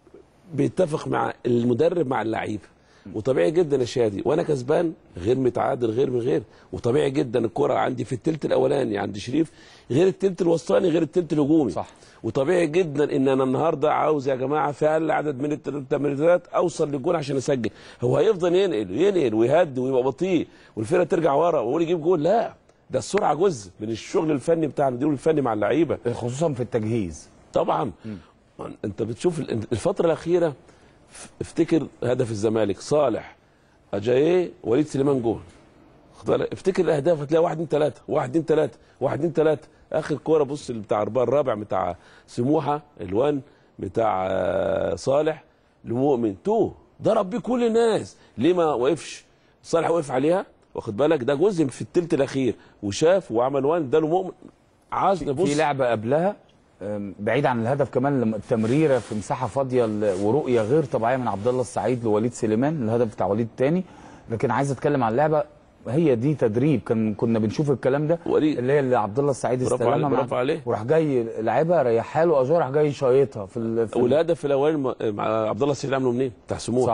بيتفق مع المدرب مع اللعيبه وطبيعي جدا يا شادي وانا كسبان غير متعادل غير من غير وطبيعي جدا الكره عندي في التلت الاولاني عند شريف غير التلت الوسطاني غير التلت الهجومي صح وطبيعي جدا ان انا النهارده عاوز يا جماعه في اقل عدد من الت- التمريرات اوصل للجول عشان اسجل هو هيفضل ينقل ينقل ويهدي ويبقى بطيء والفرقه ترجع ورا ويقول يجيب جول لا ده السرعه جزء من الشغل الفني بتاع المدير الفني مع اللعيبه خصوصا في التجهيز طبعا انت بتشوف ال- الفتره الاخيره ف- افتكر هدف الزمالك صالح اجاييه وليد سليمان جول خد بالك افتكر الاهداف هتلاقي واحد اتنين تلاته واحد اتنين تلاته واحد اتنين تلاته اخر كوره بص بتاع الرباع الرابع بتاع سموحه الوان بتاع آه، صالح لمؤمن تو ضرب بيه كل الناس ليه ما وقفش صالح وقف عليها واخد بالك ده جزء في التلت الاخير وشاف وعمل وان اداله مؤمن عايز بص في لعبه قبلها أم، بعيد عن الهدف كمان لما التمريره في مساحه فاضيه ل- ورؤيه غير طبيعيه من عبد الله السعيد لوليد سليمان الهدف بتاع وليد الثاني لكن عايز اتكلم عن اللعبه هي دي تدريب كان كنا بنشوف الكلام ده اللي هي اللي عبد الله السعيد برافو استلمها عليه، مع- برافو عليه. وراح جاي لعبها ريحها له اجار راح جاي شايطها في, ال... في ال- والهدف الاولاني م- مع عبد الله السعيد عامله منين؟ بتاع سموحه صح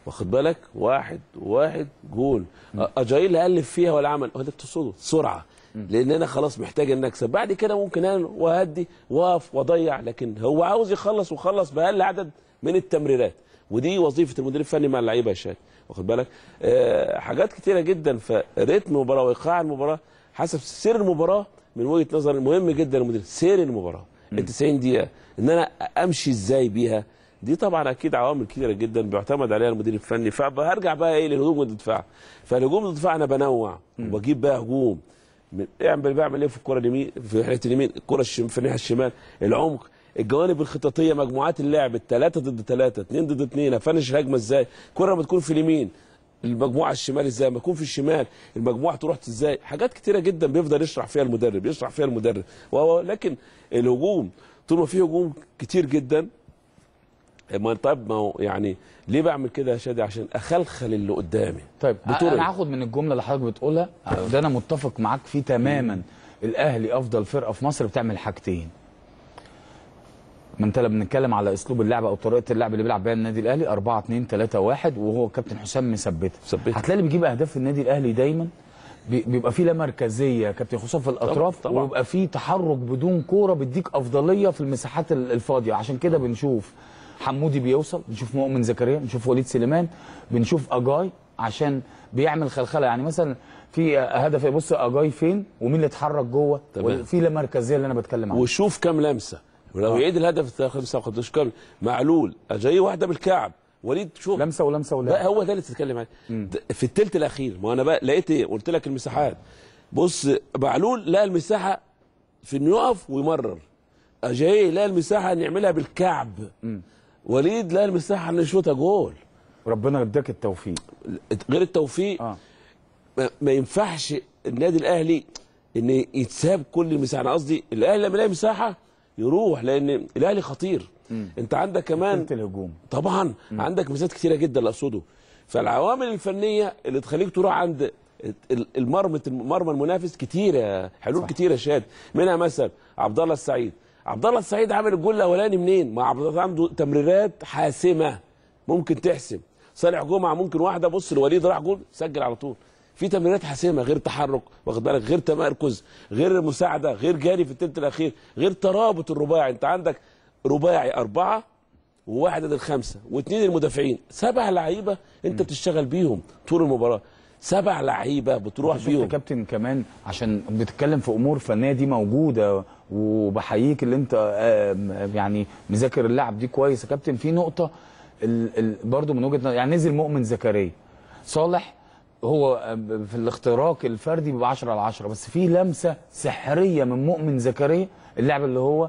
واخد بالك واحد واحد جول اجايل لا الف فيها ولا عمل هو ده بتصده سرعه لان انا خلاص محتاج ان اكسب بعد كده ممكن انا واهدي واقف واضيع لكن هو عاوز يخلص وخلص باقل عدد من التمريرات ودي وظيفه المدير الفني مع اللعيبه يا شاد واخد بالك آه حاجات كتيره جدا فريتم المباراه وايقاع المباراه حسب سير المباراه من وجهه نظر مهم جدا المدير سير المباراه ال 90 دقيقه ان انا امشي ازاي بيها دي طبعا اكيد عوامل كتيره جدا بيعتمد عليها المدير الفني فهرجع بقى ايه للهجوم والدفاع فالهجوم والدفاع انا بنوع وبجيب بقى هجوم من- اعمل بعمل ايه في الكره اليمين في ناحيه اليمين الكره الشم في الناحيه الشمال العمق الجوانب الخططيه مجموعات اللعب الثلاثه ضد ثلاثه اثنين ضد اثنين افنش الهجمه ازاي الكره لما تكون في اليمين المجموعه الشمال ازاي لما تكون في الشمال المجموعه تروح ازاي حاجات كتيره جدا بيفضل يشرح فيها المدرب يشرح فيها المدرب وهو لكن الهجوم طول ما في هجوم كتير جدا ما طيب ما هو يعني ليه بعمل كده يا شادي عشان اخلخل اللي قدامي طيب بطرق. انا هاخد من الجمله اللي حضرتك بتقولها ده انا متفق معاك فيه تماما الاهلي افضل فرقه في مصر بتعمل حاجتين ما انت لما بنتكلم على اسلوب اللعب او طريقه اللعب اللي بيلعب بيها النادي الاهلي 4 2 3 1 وهو كابتن حسام مثبتها هتلاقي اللي بيجيب اهداف في النادي الاهلي دايما بي- بيبقى فيه لا مركزيه كابتن خصوصا في الاطراف طبعاً. ويبقى فيه تحرك بدون كوره بيديك افضليه في المساحات ال- الفاضيه عشان كده بنشوف حمودي بيوصل بنشوف مؤمن زكريا بنشوف وليد سليمان بنشوف اجاي عشان بيعمل خلخله يعني مثلا في هدف بص اجاي فين ومين اللي اتحرك جوه تمام. في لا مركزيه اللي انا بتكلم عنها وشوف كام لمسه ولو آه. يعيد الهدف بتاع خمسه ما خدوش كام معلول جاي واحده بالكعب وليد شوف لمسه ولمسه ولا ده هو ده اللي تتكلم عليه ده في الثلث الاخير ما انا بقى لقيت ايه قلت لك المساحات بص معلول لقى المساحه في انه يقف ويمرر اجاي لقى المساحه ان يعملها بالكعب وليد لقى المساحه ان يشوطها جول ربنا يديك التوفيق غير التوفيق آه. ما, ما ينفعش النادي الاهلي ان يتساب كل المساحه انا قصدي الاهلي لما يلاقي مساحه يروح لان الاهلي خطير مم. انت عندك كمان تلت الهجوم طبعا عندك مساحات كتيره جدا اللي اقصده فالعوامل الفنيه اللي تخليك تروح عند ال- المرمى المرمى المنافس كتيره حلول صح. كتيره شاد منها مثلا عبد الله السعيد عبد الله السعيد عامل الجول الاولاني منين؟ ما عبد الله عنده تمريرات حاسمه ممكن تحسم صالح جمعه ممكن واحده بص الوليد راح جول سجل على طول في تمريرات حاسمه غير تحرك واخد بالك غير تمركز غير مساعده غير جاري في الثلث الاخير غير ترابط الرباعي انت عندك رباعي اربعه وواحد ضد الخمسه واثنين المدافعين سبع لعيبه انت بتشتغل بيهم طول المباراه سبع لعيبه بتروح شفت بيهم كابتن كمان عشان بتتكلم في امور فنيه دي موجوده وبحييك اللي انت آه، يعني مذاكر اللعب دي كويس يا كابتن في نقطه ال ال برضو من وجهه نظر يعني نزل مؤمن زكريا صالح هو آه، في الاختراق الفردي بيبقى 10 على 10 بس في لمسه سحريه من مؤمن زكريا اللعب اللي هو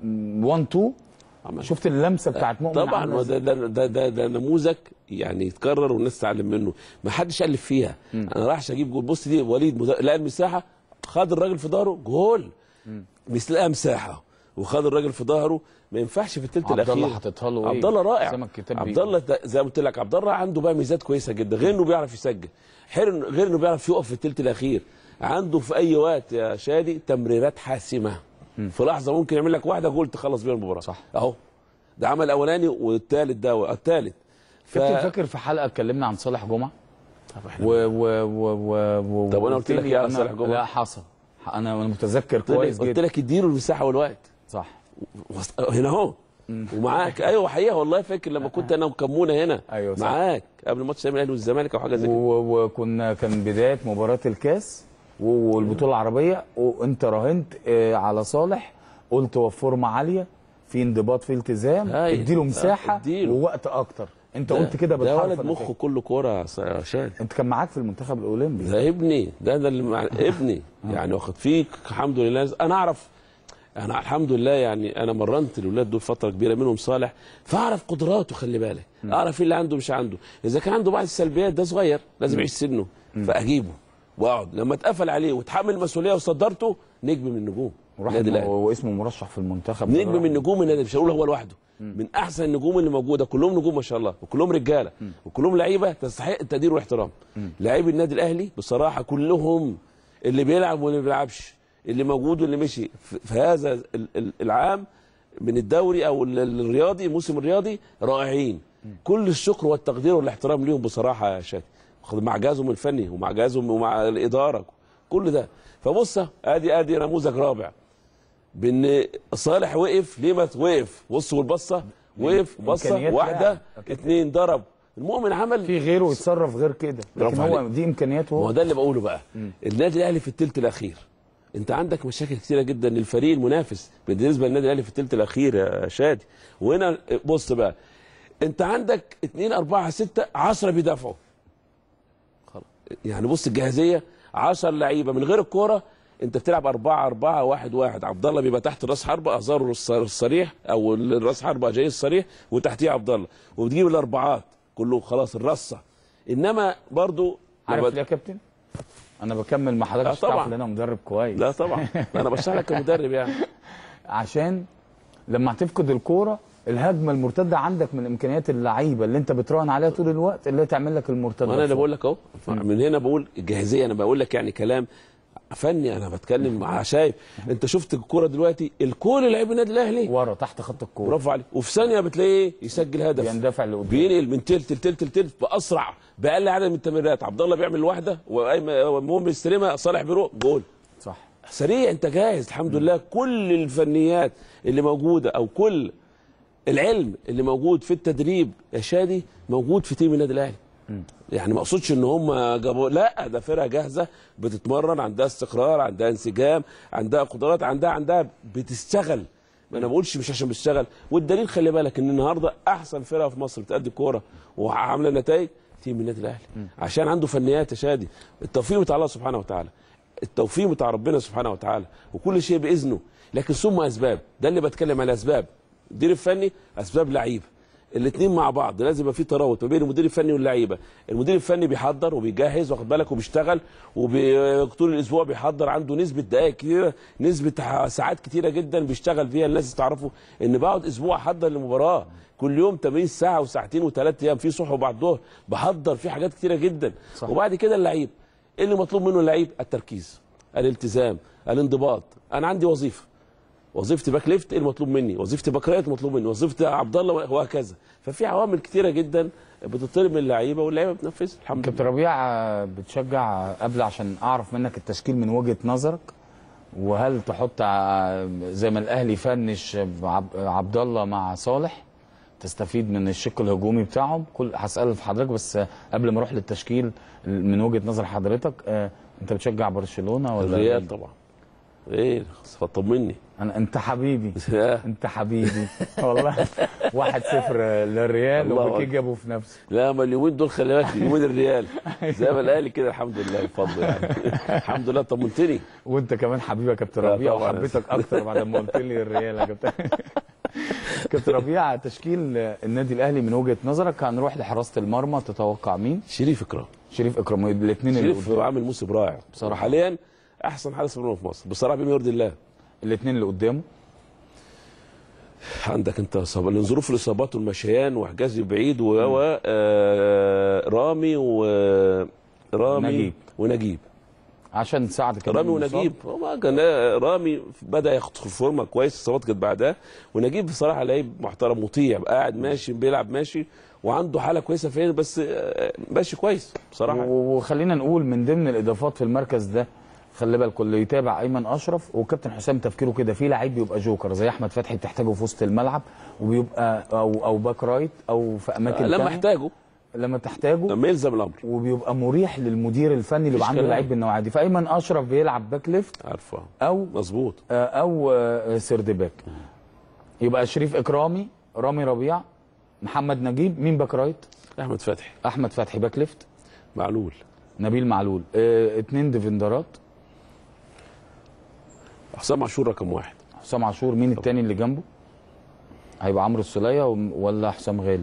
1 2 شفت اللمسه بتاعت مؤمن طبعا عاملة هو إزاي؟ ده, ده, ده, ده, ده نموذج يعني يتكرر والناس تتعلم منه ما حدش الف فيها انا رايحش اجيب جول بص دي وليد مز- لقى المساحه خد الراجل في ظهره جول بس لقى مساحه وخد الراجل في ظهره ما ينفعش في الثلث عبد الاخير الله حاططها له إيه؟ عبد الله رائع سمك كتاب عبد بإيده. الله ده- زي ما قلت لك عبد الله عنده بقى ميزات كويسه جدا غير انه بيعرف يسجل غير غير انه بيعرف يقف في الثلث الاخير عنده في اي وقت يا شادي تمريرات حاسمه في لحظه ممكن يعمل لك واحده جول تخلص بيها المباراه صح اهو ده عمل الاولاني والثالث ده الثالث كابتن فاكر في حلقه اتكلمنا عن صالح جمعه و و و و و طب وأنا قلت لك لي إيه عن أنا- صالح جمعة؟ لا حصل انا انا متذكر قلت لك- كويس قلت جدا لك اديله المساحه والوقت صح وسط- هنا اهو ومعاك ايوه حقيقه والله فاكر لما كنت انا وكمونه هنا ايوه صح. معاك قبل ماتش الاهلي والزمالك او حاجه زي كده و- وكنا كان بدايه مباراه الكاس و- والبطوله العربيه وانت راهنت آه، على صالح قلت هو في فورمه عاليه في انضباط في التزام أيوة. اديله صح، مساحه اديله. ووقت اكتر انت ده- قلت كده ده بالحرف ولد أنا مخه فاكر. كله كوره يا شاد انت كان معاك في المنتخب الاولمبي ده ابني ده ده اللي مع... ابني يعني واخد فيك الحمد لله انا اعرف انا الحمد لله يعني انا مرنت الاولاد دول فتره كبيره منهم صالح فاعرف قدراته خلي بالك اعرف ايه اللي عنده مش عنده اذا كان عنده بعض السلبيات ده صغير لازم يعيش سنه فاجيبه واقعد لما اتقفل عليه وتحمل المسؤوليه وصدرته نجم من النجوم النادي ورحمه الاهلي واسمه مرشح في المنتخب نجم من نجوم النادي مش هقول هو لوحده من احسن النجوم اللي موجوده كلهم نجوم ما شاء الله وكلهم رجاله وكلهم لعيبه تستحق التقدير والاحترام لاعبي النادي الاهلي بصراحه كلهم اللي بيلعب واللي ما بيلعبش اللي موجود واللي مشي في في هذا ال- ال- العام من الدوري او ال- ال- الرياضي الموسم الرياضي رائعين كل الشكر والتقدير والاحترام ليهم بصراحه يا شادي مع جهازهم الفني ومع جهازهم ومع الاداره كل ده فبص ادي ادي نموذج رابع بان صالح وقف ليه ما وقف بص والبصه وقف بصه إمكانيات واحده لاعب. اتنين ضرب المؤمن عمل في غيره يتصرف غير كده لكن برافو هو عليك. دي امكانياته ما هو هو ده اللي بقوله بقى النادي الاهلي في الثلث الاخير انت عندك مشاكل كتيره جدا للفريق المنافس بالنسبه للنادي الاهلي في الثلث الاخير يا شادي وهنا بص بقى انت عندك 2 4 6 10 بيدافعوا خلاص. يعني بص الجاهزيه 10 لعيبه من غير الكوره انت بتلعب 4 4 1 1 عبد الله بيبقى تحت راس حربه ازار الص- الصريح او الراس حربه جاي الصريح وتحتيه عبد الله وبتجيب الاربعات كله خلاص الرصه انما برضو عارف لما- ليه يا كابتن؟ انا بكمل مع حضرتك آه عشان تعرف طبعا. ان انا مدرب كويس لا طبعا انا بشرح لك كمدرب يعني عشان لما هتفقد الكوره الهجمه المرتده عندك من امكانيات اللعيبه اللي انت بتراهن عليها طول الوقت اللي تعمل لك المرتده وانا اللي فوق. بقول لك اهو من هنا بقول الجاهزيه انا بقول لك يعني كلام فني انا بتكلم مع شايف انت شفت الكوره دلوقتي الكل لعيب النادي الاهلي ورا تحت خط الكوره برافو عليك وفي ثانيه بتلاقيه ايه يسجل هدف بيندفع لقدام بينقل من تلت لتلت لتلت باسرع باقل عدد من التمريرات عبد الله بيعمل واحده ومهم يستلمها صالح بيروح جول صح سريع انت جاهز الحمد لله كل الفنيات اللي موجوده او كل العلم اللي موجود في التدريب يا شادي موجود في تيم النادي الاهلي يعني ما اقصدش ان هم جابوا لا ده فرقه جاهزه بتتمرن عندها استقرار عندها انسجام عندها قدرات عندها عندها بتشتغل ما انا بقولش مش عشان بتشتغل والدليل خلي بالك ان النهارده احسن فرقه في مصر بتأدي كوره وعامله نتائج تيم النادي الاهلي عشان عنده فنيات يا شادي التوفيق بتاع الله سبحانه وتعالى التوفيق بتاع ربنا سبحانه وتعالى وكل شيء باذنه لكن ثم اسباب ده اللي بتكلم على اسباب المدير الفني اسباب لعيبه الاثنين مع بعض لازم يبقى في ترابط ما بين المدير الفني واللعيبه المدير الفني بيحضر وبيجهز واخد بالك وبيشتغل وطول الاسبوع بيحضر عنده نسبه دقائق كتيره نسبه ح- ساعات كتيره جدا بيشتغل فيها الناس تعرفوا ان بقعد اسبوع احضر لمباراه كل يوم تمرين ساعه وساعتين وثلاث ايام في صبح وبعد ظهر بحضر في حاجات كتيره جدا صح. وبعد كده اللعيب ايه اللي مطلوب منه اللعيب التركيز الالتزام الانضباط انا عندي وظيفه وظيفتي باك ليفت ايه المطلوب مني وظيفتي باك رايت مطلوب مني وظيفتي عبد الله وهكذا ففي عوامل كتيره جدا بتطلب من اللعيبه واللعيبه بتنفذ الحمد كابتن ربيع آه، بتشجع قبل عشان اعرف منك التشكيل من وجهه نظرك وهل تحط آه، زي ما الاهلي فنش عب- عبد الله مع صالح تستفيد من الشق الهجومي بتاعهم كل هسال في حضرتك بس آه، قبل ما اروح للتشكيل من وجهه نظر حضرتك آه، انت بتشجع برشلونه ولا الريال طبعا ايه طمني انا انت حبيبي انت حبيبي والله واحد صفر للريال الله وبكي أكبر. جابه في نفسه لا ما اليومين دول خلي بالك يومين الريال زي ما الاهلي كده الحمد لله بفضل يعني الحمد لله طمنتني وانت كمان حبيبي يا كابتن لا ربيع طبعاً. وحبيتك اكتر بعد ما قلت لي الريال يا كابتن كابتن ربيع تشكيل النادي الاهلي من وجهه نظرك هنروح لحراسه المرمى تتوقع مين؟ شريف اكرام شريف اكرام الاثنين اللي شريف قدام عامل موسم رائع بصراحة. حاليا احسن حارس مرمى في مصر بصراحه بما يرضي الله الاثنين اللي قدامه عندك انت إصابة- لان ظروف الاصابات والمشيان وحجازي بعيد و آه، رامي و رامي نجيب. ونجيب عشان سعد كمان رامي مصاب. ونجيب هو كان رامي بدا ياخد فورمه كويس الصفات كانت بعدها ونجيب بصراحه لعيب محترم مطيع قاعد ماشي بيلعب ماشي وعنده حاله كويسه فين بس آه، ماشي كويس بصراحه و- وخلينا نقول من ضمن الاضافات في المركز ده خلي بالكم اللي يتابع ايمن اشرف وكابتن حسام تفكيره كده في لعيب بيبقى جوكر زي احمد فتحي بتحتاجه في وسط الملعب وبيبقى او او باك رايت او في اماكن لما تانية. احتاجه لما تحتاجه لما يلزم الامر وبيبقى مريح للمدير الفني اللي مفيش يبقى عنده كلام. لعيب بالنوعيه دي فايمن اشرف بيلعب باك ليفت عارفه او مظبوط آه، او آه، سيرد باك يبقى شريف اكرامي رامي ربيع محمد نجيب مين باك رايت احمد فتحي احمد فتحي باك ليفت معلول نبيل معلول اه اتنين ديفندرات حسام عاشور رقم واحد حسام عاشور مين التاني اللي جنبه هيبقى عمرو السوليه وم- ولا حسام غالي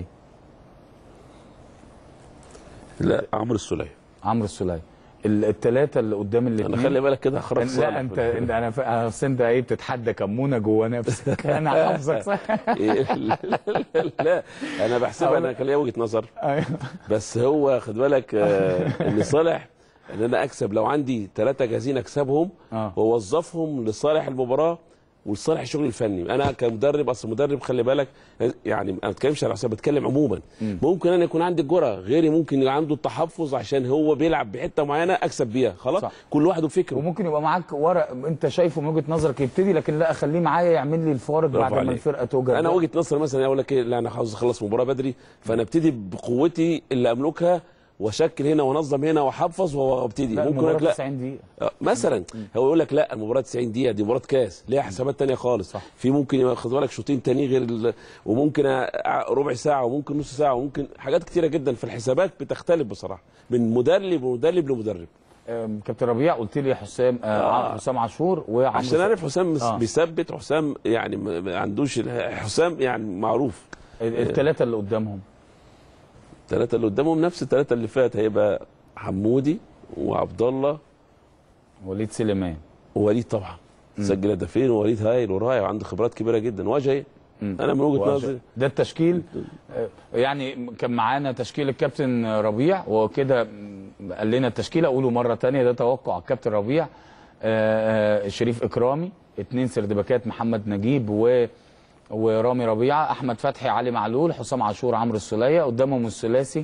لا عمرو السوليه عمرو السوليه الثلاثه اللي قدام الاثنين انا خلي بالك كده هخرج صالح لا انت من- انت انا ف- اصل انت ايه بتتحدى كمونه جوه نفسك انا حافظك صح إيه، لا, لا انا بحسبها انا كان ليا وجهه نظر بس هو خد بالك آه، ان صالح ان انا اكسب لو عندي ثلاثه جاهزين اكسبهم آه. واوظفهم لصالح المباراه ولصالح الشغل الفني انا كمدرب اصل مدرب خلي بالك يعني انا ما بتكلمش على حساب بتكلم عموما ممكن انا يكون عندي الجرأه غيري ممكن يبقى عنده التحفظ عشان هو بيلعب بحته معينه اكسب بيها خلاص صح. كل واحد وفكره وممكن يبقى معاك ورق انت شايفه من وجهه نظرك يبتدي لكن لا اخليه معايا يعمل لي الفارق برافو بعد ما عليك. الفرقه توجد انا وجهه نظري مثلا اقول لك ايه لا انا عاوز اخلص مباراه بدري فانا ابتدي بقوتي اللي املكها واشكل هنا وانظم هنا واحفظ وابتدي لا ممكن المباراة يقول لك لا 90 دقيقه آه، مثلا هو يقول لك لا المباراه 90 دقيقه دي مباراه كاس ليها حسابات تانية خالص صح. في ممكن يبقى خد بالك شوطين تاني غير ال... وممكن أ- ربع ساعه وممكن نص ساعه وممكن حاجات كتيره جدا في الحسابات بتختلف بصراحه من مدرب ومدرب لمدرب أم، كابتن ربيع قلت لي حسام آه. آه. حسام عاشور وعمرو عشان اعرف حسام آه. آه. بيثبت حسام يعني ما ما عندوش ال- حسام يعني معروف الثلاثه اللي قدامهم الثلاثه اللي قدامهم نفس الثلاثه اللي فات هيبقى حمودي وعبد الله وليد سليمان ووليد طبعا سجل هدفين ووليد هايل ورائع وعنده خبرات كبيره جدا وجهي انا من وجهه وأش- نظري ده التشكيل آه، يعني كان معانا تشكيل الكابتن ربيع وكده م، قال لنا التشكيل اقوله مره تانية ده توقع الكابتن ربيع آه، آه، شريف اكرامي اثنين سردباكات محمد نجيب و ورامي ربيعه احمد فتحي علي معلول حسام عاشور عمرو السوليه قدامهم الثلاثي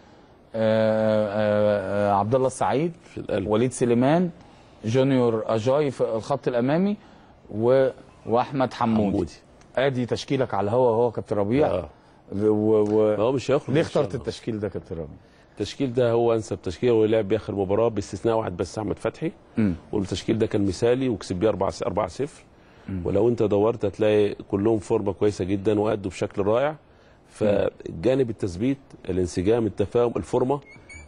آه، آه، آه، عبد الله السعيد في القلب وليد سليمان جونيور اجاي في الخط الامامي و... واحمد حمودي, حمودي. ادي تشكيلك على الهوا هو كابتن ربيع آه. و... و... هو مش هيخرج ليه إن شاء اخترت الله. التشكيل ده كابتن ربيع؟ التشكيل ده هو انسب تشكيل هو لعب بيه اخر مباراه باستثناء واحد بس احمد فتحي مم. والتشكيل ده كان مثالي وكسب بيه 4 4 0 ولو انت دورت هتلاقي كلهم فورمه كويسه جدا وادوا بشكل رائع فجانب التثبيت الانسجام التفاهم الفورمه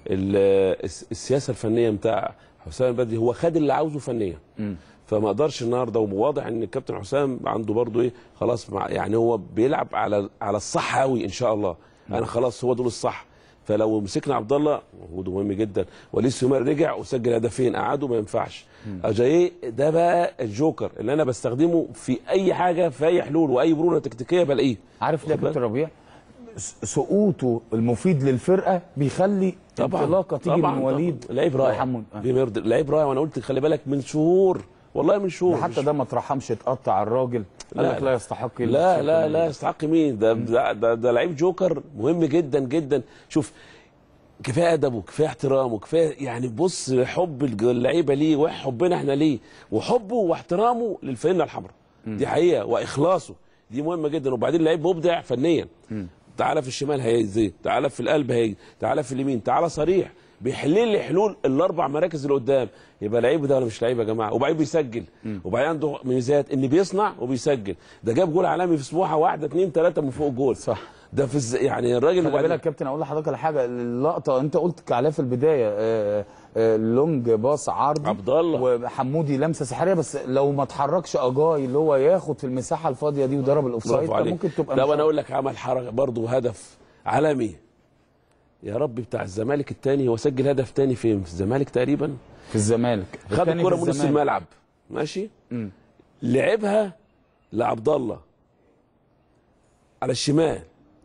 ال- الس- السياسه الفنيه بتاع حسام البدري هو خد اللي عاوزه فنيا مم. فما قدرش النهارده وواضح ان الكابتن حسام عنده برضو ايه خلاص مع يعني هو بيلعب على على الصح قوي ان شاء الله انا خلاص هو دول الصح فلو مسكنا عبد الله وجوده مهم جدا وليد سليمان رجع وسجل هدفين قعدوا ما ينفعش اجاييه ده بقى الجوكر اللي انا بستخدمه في اي حاجه في اي حلول واي مرونه تكتيكيه بلاقيه عارف ليه يا كابتن ربيع؟ س- سقوطه المفيد للفرقه بيخلي انطلاقه تيجي من وليد لعيب رائع وحمود. آه. بما يرضي- لعيب رائع وانا قلت خلي بالك من شهور والله من شهور ده حتى ده ما ترحمش تقطع الراجل قال لك لا يستحق لا لا لا يستحق مين ده ده, ده, ده لعيب جوكر مهم جدا جدا شوف كفايه ادبه كفايه احترامه كفايه يعني بص حب الج- اللعيبه ليه وحبنا احنا ليه وحبه واحترامه للفرقه الحمراء دي حقيقه واخلاصه دي مهمه جدا وبعدين لعيب مبدع فنيا تعالى في الشمال هيزيد تعالى في القلب هيجي تعالى في اليمين تعالى صريح بيحل لي حلول الاربع مراكز اللي قدام يبقى لعيب ده ولا مش لعيب يا جماعه وبعدين بيسجل وبعدين عنده ميزات ان بيصنع وبيسجل ده جاب جول عالمي في سموحه واحده اثنين ثلاثه من فوق الجول صح ده في الز... يعني الراجل خلي وبعدين- بالك يا كابتن اقول لحضرتك على حاجه اللقطه انت قلت عليها في البدايه آه، آه، لونج باص عرضي عبد الله وحمودي لمسه سحريه بس لو ما اتحركش اجاي اللي هو ياخد في المساحه الفاضيه دي وضرب الاوفسايد برافو كان عليك ممكن تبقى لو مش- انا اقول لك عمل حركه برضه هدف عالمي يا رب بتاع الزمالك الثاني هو سجل هدف ثاني فين في الزمالك تقريبا في الزمالك خد التاني الكره في من نص الزمالك. الملعب ماشي مم. لعبها لعبد الله على الشمال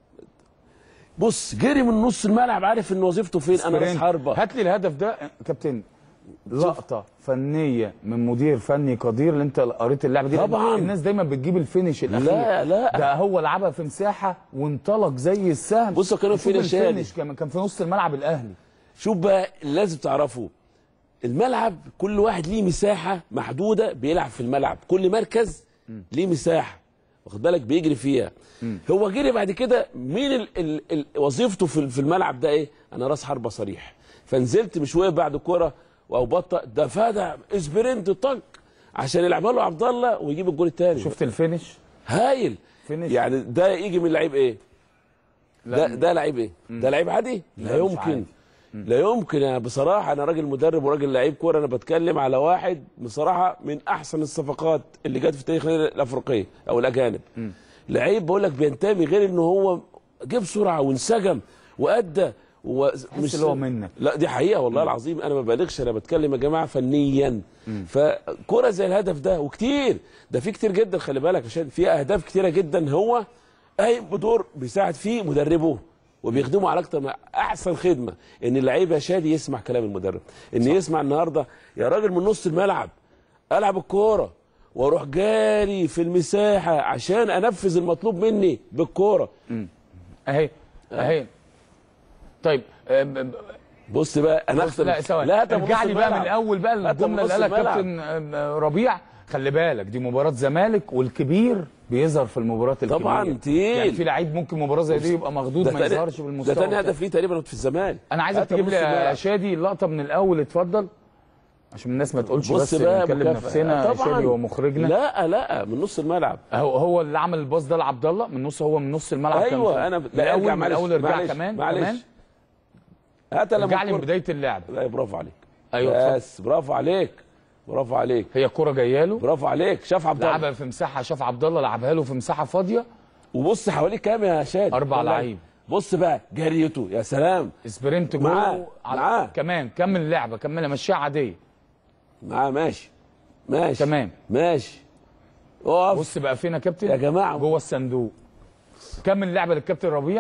بص جري من نص الملعب عارف ان وظيفته فين انا راس سبرنت. حربه هات لي الهدف ده كابتن لقطه فنيه من مدير فني قدير اللي انت قريت اللعبه دي طبعاً. الناس دايما بتجيب الفينش الاخير لا، لا. ده هو لعبها في مساحه وانطلق زي السهم بصوا كانوا شوف فينشات. الفينش كمان كان في نص الملعب الاهلي شوف بقى لازم تعرفوا الملعب كل واحد ليه مساحه محدوده بيلعب في الملعب كل مركز ليه مساحه واخد بالك بيجري فيها هو جري بعد كده مين ال ال ال وظيفته في في الملعب ده ايه انا راس حربه صريح فنزلت مش واقف بعد الكوره او بطأ ده فادع سبرنت طق عشان يلعبها له عبد الله ويجيب الجول الثاني شفت الفينش هايل فينش. يعني ده يجي من لعيب ايه لا. ده ده لعيب ايه ده لعيب عادي لا, لا، مش يمكن عادي. لا يمكن أنا بصراحه انا راجل مدرب وراجل لعيب كوره انا بتكلم على واحد بصراحه من احسن الصفقات اللي جت في تاريخ النادي الافريقيه او الاجانب لعيب بقول لك بينتمي غير ان هو جاب سرعه وانسجم وادى ومش اللي هو منك. لا دي حقيقه والله العظيم انا ما ببالغش انا بتكلم يا جماعه فنيا فكره زي الهدف ده وكتير ده في كتير جدا خلي بالك عشان في اهداف كتيره جدا هو قايم بدور بيساعد فيه مدربه وبيخدموا على اكتر من احسن خدمه ان اللعيب يا شادي يسمع كلام المدرب ان صح. يسمع النهارده يا راجل من نص الملعب العب الكوره واروح جاري في المساحه عشان انفذ المطلوب مني بالكوره اهي اهي طيب آه، ب- ب- بص بقى انا بص، اختم لا ثواني لا هاتها من ارجع نص لي بقى من الملعب. الاول بقى هاتها الجمله من اللي نص قالها الملعب. كابتن آه، ربيع خلي بالك دي مباراه زمالك والكبير بيظهر في المباراه الكبيره طبعاً، تقيل. يعني في لعيب ممكن مباراه زي دي يبقى مخضوض ده ما تاني- يظهرش بالمستوى ده تاني بتاعه. هدف ليه تقريبا في الزمالك انا عايزك هاتها تجيب من لي نص يا الملعب. شادي لقطه من الاول اتفضل عشان الناس ما تقولش بص بس بقى نكلم مكافأة. نفسنا طبعاً. شادي ومخرجنا لا لا من نص الملعب هو هو اللي عمل الباص ده لعبد الله من نص هو من نص الملعب كان ايوه في- انا من لا الاول ارجع من معلش الاول ارجع معلش كمان معلش كمان هات لما ارجع لي من الكرة- بدايه اللعب لا برافو عليك ايوه بس برافو عليك برافو عليك هي الكوره جايه له برافو عليك شاف عبد الله لعبها في مساحه شاف عبد الله لعبها له في مساحه فاضيه وبص حواليه كام يا شاد اربع والله. لعيب بص بقى جريته يا سلام سبرنت معاه، جوه معاه. كمان كمل اللعبه كملها مشيها عاديه معاه ماشي ماشي تمام ماشي اقف بص بقى فين يا كابتن يا جماعه جوه الصندوق كمل اللعبه للكابتن ربيع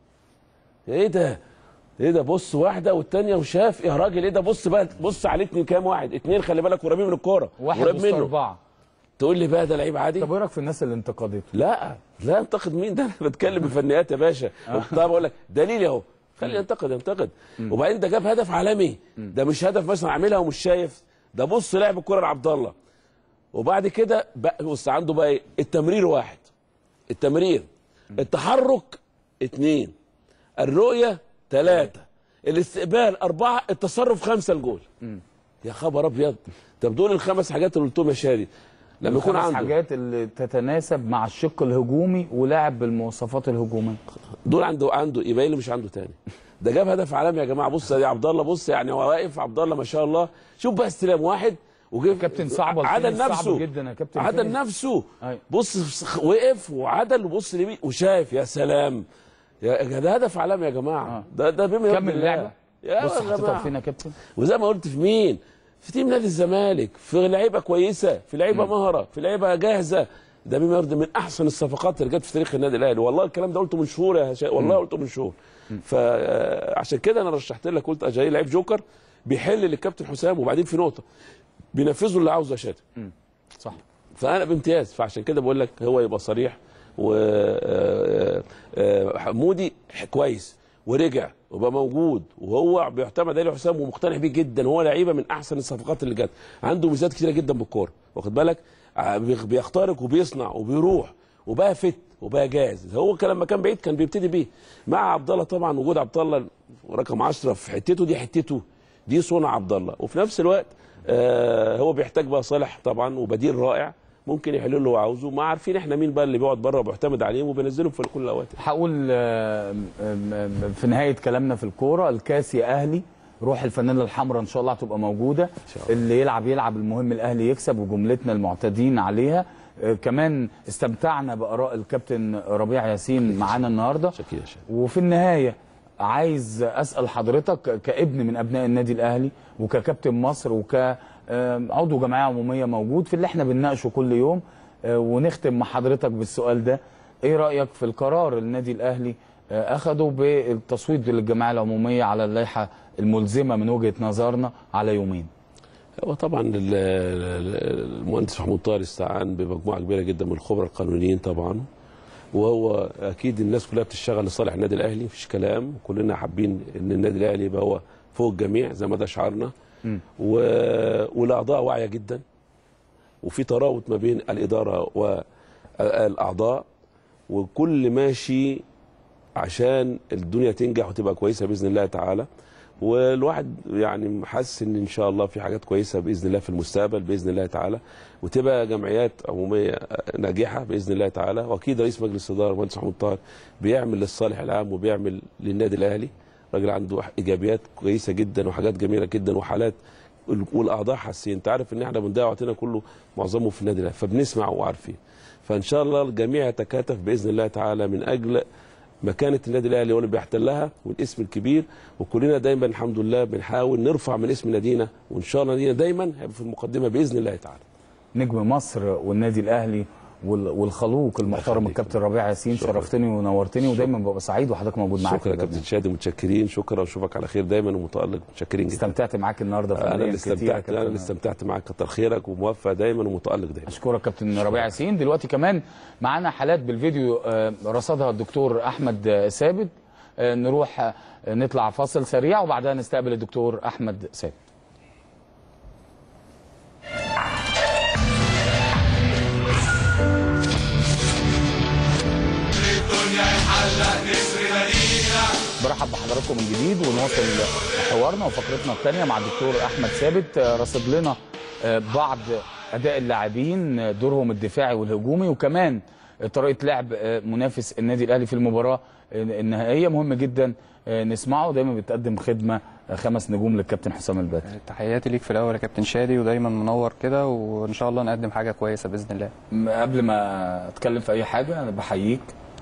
ايه ده ايه ده بص واحده والتانيه وشاف يا راجل ايه ده بص بقى بص عليه اتنين كام واحد اتنين خلي بالك قريبين من الكوره واحد قريب وسط منه اربعه تقول لي بقى ده لعيب عادي طب ايه رايك في الناس اللي انتقدته لا لا انتقد مين ده انا بتكلم بفنيات يا باشا طب اقول لك دليل اهو خلي ينتقد ينتقد وبعدين ده جاب هدف عالمي ده مش هدف مثلا عاملها ومش شايف ده بص لعب الكره لعبد الله وبعد كده بقى بص عنده بقى ايه التمرير واحد التمرير التحرك اتنين الرؤيه ثلاثه الاستقبال اربعه التصرف خمسه الجول يا خبر ابيض طب دول الخمس حاجات اللي قلتهم يا شادي لما يكون الخمس عنده حاجات اللي تتناسب مع الشق الهجومي ولاعب بالمواصفات الهجوميه دول عنده عنده يبقى اللي مش عنده تاني ده جاب هدف عالمي يا جماعه بص يا عبد الله بص يعني هو واقف عبد الله ما شاء الله شوف بقى استلام واحد وجه كابتن صعبه عدل الفينش صعب نفسه جدا يا كابتن عدل فينش. نفسه أيوة. بص وقف وعدل وبص لمين وشايف يا سلام يا ده هدف عالمي يا جماعه ده ده بما يرضي كمل الله. اللعبه يا بص حطيتها جماعه فين يا كابتن وزي ما قلت في مين في تيم نادي الزمالك في لعيبه كويسه في لعيبه مهره في لعيبه جاهزه ده بما يرضي من احسن الصفقات اللي جت في تاريخ النادي الاهلي والله الكلام ده قلته من شهور يا شا... والله قلته من شهور فعشان كده انا رشحت لك قلت اجاي لعيب جوكر بيحل للكابتن حسام وبعدين في نقطه بينفذوا اللي عاوزه يا شادي صح فانا بامتياز فعشان كده بقول لك هو يبقى صريح و آه، آه، حمودي كويس ورجع وبقى موجود وهو بيعتمد عليه حسام ومقتنع بيه جدا هو لعيبه من احسن الصفقات اللي جت عنده ميزات كتيره جدا بالكوره واخد بالك ع- بيخ- بيخترق وبيصنع وبيروح وبقى فت وبقى جاهز هو كان لما كان بعيد كان بيبتدي بيه مع عبد الله طبعا وجود عبد الله رقم 10 في حتته دي حتته دي صنع عبد الله وفي نفس الوقت آه هو بيحتاج بقى صالح طبعا وبديل رائع ممكن يحل له اللي هو عاوزه ما عارفين احنا مين بقى اللي بيقعد بره وبيعتمد عليهم وبينزلهم في كل الاوقات هقول آه، آم، آم، في نهايه كلامنا في الكوره الكاس يا اهلي روح الفانيلا الحمراء ان شاء الله هتبقى موجوده اللي يلعب يلعب المهم الاهلي يكسب وجملتنا المعتادين عليها آه، كمان استمتعنا باراء الكابتن ربيع ياسين معانا النهارده وفي النهايه عايز اسال حضرتك كابن من ابناء النادي الاهلي وككابتن مصر وكعضو جمعيه عموميه موجود في اللي احنا بنناقشه كل يوم آه، ونختم مع حضرتك بالسؤال ده ايه رايك في القرار النادي الاهلي آه، اخده بالتصويت للجمعيه العموميه على اللائحه الملزمه من وجهه نظرنا على يومين هو طبعا ال- ال- المهندس محمود طاهر استعان بمجموعه كبيره جدا من الخبراء القانونيين طبعا وهو اكيد الناس كلها بتشتغل لصالح النادي الاهلي مفيش كلام كلنا حابين ان النادي الاهلي يبقى هو فوق الجميع زي ما ده شعارنا و... والاعضاء واعيه جدا وفي ترابط ما بين الاداره والاعضاء وكل ماشي عشان الدنيا تنجح وتبقى كويسه باذن الله تعالى والواحد يعني حاسس ان ان شاء الله في حاجات كويسه باذن الله في المستقبل باذن الله تعالى وتبقى جمعيات عموميه ناجحه باذن الله تعالى واكيد رئيس مجلس الاداره المهندس محمود طاهر بيعمل للصالح العام وبيعمل للنادي الاهلي راجل عنده ايجابيات كويسه جدا وحاجات جميله جدا وحالات والاعضاء حاسين انت عارف ان احنا بنضيع وقتنا كله معظمه في النادي الاهلي فبنسمع وعارفين فان شاء الله الجميع يتكاتف باذن الله تعالى من اجل مكانه النادي الاهلي هو اللي بيحتلها والاسم الكبير وكلنا دايما الحمد لله بنحاول نرفع من اسم نادينا وان شاء الله نادينا دايما هيبقى في المقدمه باذن الله تعالى نجم مصر والنادي الاهلي وال- والخلوق المحترم الكابتن ربيع ياسين شرفتني ونورتني ودايما ببقى سعيد وحضرتك موجود معاك شكرا يا كابتن شادي متشكرين شكرا واشوفك على خير دايما ومتالق متشكرين جدا استمتعت معاك النهارده انا فنياً اللي كتير يا استمتعت كابتن. انا اللي استمتعت معاك كتر خيرك وموفق دايما ومتالق دايما اشكرك كابتن ربيع ياسين دلوقتي كمان معانا حالات بالفيديو آه، رصدها الدكتور احمد آه، ثابت آه، نروح آه، نطلع فاصل سريع وبعدها نستقبل الدكتور احمد ثابت الدنيا يحلق نسر مدينة برحب بحضراتكم من جديد ونواصل حوارنا وفقرتنا الثانيه مع الدكتور احمد ثابت آه، رصد لنا آه، بعض اداء اللاعبين آه، دورهم الدفاعي والهجومي وكمان آه، طريقه لعب آه، منافس النادي الاهلي في المباراه آه، النهائيه مهم جدا آه، نسمعه دايما بتقدم خدمه آه، خمس نجوم للكابتن حسام البدري تحياتي ليك في الاول يا كابتن شادي ودايما منور كده وان شاء الله نقدم حاجه كويسه باذن الله م- قبل ما اتكلم في اي حاجه انا بحييك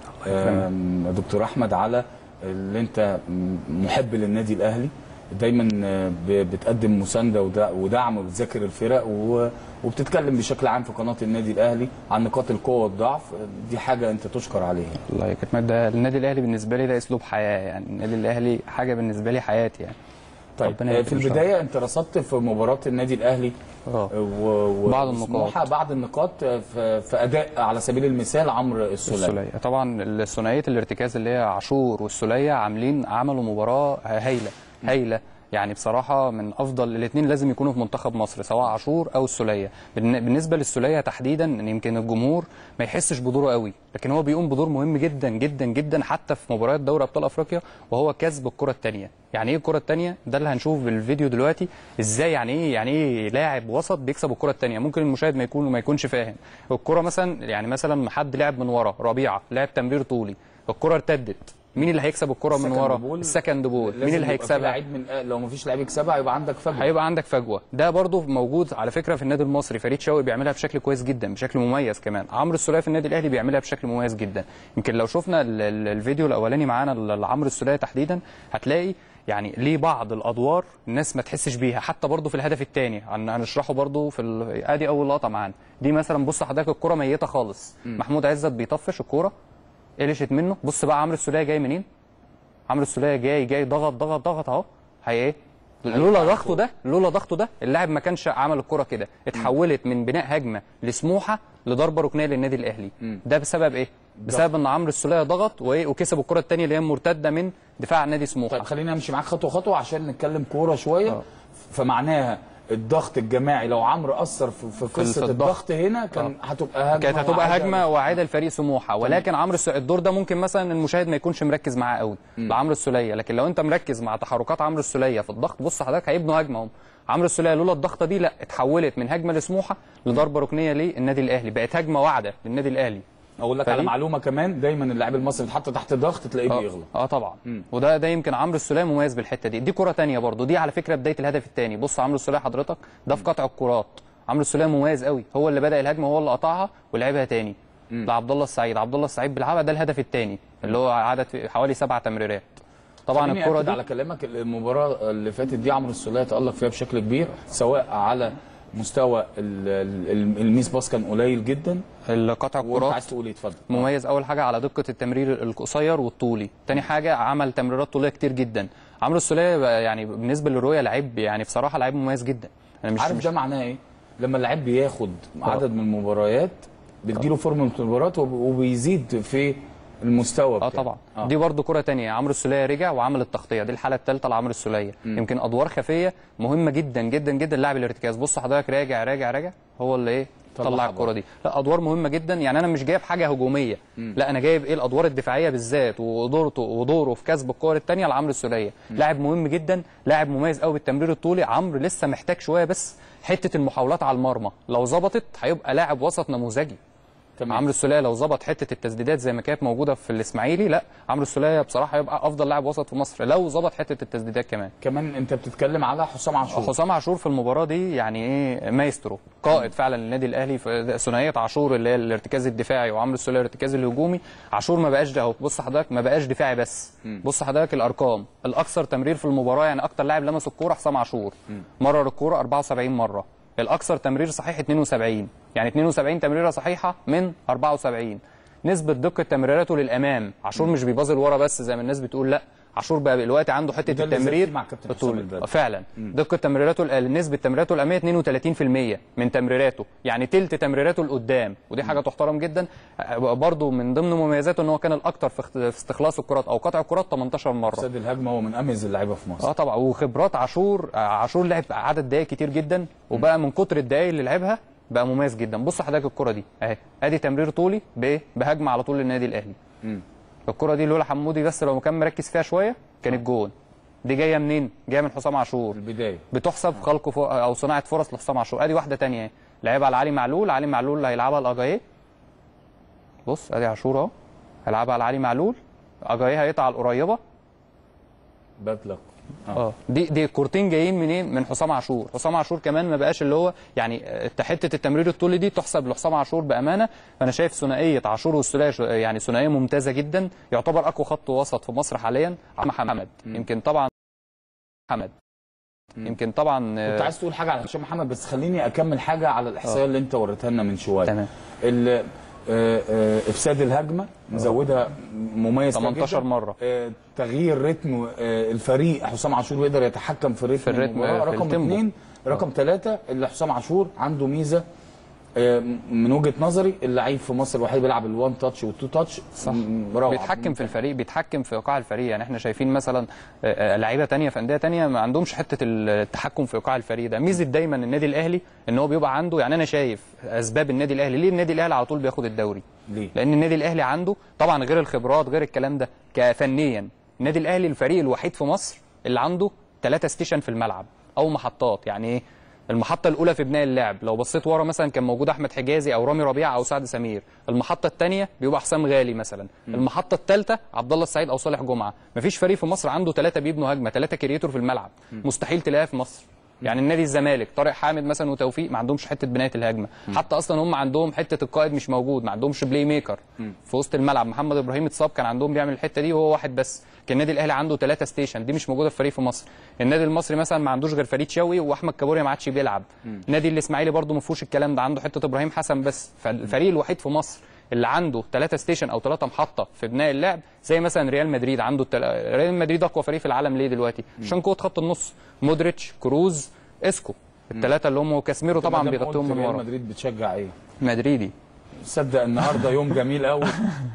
آم، يا دكتور احمد على اللي انت م- محب للنادي الاهلي دايما آه، ب- بتقدم مسانده ودع- ودعم وبتذاكر الفرق و- وبتتكلم بشكل عام في قناه النادي الاهلي عن نقاط القوه والضعف دي حاجه انت تشكر عليها والله يا كابتن ده النادي الاهلي بالنسبه لي ده اسلوب حياه يعني النادي الاهلي حاجه بالنسبه لي حياتي يعني طيب ربنا آه، يكرم في إن شاء الله. البدايه انت رصدت في مباراه النادي الاهلي اه و... و... بعض النقاط. وسموحة بعض النقاط آه، في... في اداء على سبيل المثال عمرو السوليه السوليه طبعا الثنائيه الارتكاز اللي هي عاشور والسوليه عاملين عملوا مباراه هايله هايله يعني بصراحه من افضل الاثنين لازم يكونوا في منتخب مصر سواء عاشور او السوليه بالن- بالنسبه للسوليه تحديدا إن يمكن الجمهور ما يحسش بدوره قوي لكن هو بيقوم بدور مهم جدا جدا جدا حتى في مباريات دوري ابطال افريقيا وهو كسب الكره الثانيه يعني ايه الكره الثانيه ده اللي هنشوف بالفيديو دلوقتي ازاي يعني ايه يعني ايه لاعب وسط بيكسب الكره الثانيه ممكن المشاهد ما يكون ما يكونش فاهم الكره مثلا يعني مثلا حد لعب من ورا ربيعه لعب تمرير طولي الكره ارتدت مين اللي هيكسب الكره من السكند ورا بول السكند بول لازم مين اللي يبقى في هيكسبها لعيب من آه، لو ما فيش لعيب يكسبها هيبقى عندك فجوه هيبقى عندك فجوه ده برضو موجود على فكره في النادي المصري فريد شوقي بيعملها بشكل كويس جدا بشكل مميز كمان عمرو السوليه في النادي الاهلي بيعملها بشكل مميز جدا يمكن لو شفنا ال- ال- الفيديو الاولاني معانا ل- لعمرو السوليه تحديدا هتلاقي يعني ليه بعض الادوار الناس ما تحسش بيها حتى برضو في الهدف الثاني هنشرحه برضو في ال... ادي اول لقطه معانا دي مثلا بص حضرتك الكره ميته خالص مم. محمود عزت بيطفش الكوره قلشت منه بص بقى عمرو السوليه جاي منين عمرو السوليه جاي جاي ضغط ضغط ضغط اهو هي ايه لولا ضغطه ده لولا ضغطه ده اللاعب ما كانش عمل الكره كده اتحولت من بناء هجمه لسموحه لضربه ركنيه للنادي الاهلي ده بسبب ايه بسبب ان عمرو السوليه ضغط وايه وكسب الكره الثانيه اللي هي مرتده من دفاع نادي سموحه طيب خلينا امشي معاك خطوه خطوه عشان نتكلم كوره شويه فمعناها الضغط الجماعي لو عمرو اثر في, في قصه في الضغط هنا كان هتبقى هجمه كانت هتبقى وعادة. هجمه واعده لفريق سموحه ولكن عمرو الس- الدور ده ممكن مثلا المشاهد ما يكونش مركز معاه قوي لعمرو السوليه لكن لو انت مركز مع تحركات عمرو السوليه في الضغط بص حضرتك هيبنوا هجمه هم عمرو السوليه لولا الضغطه دي لا اتحولت من هجمه لسموحه لضربه ركنيه للنادي الاهلي بقت هجمه واعده للنادي الاهلي اقول لك على فريق- معلومه كمان دايما اللاعب المصري يتحط تحت ضغط تلاقيه اه بيغلط اه طبعا وده ده يمكن عمرو السوليه مميز بالحته دي دي كره تانية برضو دي على فكره بدايه الهدف الثاني بص عمرو السوليه حضرتك ده في قطع الكرات عمرو السوليه مميز قوي هو اللي بدا الهجمه وهو اللي قطعها ولعبها تاني لعبد الله السعيد عبد الله السعيد بيلعبها ده الهدف الثاني اللي هو عدد في حوالي سبع تمريرات طبعا خليني الكره أكد دي على كلامك المباراه اللي فاتت دي عمرو السوليه تالق فيها بشكل كبير سواء على مستوى ال- ال- الميس باس كان قليل جدا القطع وانت الكرات عايز تقول ايه اتفضل مميز اول حاجه على دقه التمرير القصير والطولي تاني حاجه عمل تمريرات طوليه كتير جدا عمرو السوليه بقى يعني بالنسبه للرؤيه لعيب يعني بصراحه لعيب مميز جدا انا مش عارف مش ده معناه ايه لما اللعيب بياخد عدد من المباريات بتجيله فورمه المباريات وب- وبيزيد في المستوى اه بتاعه. طبعا آه. دي برضو كره تانية عمرو السوليه رجع وعمل التغطيه دي الحاله الثالثه لعمرو السوليه يمكن ادوار خفيه مهمه جدا جدا جدا لاعب الارتكاز بص حضرتك راجع راجع راجع هو اللي ايه طلعها طلع الكره دي لا ادوار مهمه جدا يعني انا مش جايب حاجه هجوميه لا انا جايب ايه الادوار الدفاعيه بالذات ودورته ودوره في كسب الكور الثانيه لعمرو السوليه لاعب مهم جدا لاعب مميز قوي بالتمرير الطولي عمرو لسه محتاج شويه بس حته المحاولات على المرمى لو ظبطت هيبقى لاعب وسط نموذجي تمام. عمرو السوليه لو ظبط حته التسديدات زي ما كانت موجوده في الاسماعيلي لا عمرو السوليه بصراحه هيبقى افضل لاعب وسط في مصر لو ظبط حته التسديدات كمان كمان انت بتتكلم على حسام عاشور حسام عاشور في المباراه دي يعني ايه مايسترو قائد فعلا للنادي الاهلي في ثنائيه عاشور اللي هي الارتكاز الدفاعي وعمرو السوليه الارتكاز الهجومي عاشور ما بقاش ده اهو بص حضرتك ما بقاش دفاعي بس بص حضرتك الارقام الاكثر تمرير في المباراه يعني اكتر لاعب لمس الكوره حسام عاشور مرر الكوره 74 مره الاكثر تمرير صحيح 72 يعني 72 تمريره صحيحه من 74 نسبه دقه تمريراته للامام عاشور مش بيبازل ورا بس زي ما الناس بتقول لا عاشور بقى دلوقتي عنده حته وده اللي زاد التمرير فيه مع كابتن الطولي. حسام البدري. فعلا مم. دقه تمريراته ال- نسبه تمريراته الاماميه 32% من تمريراته يعني تلت تمريراته لقدام ودي حاجه تحترم جدا برضه من ضمن مميزاته ان هو كان الاكثر في اخت- في استخلاص الكرات او قطع الكرات 18 مره استاد الهجمه هو من اميز اللعيبه في مصر اه طبعا وخبرات عاشور آه، عاشور لعب عدد دقائق كتير جدا وبقى من كتر الدقائق اللي لعبها بقى مميز جدا بص حضرتك الكره دي اهي ادي تمرير طولي بايه بهجمه على طول للنادي الاهلي الكره دي لولا حمودي بس لو كان مركز فيها شويه كانت جون دي جايه منين جايه من حسام عاشور البدايه بتحسب خلق فو... او صناعه فرص لحسام عاشور ادي واحده تانية اهي لعبها على علي معلول علي معلول اللي هيلعبها لاجاييه بص ادي عاشور اهو هيلعبها على علي معلول اجاييه هيقطع على القريبه باتلك اه دي دي كورتين جايين منين من حسام عاشور حسام عاشور كمان ما بقاش اللي هو يعني آه، حته التمرير الطولي دي تحسب لحسام عاشور بامانه فانا شايف ثنائيه عاشور والسوليه شو- يعني ثنائيه ممتازه جدا يعتبر اقوى خط وسط في مصر حاليا محمد يمكن طبعا محمد يمكن طبعا آه، كنت عايز تقول حاجه على هشام محمد بس خليني اكمل حاجه على الاحصائيه اللي انت وريتها لنا من شويه تمام ال- آه، آه، افساد الهجمه مزودها مميز فيها 18 جداً. مرة. آه، تغيير رتم آه، الفريق حسام عاشور بيقدر يتحكم في رتم, في الرتم، المباراة. في رقم التيمبو. اثنين رقم ثلاثه اللي حسام عاشور عنده ميزه آه، من وجهه نظري اللعيب في مصر الوحيد بيلعب الوان تاتش والتو تاتش صح روعة. بيتحكم في الفريق بيتحكم في ايقاع الفريق يعني احنا شايفين مثلا آه، آه، لعيبه تانية في انديه تانية ما عندهمش حته التحكم في ايقاع الفريق ده ميزه دايما النادي الاهلي ان هو بيبقى عنده يعني انا شايف اسباب النادي الاهلي ليه النادي الاهلي على طول بياخد الدوري ليه؟ لان النادي الاهلي عنده طبعا غير الخبرات غير الكلام ده كفنيا النادي الاهلي الفريق الوحيد في مصر اللي عنده ثلاثة ستيشن في الملعب او محطات يعني ايه المحطة الأولى في بناء اللعب، لو بصيت ورا مثلا كان موجود أحمد حجازي أو رامي ربيعة أو سعد سمير، المحطة الثانية بيبقى حسام غالي مثلا، المحطة الثالثة عبد الله السعيد أو صالح جمعة، مفيش فريق في مصر عنده ثلاثة بيبنوا هجمة، ثلاثة كريتور في الملعب، مستحيل تلاقيها في مصر. يعني النادي الزمالك طارق حامد مثلا وتوفيق ما عندهمش حته بنايه الهجمه حتى اصلا هم عندهم حته القائد مش موجود ما عندهمش بلاي ميكر في وسط الملعب محمد ابراهيم اتصاب كان عندهم بيعمل الحته دي وهو واحد بس كان النادي الاهلي عنده ثلاثه ستيشن دي مش موجوده في فريق في مصر النادي المصري مثلا ما عندوش غير فريد شوقي واحمد كابوريا ما عادش بيلعب النادي الاسماعيلي برده ما فيهوش الكلام ده عنده حته ابراهيم حسن بس فالفريق الوحيد في مصر اللي عنده ثلاثة ستيشن او ثلاثة محطة في بناء اللعب زي مثلا ريال مدريد عنده التل... ريال مدريد اقوى فريق في العالم ليه دلوقتي عشان قوة خط النص مودريتش كروز اسكو الثلاثة اللي هم وكاسميرو طبعا مادام بيغطيهم قلت من ريال ورا مدريد بتشجع ايه؟ مدريدي صدق النهارده يوم جميل قوي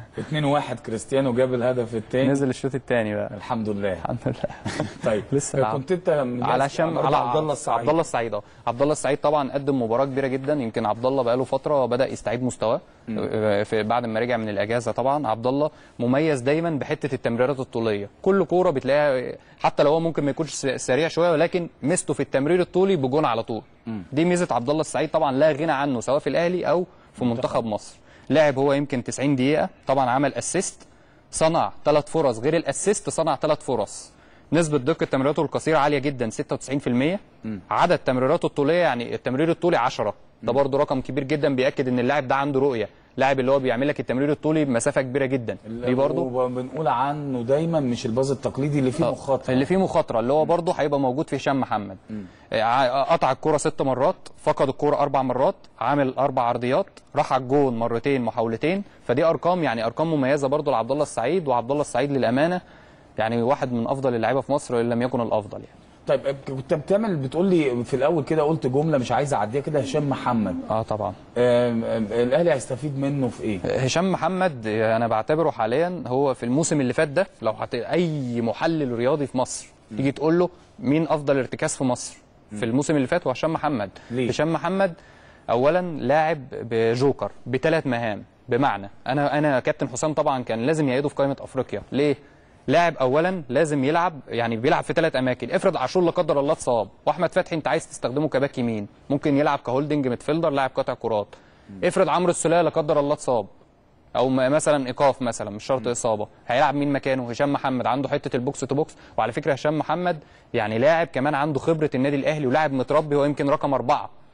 2-1 كريستيانو جاب الهدف الثاني نزل الشوط الثاني بقى الحمد لله الحمد لله طيب لسه لعب. كنت انت من على هشام على عبد الله السعيد عبد الله السعيد اه عبد الله السعيد طبعا قدم مباراه كبيره جدا يمكن عبد الله بقاله فتره بدا يستعيد مستواه آه، في بعد ما رجع من الاجازه طبعا عبد الله مميز دايما بحته التمريرات الطوليه كل كوره بتلاقيها حتى لو هو ممكن ما يكونش س- سريع شويه ولكن ميزته في التمرير الطولي بجون على طول دي ميزه عبد الله السعيد طبعا لا غنى عنه سواء في الاهلي او في منتخب مصر لعب هو يمكن 90 دقيقه طبعا عمل اسيست صنع ثلاث فرص غير الاسيست صنع ثلاث فرص نسبة دقة تمريراته القصيرة عالية جدا 96% عدد تمريراته الطولية يعني التمرير الطولي 10 ده برضه رقم كبير جدا بيأكد ان اللاعب ده عنده رؤية لاعب اللي هو بيعمل لك التمرير الطولي بمسافة كبيرة جدا دي برضه وبنقول عنه دايما مش الباز التقليدي اللي فيه مخاطره اللي فيه مخاطره اللي هو برضه هيبقى موجود في هشام محمد آه، قطع الكرة ست مرات فقد الكرة اربع مرات عامل اربع عرضيات راح على الجون مرتين محاولتين فدي ارقام يعني ارقام مميزه برضه لعبد الله السعيد وعبد الله السعيد للامانه يعني واحد من افضل اللعيبه في مصر ان لم يكن الافضل يعني طيب كنت بتعمل بتقول لي في الاول كده قلت جمله مش عايز اعديها كده هشام محمد اه طبعا آم، آم، الاهلي هيستفيد منه في ايه؟ هشام محمد انا بعتبره حاليا هو في الموسم اللي فات ده لو حت... اي محلل رياضي في مصر تيجي تقول له مين افضل ارتكاز في مصر في الموسم اللي فات هو هشام محمد ليه؟ هشام محمد اولا لاعب بجوكر بثلاث مهام بمعنى انا انا كابتن حسام طبعا كان لازم يعيده في قائمه افريقيا ليه لاعب اولا لازم يلعب يعني بيلعب في ثلاث اماكن افرض عاشور لا قدر الله اتصاب واحمد فتحي انت عايز تستخدمه كباك يمين ممكن يلعب كهولدنج ميدفيلدر لاعب قطع كرات افرض عمرو السوليه لا قدر الله اتصاب او م- مثلا ايقاف مثلا مش شرط اصابه هيلعب مين مكانه هشام محمد عنده حته البوكس تو بوكس وعلى فكره هشام محمد يعني لاعب كمان عنده خبره النادي الاهلي ولاعب متربي هو يمكن رقم اربعه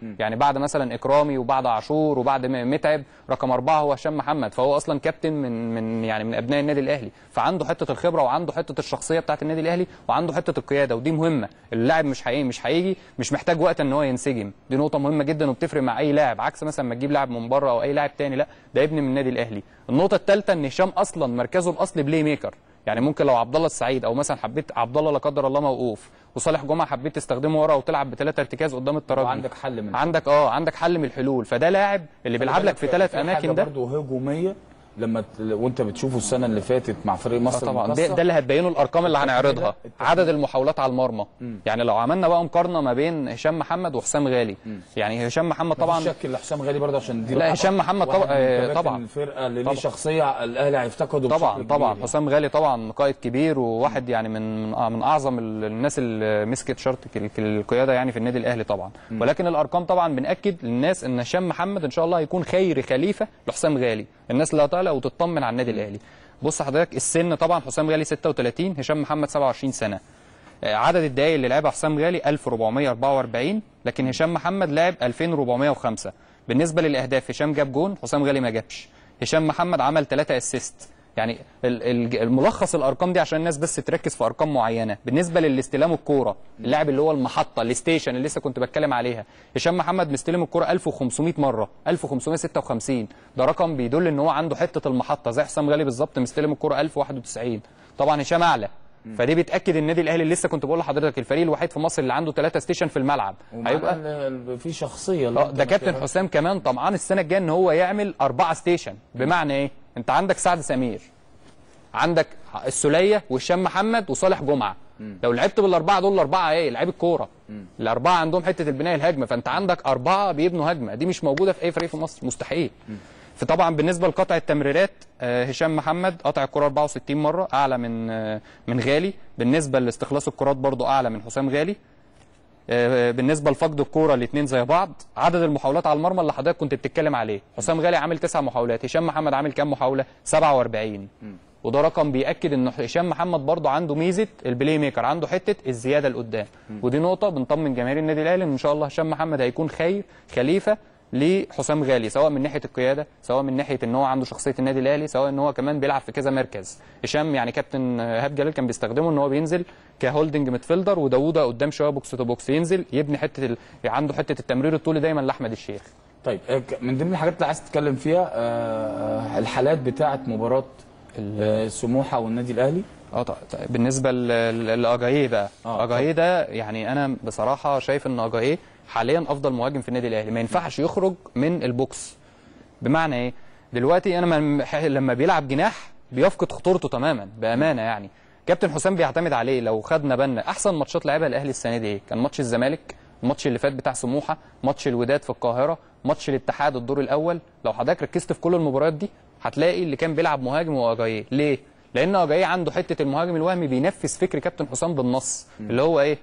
يعني بعد مثلا اكرامي وبعد عاشور وبعد م- متعب رقم اربعه هو هشام محمد فهو اصلا كابتن من من يعني من ابناء النادي الاهلي فعنده حته الخبره وعنده حته الشخصيه بتاعه النادي الاهلي وعنده حته القياده ودي مهمه اللاعب مش هيجي مش هيجي مش محتاج وقت ان هو ينسجم دي نقطه مهمه جدا وبتفرق مع اي لاعب عكس مثلا ما تجيب لاعب من بره او اي لاعب تاني لا ده ابن من النادي الاهلي النقطه الثالثه ان هشام اصلا مركزه الاصلي بلاي ميكر يعني ممكن لو عبد الله السعيد او مثلا حبيت عبد الله لا قدر الله موقوف وصالح جمعه حبيت تستخدمه ورا وتلعب بثلاثه ارتكاز قدام الترجي وعندك حل من عندك اه عندك حل من الحلول فده لاعب اللي بيلعب لك في ثلاث اماكن ده برضه هجوميه لما ت... وانت بتشوفه السنه اللي فاتت مع فريق آه مصر طبعا ده, المقصة، ده اللي هتبينه الارقام اللي هنعرضها التحديد- عدد المحاولات على المرمى يعني لو عملنا بقى مقارنه ما بين هشام محمد وحسام غالي يعني هشام محمد طبعا طبعا شك لحسام غالي برضه عشان دي لا، رقم. هشام محمد واحد طبعا- من آه، كباتن طبعا. الفرقه اللي ليه طبعا. شخصيه الاهلي هيفتقده طبعا بشكل طبعا كبير حسام غالي طبعا قائد كبير وواحد يعني من من, آه من اعظم ال- الناس اللي مسكت شرط ال- القياده يعني في النادي الاهلي طبعا ولكن الارقام طبعا بناكد للناس ان هشام محمد ان شاء الله هيكون خير خليفه لحسام غالي الناس اللي هتقلق وتطمن على النادي الاهلي بص حضرتك السن طبعا حسام غالي 36 هشام محمد 27 سنه آه، عدد الدقائق اللي لعبها حسام غالي 1444 لكن هشام محمد لعب 2405 بالنسبه للاهداف هشام جاب جون حسام غالي ما جابش هشام محمد عمل 3 اسيست يعني ال- ال- الملخص الارقام دي عشان الناس بس تركز في ارقام معينه بالنسبه للاستلام الكوره اللاعب اللي هو المحطه الستيشن اللي لسه كنت بتكلم عليها هشام محمد مستلم الكوره 1500 مره 1556 ده رقم بيدل ان هو عنده حته المحطه زي حسام غالي بالظبط مستلم الكوره 1091 طبعا هشام اعلى فدي بتاكد النادي الاهلي اللي لسه كنت بقول لحضرتك الفريق الوحيد في مصر اللي عنده ثلاثه ستيشن في الملعب هيبقى في شخصيه اللي اه انت ده كابتن محتاجها. حسام كمان طمعان السنه الجايه ان هو يعمل اربعه ستيشن بمعنى ايه؟ انت عندك سعد سمير عندك السوليه وهشام محمد وصالح جمعه لو لعبت بالاربعه دول الاربعه ايه؟ لعيب الكوره الاربعه عندهم حته البناء الهجمه فانت عندك اربعه بيبنوا هجمه دي مش موجوده في اي فريق في مصر مستحيل فطبعا بالنسبه لقطع التمريرات آه، هشام محمد قطع الكره 64 مره اعلى من آه، من غالي بالنسبه لاستخلاص الكرات برضو اعلى من حسام غالي آه، بالنسبه لفقد الكوره الاثنين زي بعض عدد المحاولات على المرمى اللي حضرتك كنت بتتكلم عليه حسام غالي عامل تسع محاولات هشام محمد عامل كام محاوله 47 وده رقم بياكد ان هشام محمد برضه عنده ميزه البلاي ميكر عنده حته الزياده لقدام ودي نقطه بنطمن جماهير النادي الاهلي ان ان شاء الله هشام محمد هيكون خير خليفه لحسام غالي سواء من ناحيه القياده سواء من ناحيه ان هو عنده شخصيه النادي الاهلي سواء ان هو كمان بيلعب في كذا مركز هشام يعني كابتن ايهاب جلال كان بيستخدمه ان هو بينزل كهولدنج ميدفيلدر وداوودة قدام شويه بوكس تو بوكس ينزل يبني حته ال... عنده حته التمرير الطولي دايما لاحمد الشيخ طيب آه، ك- من ضمن الحاجات اللي عايز تتكلم فيها آه، الحالات بتاعه مباراه آه، سموحه والنادي الاهلي اه طيب طيب بالنسبه ل- لاجاييه بقى آه، اجاييه ده يعني انا بصراحه شايف ان اجاييه حاليا افضل مهاجم في النادي الاهلي ما ينفعش يخرج من البوكس بمعنى ايه دلوقتي انا لما- لما بيلعب جناح بيفقد خطورته تماما بامانه يعني كابتن حسام بيعتمد عليه لو خدنا بالنا احسن ماتشات لعبها الاهلي السنه دي ايه كان ماتش الزمالك الماتش اللي فات بتاع سموحه ماتش الوداد في القاهره ماتش الاتحاد الدور الاول لو حضرتك ركزت في كل المباريات دي هتلاقي اللي كان بيلعب مهاجم هو اجاييه ليه لان اجاييه عنده حته المهاجم الوهمي بينفذ فكر كابتن حسام بالنص اللي هو ايه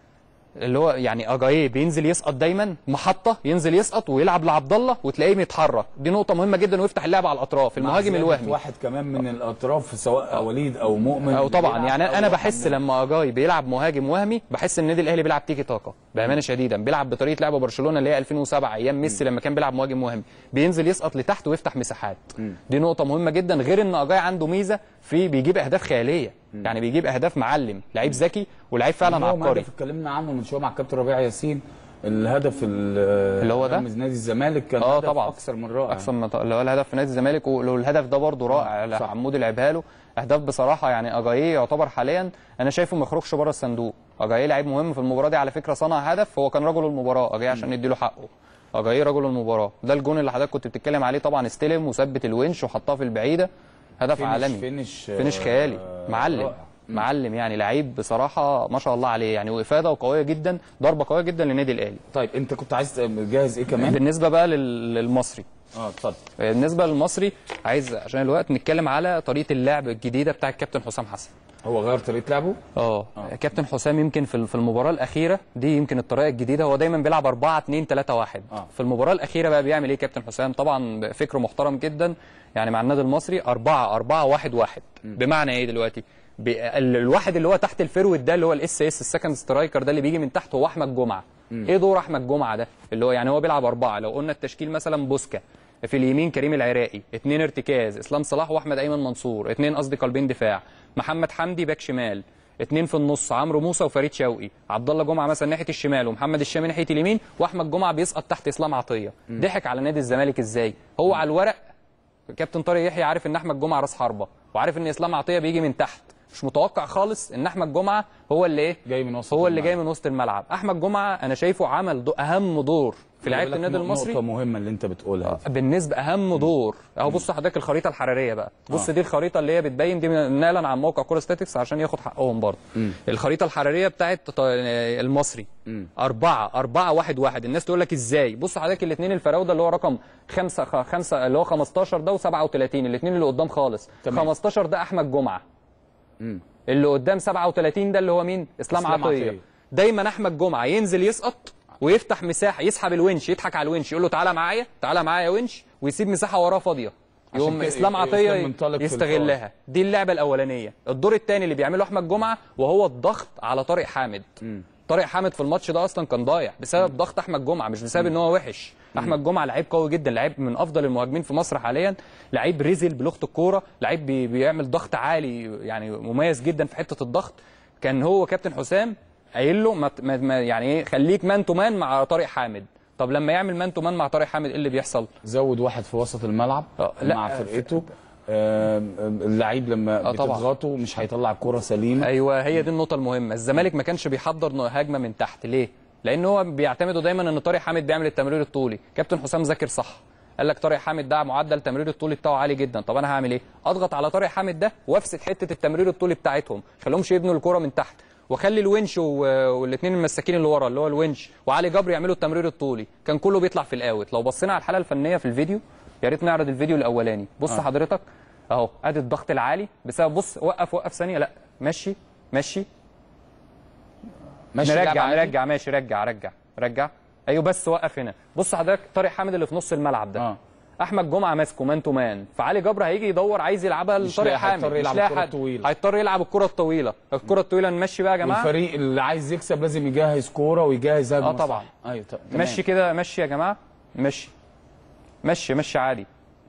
اللي هو يعني اجاييه بينزل يسقط دايما محطه ينزل يسقط ويلعب لعبد الله وتلاقيه بيتحرك دي نقطه مهمه جدا ويفتح اللعب على الاطراف مع المهاجم زيادة الوهمي واحد كمان من الاطراف سواء وليد او مؤمن او طبعا بيلعب يعني أو انا واحد بحس منهم. لما اجاي بيلعب مهاجم وهمي بحس ان النادي الاهلي بيلعب تيكي تاكا بامانه شديده بيلعب بطريقه لعب برشلونه اللي هي 2007 ايام ميسي لما كان بيلعب مهاجم وهمي بينزل يسقط لتحت ويفتح مساحات دي نقطه مهمه جدا غير ان اجاي عنده ميزه في بيجيب اهداف خياليه يعني بيجيب اهداف معلم لعيب ذكي ولعيب فعلا هو عبقري هدف اتكلمنا عنه من شويه مع الكابتن ربيع ياسين الهدف ال- اللي هو ده؟ أمام نادي الزمالك كان اه هدف طبعا اكثر من رائع احسن من اللي هو الهدف في نادي الزمالك والهدف ده برده رائع صح. عمودي لعبها له اهداف بصراحه يعني اجاييه يعتبر حاليا انا شايفه ما يخرجش بره الصندوق اجاييه لعيب مهم في المباراه دي على فكره صنع هدف هو كان رجل المباراه اجاييه عشان نديله حقه اجاييه رجل المباراه ده الجون اللي حضرتك كنت بتتكلم عليه طبعا استلم وثبت الونش وحطها في البعيده هدف فينش- عالمي فينش فينش خيالي معلم رائع. معلم يعني لعيب بصراحه ما شاء الله عليه يعني وافاده قويه جدا ضربه قويه جدا للنادي الاهلي طيب انت كنت عايز تجهز ايه كمان بالنسبه بقى لل- للمصري اه اتفضل بالنسبه للمصري عايز عشان الوقت نتكلم على طريقه اللعب الجديده بتاع الكابتن حسام حسن هو غير طريقه لعبه اه كابتن حسام يمكن في في المباراه الاخيره دي يمكن الطريقه الجديده هو دايما بيلعب 4 2 3 1 آه. في المباراه الاخيره بقى بيعمل ايه كابتن حسام طبعا فكره محترم جدا يعني مع النادي المصري 4 4 1 1 بمعنى ايه دلوقتي ب... ال- الواحد اللي هو تحت الفيرود ده اللي هو الاس اس السكند سترايكر ده اللي بيجي من تحت هو احمد جمعه مم. ايه دور احمد جمعه ده اللي هو يعني هو بيلعب اربعه لو قلنا التشكيل مثلا بوسكا في اليمين كريم العراقي اثنين ارتكاز اسلام صلاح واحمد ايمن منصور اثنين قصدي قلبين دفاع محمد حمدي باك شمال اثنين في النص عمرو موسى وفريد شوقي عبد الله جمعه مثلا ناحيه الشمال ومحمد الشامي ناحيه اليمين واحمد جمعه بيسقط تحت اسلام عطيه مم. ضحك على نادي الزمالك ازاي هو على الورق كابتن طارق يحيى عارف ان احمد جمعه راس حربه وعارف ان اسلام عطيه بيجي من تحت مش متوقع خالص ان احمد جمعه هو اللي ايه جاي من وسط هو اللي الملعب. جاي من وسط الملعب احمد جمعه انا شايفه عمل دو اهم دور في لعيبه خلي بالك النادي نق- المصري نقطه مهمه اللي انت بتقولها دي. بالنسبه اهم دور اهو بص حضرتك الخريطه الحراريه بقى بص آه. دي الخريطه اللي هي بتبين دي من- نقلا عن موقع كوره ستاتكس عشان ياخد حقهم برضه مم. الخريطه الحراريه بتاعت ط- المصري مم. أربعة أربعة واحد واحد الناس تقول لك إزاي بص حضرتك الاثنين الفراودة اللي هو رقم خمسة خ- خمسة اللي هو 15 ده و37 الاثنين اللي قدام خالص تمام. 15 ده أحمد جمعة مم. اللي قدام 37 ده اللي هو مين اسلام, إسلام عطيه. عطية. دايما احمد جمعه ينزل يسقط ويفتح مساحه يسحب الونش يضحك على الونش يقول له تعالى معايا تعالى معايا يا ونش ويسيب مساحه وراه فاضيه عشان يقوم كده اسلام يبقى عطيه إسلام منطلق في يستغلها دي اللعبه الاولانيه الدور الثاني اللي بيعمله احمد جمعه وهو الضغط على طارق حامد مم. طارق حامد في الماتش ده اصلا كان ضايع بسبب ضغط احمد جمعه مش بسبب ان هو وحش احمد جمعه لعيب قوي جدا لعيب من افضل المهاجمين في مصر حاليا لعيب ريزل بلغه الكوره لعيب بي بيعمل ضغط عالي يعني مميز جدا في حته الضغط كان هو كابتن حسام قايل له ما ما- ما يعني ايه خليك مان تو مان مع طارق حامد طب لما يعمل مان تو مان مع طارق حامد ايه اللي بيحصل زود واحد في وسط الملعب لا، مع فرقته آم، آم، اللعيب لما آه، طبعا. بتضغطه مش هيطلع الكره سليمه ايوه هي دي النقطه المهمه الزمالك ما كانش بيحضر هجمه من تحت ليه لان هو بيعتمدوا دايما ان طارق حامد بيعمل التمرير الطولي كابتن حسام ذاكر صح قال لك طارق حامد ده معدل التمرير الطولي بتاعه عالي جدا طب انا هعمل ايه اضغط على طارق حامد ده وافسد حته التمرير الطولي بتاعتهم خليهمش يبنوا الكره من تحت واخلي الونش والاثنين المساكين اللي ورا اللي هو الونش وعلي جبر يعملوا التمرير الطولي كان كله بيطلع في الاوت لو بصينا على الحاله الفنيه في الفيديو يا ريت نعرض الفيديو الاولاني بص آه. آه. حضرتك اهو ادي الضغط العالي بسبب بص وقف وقف ثانيه لا ماشي ماشي ماشي لعب نرجع عادي؟ نرجع ماشي رجع رجع رجع ايوه بس وقف هنا بص حضرتك طارق حامد اللي في نص الملعب ده آه. احمد جمعه ماسكه مان تو مان فعلي جبر هيجي يدور عايز يلعبها مش لطارق لاقي، حامد هيضطر يلعب لاقي الكرة حد. الطويلة. هيضطر يلعب الكره الطويله الكره الطويله نمشي بقى يا جماعه والفريق اللي عايز يكسب لازم يجهز كوره ويجهز هجمه اه طبعا صح. ايوه ط- تمام. مشي كده مشي يا جماعه مشي مشي مشي عادي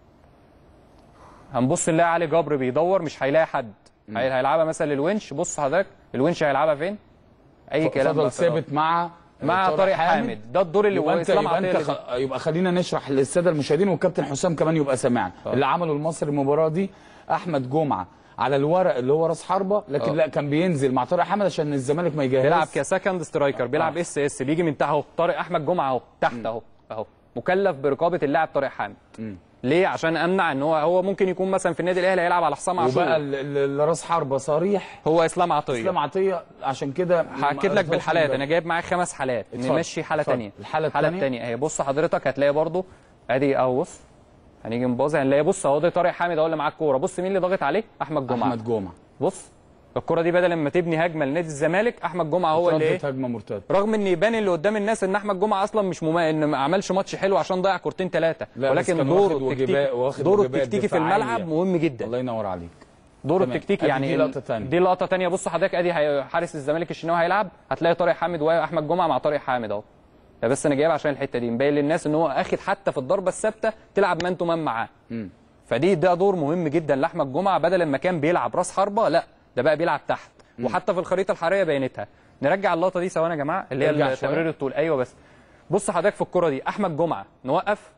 هنبص نلاقي علي جبر بيدور مش هيلاقي حد هي- هيلعبها مثلا للونش بص حضرتك الونش هيلعبها فين اي ف- كلام فضل بقى. ثابت مع مع طارق حامد ده الدور اللي يبقى هو انت اسلام يبقى, عطيه انت اللي خ... يبقى خلينا نشرح للساده المشاهدين والكابتن حسام كمان يبقى سامعنا اللي عمله المصري المباراه دي احمد جمعه على الورق اللي هو راس حربه لكن آه. لا كان بينزل مع طارق حامد عشان الزمالك ما يجهز بيلعب كسكند سترايكر بيلعب اس اس بيجي من تحت اهو طارق احمد جمعه اهو تحت اهو اهو مكلف برقابه اللاعب طارق حامد ليه عشان امنع ان هو هو ممكن يكون مثلا في النادي الاهلي هيلعب على حسام عاشور وبقى ال- ال- اللي راس حربه صريح هو اسلام عطيه اسلام عطيه عشان كده هاكد لك بالحالات انا جايب معاك خمس حالات اتفضل. نمشي حاله اتفضل. ثانيه الحالة الحاله التانية؟ الثانيه اهي بص حضرتك هتلاقي برضو ادي اهو بص هنيجي نبوظ هنلاقي بص اهو ده طارق حامد اهو اللي معاه الكوره بص مين اللي ضاغط عليه احمد جمعه احمد جمعه بص الكره دي بدل ما تبني هجمه لنادي الزمالك احمد جمعه هو اللي ايه اتردت هجمه مرتده رغم ان يبان اللي قدام الناس ان احمد جمعه اصلا مش مما... ان ما عملش ماتش حلو عشان ضيع كورتين ثلاثه لا، بس ولكن كان دوره واخد التكتيكي واجبات- واخد دوره واجبات التكتيكي في دفاعية. الملعب مهم جدا الله ينور عليك دوره تمام. التكتيكي أدي يعني دي ال- لقطة تانية. دي لقطه ثانيه بص حضرتك ادي هي- حارس الزمالك الشناوي هيلعب هتلاقي طارق حامد واحمد جمعه مع طارق حامد اهو ده بس انا جايب عشان الحته دي مبين للناس ان هو اخد حتى في الضربه الثابته تلعب مان تو مان معاه مم. فدي ده دور مهم جدا لاحمد جمعه بدل ما كان بيلعب راس حربه لا ده بقى بيلعب تحت وحتى في الخريطه الحراريه بينتها نرجع اللقطه دي ثواني يا جماعه اللي ارجع هي شوية. تمرير الطول ايوه بس بص حضرتك في الكره دي احمد جمعه نوقف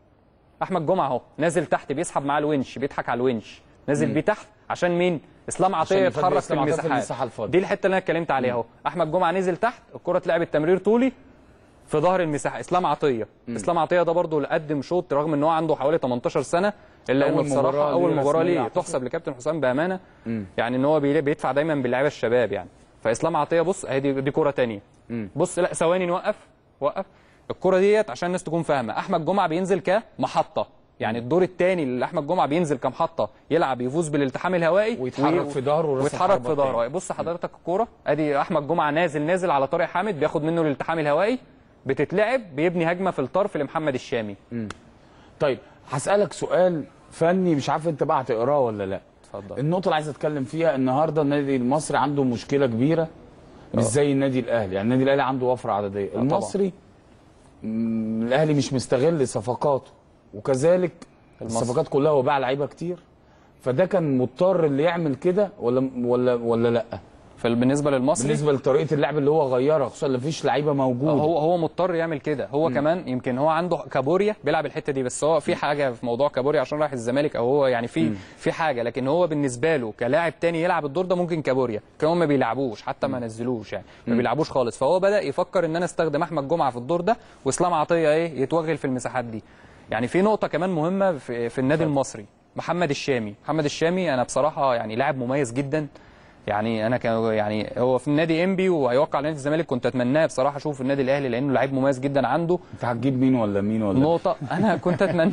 احمد جمعه اهو نازل تحت بيسحب معاه الونش بيضحك على الونش نازل مم. بيه تحت عشان مين اسلام عشان عطيه يفضي يتحرك في إسلام عطية في المساحات المساحة الفاضية. دي الحته اللي انا اتكلمت عليها اهو احمد جمعه نزل تحت الكره اتلعبت تمرير طولي في ظهر المساحه اسلام عطيه مم. اسلام عطيه ده برضه اللي قدم شوط رغم ان هو عنده حوالي 18 سنه الا انه أول مباراة بصراحه ليه اول مباراه رسمية ليه أعتقد. تحسب لكابتن حسام بامانه مم. يعني ان هو بي- بيدفع دايما باللعيبه الشباب يعني فاسلام عطيه بص اهي دي, دي كوره ثانيه مم. بص لا ثواني نوقف وقف الكره ديت عشان الناس تكون فاهمه احمد جمعه بينزل كمحطه يعني الدور الثاني اللي احمد جمعه بينزل كمحطه يلعب يفوز بالالتحام الهوائي ويتحرك وي- في ظهره وراس ويتحرك الحربة في ظهره التاني. بص حضرتك الكوره ادي احمد جمعه نازل نازل على طارق حامد بياخد منه الالتحام الهوائي بتتلعب بيبني هجمه في الطرف لمحمد الشامي مم. طيب هسألك سؤال فني مش عارف انت بقى هتقراه ولا لا اتفضل. النقطه اللي عايز اتكلم فيها النهارده النادي المصري عنده مشكله كبيره مش آه. زي النادي الاهلي يعني النادي الاهلي عنده وفره عدديه طبعا. المصري مم، الاهلي مش مستغل صفقاته وكذلك المصري. الصفقات كلها هو باع لعيبه كتير فده كان مضطر اللي يعمل كده ولا ولا ولا لا بالنسبه للمصري بالنسبه لطريقه اللعب اللي هو غيرها خصوصا اللي مفيش لعيبه موجوده هو هو مضطر يعمل كده هو مم. كمان يمكن هو عنده كابوريا بيلعب الحته دي بس هو في حاجه في موضوع كابوريا عشان رايح الزمالك او هو يعني في في حاجه لكن هو بالنسبه له كلاعب تاني يلعب الدور ده ممكن كابوريا كان هم ما بيلعبوش حتى ما نزلوش يعني ما مم. بيلعبوش خالص فهو بدا يفكر ان انا استخدم احمد جمعه في الدور ده واسلام عطيه ايه يتوغل في المساحات دي يعني في نقطه كمان مهمه في, في النادي المصري محمد الشامي محمد الشامي انا بصراحه يعني لاعب مميز جدا يعني انا كان يعني هو في النادي انبي وهيوقع نادي الزمالك كنت اتمناه بصراحه اشوفه في النادي الاهلي لانه لعيب مميز جدا عنده انت هتجيب مين ولا مين ولا نقطه انا كنت اتمنى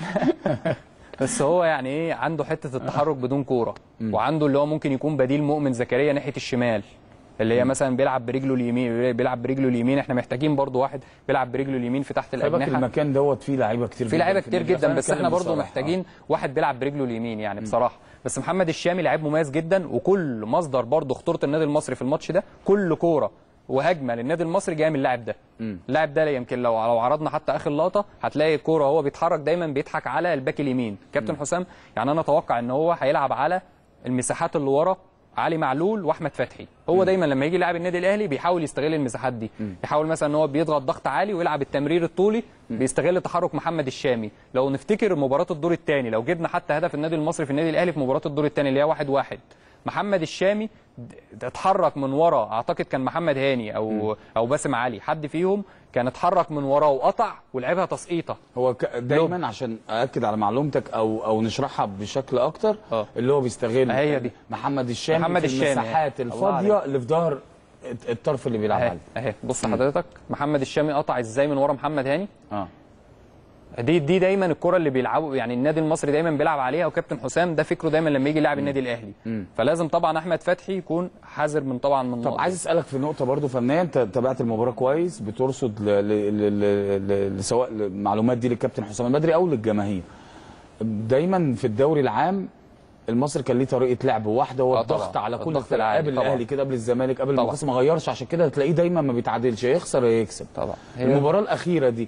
بس هو يعني ايه عنده حته التحرك بدون كوره وعنده اللي هو ممكن يكون بديل مؤمن زكريا ناحيه الشمال اللي هي مثلا بيلعب برجله اليمين بيلعب برجله اليمين احنا محتاجين برضو واحد بيلعب برجله اليمين في تحت خلي بالك الاجنحه المكان دوت فيه لعيبه كتير في جداً لعيبه كتير النادي. جدا خلينا بس احنا نتكلم برضو بصراحة. محتاجين واحد بيلعب برجله اليمين يعني بصراحه بس محمد الشامي لعيب مميز جدا وكل مصدر برضو خطوره النادي المصري في الماتش ده كل كوره وهجمه للنادي المصري جايه من اللاعب ده اللاعب ده يمكن لو لو عرضنا حتى اخر لقطه هتلاقي الكوره وهو بيتحرك دايما بيضحك على الباك اليمين كابتن حسام يعني انا اتوقع ان هو هيلعب على المساحات اللي ورا علي معلول واحمد فتحي هو دايما لما يجي يلعب النادي الاهلي بيحاول يستغل المساحات دي يحاول مثلا ان هو بيضغط ضغط عالي ويلعب التمرير الطولي بيستغل تحرك محمد الشامي لو نفتكر مباراه الدور الثاني لو جبنا حتى هدف النادي المصري في النادي الاهلي في مباراه الدور الثاني اللي هي واحد واحد محمد الشامي د- اتحرك من ورا اعتقد كان محمد هاني او او باسم علي حد فيهم كان اتحرك من وراه وقطع ولعبها تسقيطه هو ك- دايما عشان ااكد على معلومتك او او نشرحها بشكل اكتر اه. اللي هو بيستغل هي دي. محمد الشامي محمد في الشامي. المساحات الله الفاضيه عليك. اللي في ظهر الت- الطرف اللي بيلعب اهي عليه اهي بص حضرتك محمد الشامي قطع ازاي من ورا محمد هاني اه دي دي دايما الكره اللي بيلعبوا يعني النادي المصري دايما بيلعب عليها وكابتن حسام ده فكره دايما لما يجي يلعب النادي الاهلي مم. فلازم طبعا احمد فتحي يكون حذر من طبعا من طب النقطة عايز دي. اسالك في نقطه برضو فنيه انت تابعت المباراه كويس بترصد ل... ل... ل... ل... ل... سواء المعلومات دي للكابتن حسام البدري او للجماهير دايما في الدوري العام المصري كان ليه طريقه لعب واحده هو آه الضغط طبعاً. على كل الضغط الفرق العالي قبل طبعاً. الاهلي كده قبل الزمالك قبل طبعاً. المقص ما غيرش عشان كده تلاقيه دايما ما بيتعادلش يا يخسر يا يكسب طبعا هي- المباراه الاخيره دي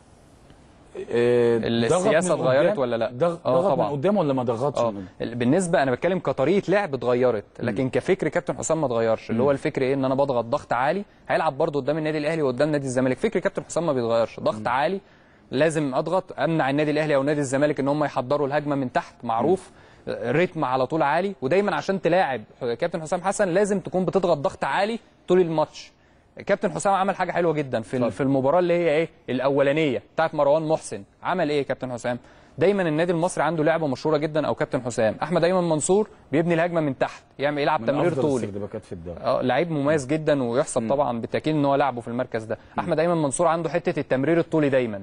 آه، ضغط السياسه من اتغيرت قدام؟ ولا لا ضغط آه ضغط من طبعاً. قدام ولا ما ضغطش اه من بالنسبه انا بتكلم كطريقه لعب اتغيرت لكن كفكر كابتن حسام ما اتغيرش اللي هو الفكر ايه ان انا بضغط ضغط عالي هيلعب برده قدام النادي الاهلي وقدام نادي الزمالك فكر كابتن حسام ما بيتغيرش ضغط عالي لازم اضغط امنع النادي الاهلي او نادي الزمالك ان هم يحضروا الهجمه من تحت معروف ريتم على طول عالي ودايما عشان تلاعب كابتن حسام حسن لازم تكون بتضغط ضغط عالي طول الماتش كابتن حسام عمل حاجه حلوه جدا في في المباراه اللي هي ايه الاولانيه بتاعت مروان محسن عمل ايه كابتن حسام دايما النادي المصري عنده لعبه مشهوره جدا او كابتن حسام احمد ايمن منصور بيبني الهجمه من تحت يعمل يلعب من تمرير أفضل طولي السردباكات في الدوري اه لعيب مميز جدا ويحسب طبعا بالتاكيد ان هو لعبه في المركز ده احمد ايمن منصور عنده حته التمرير الطولي دايما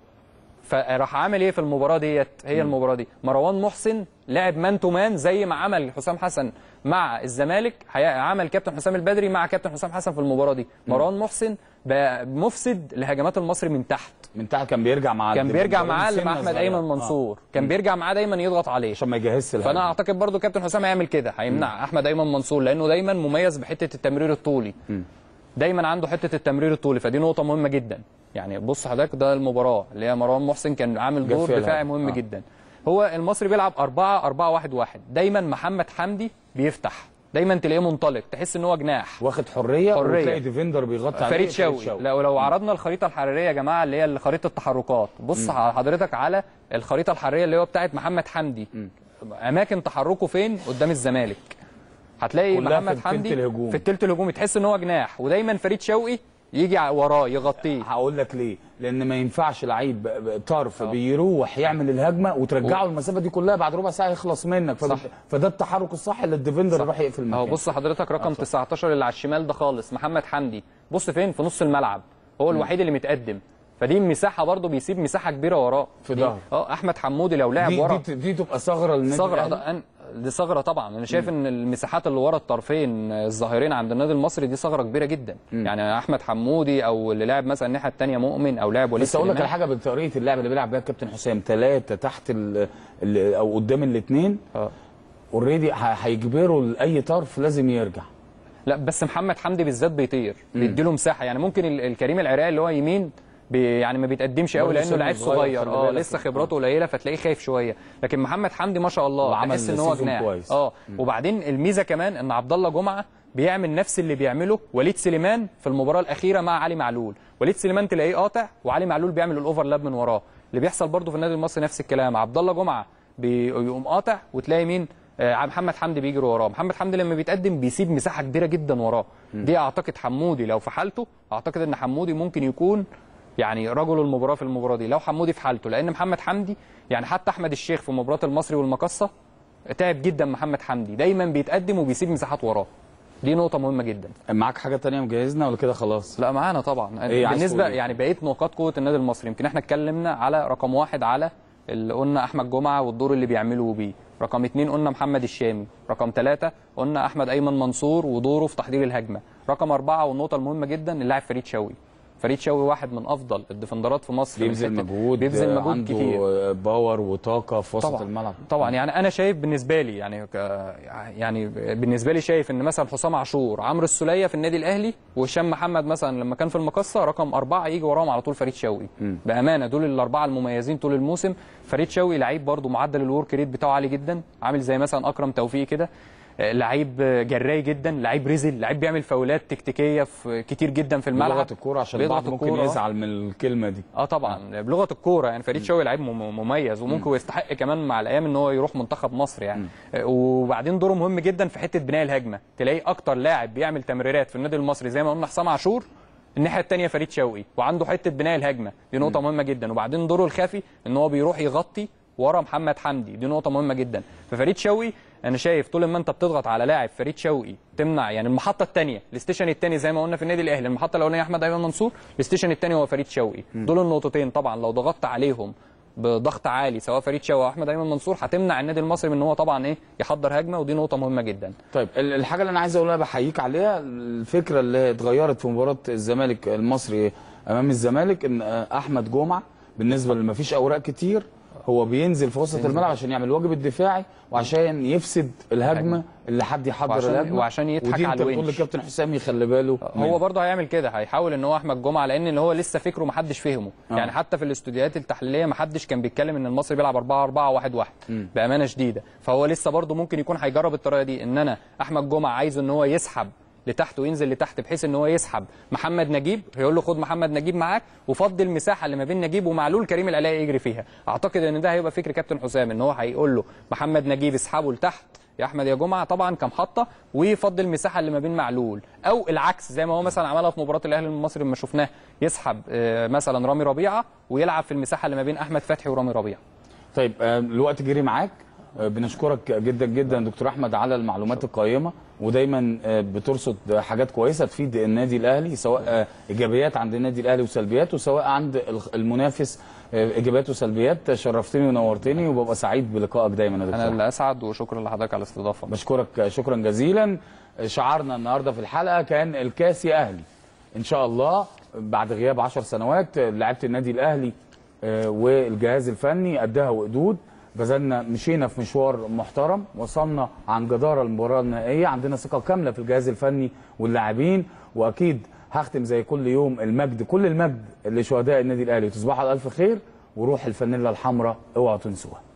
فراح عامل ايه في المباراه ديت هي المباراه دي مروان محسن لعب مان تو مان زي ما عمل حسام حسن مع الزمالك هي- عمل كابتن حسام البدري مع كابتن حسام حسن في المباراه دي مروان محسن بقى مفسد لهجمات المصري من تحت من تحت كان بيرجع مع كان بيرجع معاه سنة مع احمد صغيرة. ايمن آه. منصور كان بيرجع معاه دايما يضغط عليه عشان ما يجهزش الهجمة. فانا اعتقد برضو كابتن حسام هيعمل كده هيمنع احمد ايمن منصور لانه دايما مميز بحته التمرير الطولي دايما عنده حته التمرير الطولي فدي نقطه مهمه جدا يعني بص حضرتك ده المباراه اللي هي مروان محسن كان عامل جاب دور فيها دفاعي الهدف. مهم آه. جدا هو المصري بيلعب 4 4 1 1 دايما محمد حمدي بيفتح دايما تلاقيه منطلق تحس ان هو جناح واخد حريه حرية. وتلاقي ديفندر بيغطي عليه فريد شوقي لو لو عرضنا الخريطه الحراريه يا جماعه اللي هي خريطه التحركات بص مم. حضرتك على الخريطه الحراريه اللي هو بتاعت محمد حمدي اماكن تحركه فين قدام الزمالك هتلاقي كلها محمد في التلت حمدي الهجومي. في التلت الهجومي تحس ان هو جناح ودايما فريد شوقي يجي ع- وراه يغطيه هقول لك ليه لان ما ينفعش لعيب ب- ب- طرف بيروح يعمل الهجمه وترجعه و- المسافه دي كلها بعد ربع ساعه يخلص منك فب... فده التحرك الصح اللي الديفندر يروح يقفل اهو مكانه بص حضرتك رقم 19 اللي على الشمال ده خالص محمد حمدي بص فين في نص الملعب هو الوحيد اللي متقدم فدي مساحه برضه بيسيب مساحه كبيره وراه في دي- ظهره. اه احمد حمودي لو لعب دي, ورا دي, دي تبقى ثغره للنادي ثغره الأهلي. ده- أن- دي ثغره طبعا انا شايف ان المساحات اللي ورا الطرفين الظاهرين عند النادي المصري دي ثغره كبيره جدا يعني احمد حمودي او اللي لعب مثلا الناحيه الثانيه مؤمن او لاعب وليد بس اقول لك سليمان. على حاجه بطريقه اللعب اللي بيلعب بيها الكابتن حسام ثلاثه تحت ال... ال... او قدام الاثنين اوريدي هيجبروا لاي طرف لازم يرجع لا بس محمد حمدي بالذات بيطير بيديله مساحه يعني ممكن ال- الكريم العراقي اللي هو يمين بي يعني ما بيتقدمش قوي برضه لانه سنه لعيب صغير، صغير خلي اه بالك. لسه خبراته قليله فتلاقيه خايف شويه لكن محمد حمدي ما شاء الله وعمل تحس ان هو سيزون جناح كويس. اه وبعدين الميزه كمان ان عبد الله جمعه بيعمل نفس اللي بيعمله وليد سليمان في المباراه الاخيره مع علي معلول وليد سليمان تلاقيه قاطع وعلي معلول بيعمل الاوفرلاب من وراه اللي بيحصل برضه في النادي المصري نفس الكلام عبد الله جمعه بيقوم قاطع وتلاقي مين آه، محمد حمدي بيجري وراه محمد حمدي لما بيتقدم بيسيب مساحه كبيره جدا وراه دي اعتقد حمودي لو في حالته اعتقد ان حمودي ممكن يكون يعني رجل المباراه في المباراه دي لو حمودي في حالته لان محمد حمدي يعني حتى احمد الشيخ في مباراه المصري والمقصه تعب جدا محمد حمدي دايما بيتقدم وبيسيب مساحات وراه دي نقطه مهمه جدا معاك حاجه تانية مجهزنا ولا كده خلاص لا معانا طبعا إيه عايز بالنسبه تقول إيه؟ يعني بقيه نقاط قوه النادي المصري يمكن احنا اتكلمنا على رقم واحد على اللي قلنا احمد جمعه والدور اللي بيعمله بيه رقم اثنين قلنا محمد الشامي رقم ثلاثة قلنا احمد ايمن منصور ودوره في تحضير الهجمه رقم أربعة والنقطه المهمه جدا اللاعب فريد شوقي فريد شوقي واحد من افضل الديفندرات في مصر من بيبذل حتة- مجهود بيبذل مجهود عنده كتير باور وطاقه في وسط طبعا الملعب طبعا يعني انا شايف بالنسبه لي يعني ك- يعني بالنسبه لي شايف ان مثلا حسام عاشور عمرو السوليه في النادي الاهلي وهشام محمد مثلا لما كان في المقصه رقم اربعه يجي وراهم على طول فريد شوقي بامانه دول الاربعه المميزين طول الموسم فريد شوقي لعيب برده معدل الورك ريت بتاعه عالي جدا عامل زي مثلا اكرم توفيق كده آه، لعيب جراي جدا لعيب رزل لعيب بيعمل فاولات تكتيكيه في كتير جدا في الملعب بلغه الكوره عشان بيضغط البعض ممكن الكورة. يزعل من الكلمه دي اه طبعا بلغه الكوره يعني فريد شوقي لعيب مم- مميز وممكن يستحق كمان مع الايام ان هو يروح منتخب مصر يعني آه، وبعدين دوره مهم جدا في حته بناء الهجمه تلاقي اكتر لاعب بيعمل تمريرات في النادي المصري زي ما قلنا حسام عاشور الناحيه الثانيه فريد شوقي وعنده حته بناء الهجمه دي نقطه مهمه جدا وبعدين دوره الخافي ان هو بيروح يغطي ورا محمد حمدي دي نقطه مهمه جدا ففريد شوقي انا شايف طول ما انت بتضغط على لاعب فريد شوقي تمنع يعني المحطه الثانيه الاستيشن الثاني زي ما قلنا في النادي الاهلي المحطه الاولانيه احمد ايمن منصور الاستيشن الثاني هو فريد شوقي دول النقطتين طبعا لو ضغطت عليهم بضغط عالي سواء فريد شوقي او احمد ايمن منصور هتمنع النادي المصري من ان هو طبعا ايه يحضر هجمه ودي نقطه مهمه جدا طيب ال- الحاجه اللي انا عايز اقولها بحييك عليها الفكره اللي اتغيرت في مباراه الزمالك المصري امام الزمالك ان آه، احمد جمعه بالنسبه اللي ما فيش اوراق كتير هو بينزل في وسط بينزل. الملعب عشان يعمل الواجب الدفاعي وعشان يفسد الهجمه اللي حد يحضر وعشان- الهجمه وعشان يضحك ودي على انت بتقول الونش. لكابتن حسام يخلي باله هو برضه هيعمل كده هيحاول ان هو احمد جمعه لان اللي هو لسه فكره ما حدش فهمه آه. يعني حتى في الاستوديوهات التحليليه ما حدش كان بيتكلم ان المصري بيلعب 4 4 1 1 مم. بامانه شديده فهو لسه برضه ممكن يكون هيجرب الطريقه دي ان انا احمد جمعه عايزه ان هو يسحب لتحت وينزل لتحت بحيث ان هو يسحب محمد نجيب هيقول له خد محمد نجيب معاك وفضي المساحه اللي ما بين نجيب ومعلول كريم العلاء يجري فيها اعتقد ان ده هيبقى فكر كابتن حسام ان هو هيقول له محمد نجيب اسحبه لتحت يا احمد يا جمعه طبعا كمحطه ويفضي المساحه اللي ما بين معلول او العكس زي ما هو مثلا عملها في مباراه الاهلي المصري لما شفناه يسحب آه، مثلا رامي ربيعه ويلعب في المساحه اللي ما بين احمد فتحي ورامي ربيعه طيب آه، الوقت جري معاك آه، بنشكرك جدا جدا دكتور احمد على المعلومات القيمه ودايما آه، بترصد حاجات كويسه تفيد النادي الاهلي سواء آه، ايجابيات عند النادي الاهلي وسلبيات وسواء عند الخ- المنافس آه، ايجابيات وسلبيات شرفتني ونورتني وببقى سعيد بلقائك دايما يا دكتور انا اللي اسعد وشكرا لحضرتك على الاستضافه بشكرك شكرا جزيلا شعارنا النهارده في الحلقه كان الكاس يا اهلي ان شاء الله بعد غياب 10 سنوات لعيبه النادي الاهلي آه، والجهاز الفني قدها وقدود بذلنا مشينا في مشوار محترم وصلنا عن جداره المباراه النهائيه عندنا ثقه كامله في الجهاز الفني واللاعبين واكيد هختم زي كل يوم المجد كل المجد لشهداء النادي الاهلي وتصبحوا على الف خير وروح الفانيلا الحمراء اوعوا تنسوها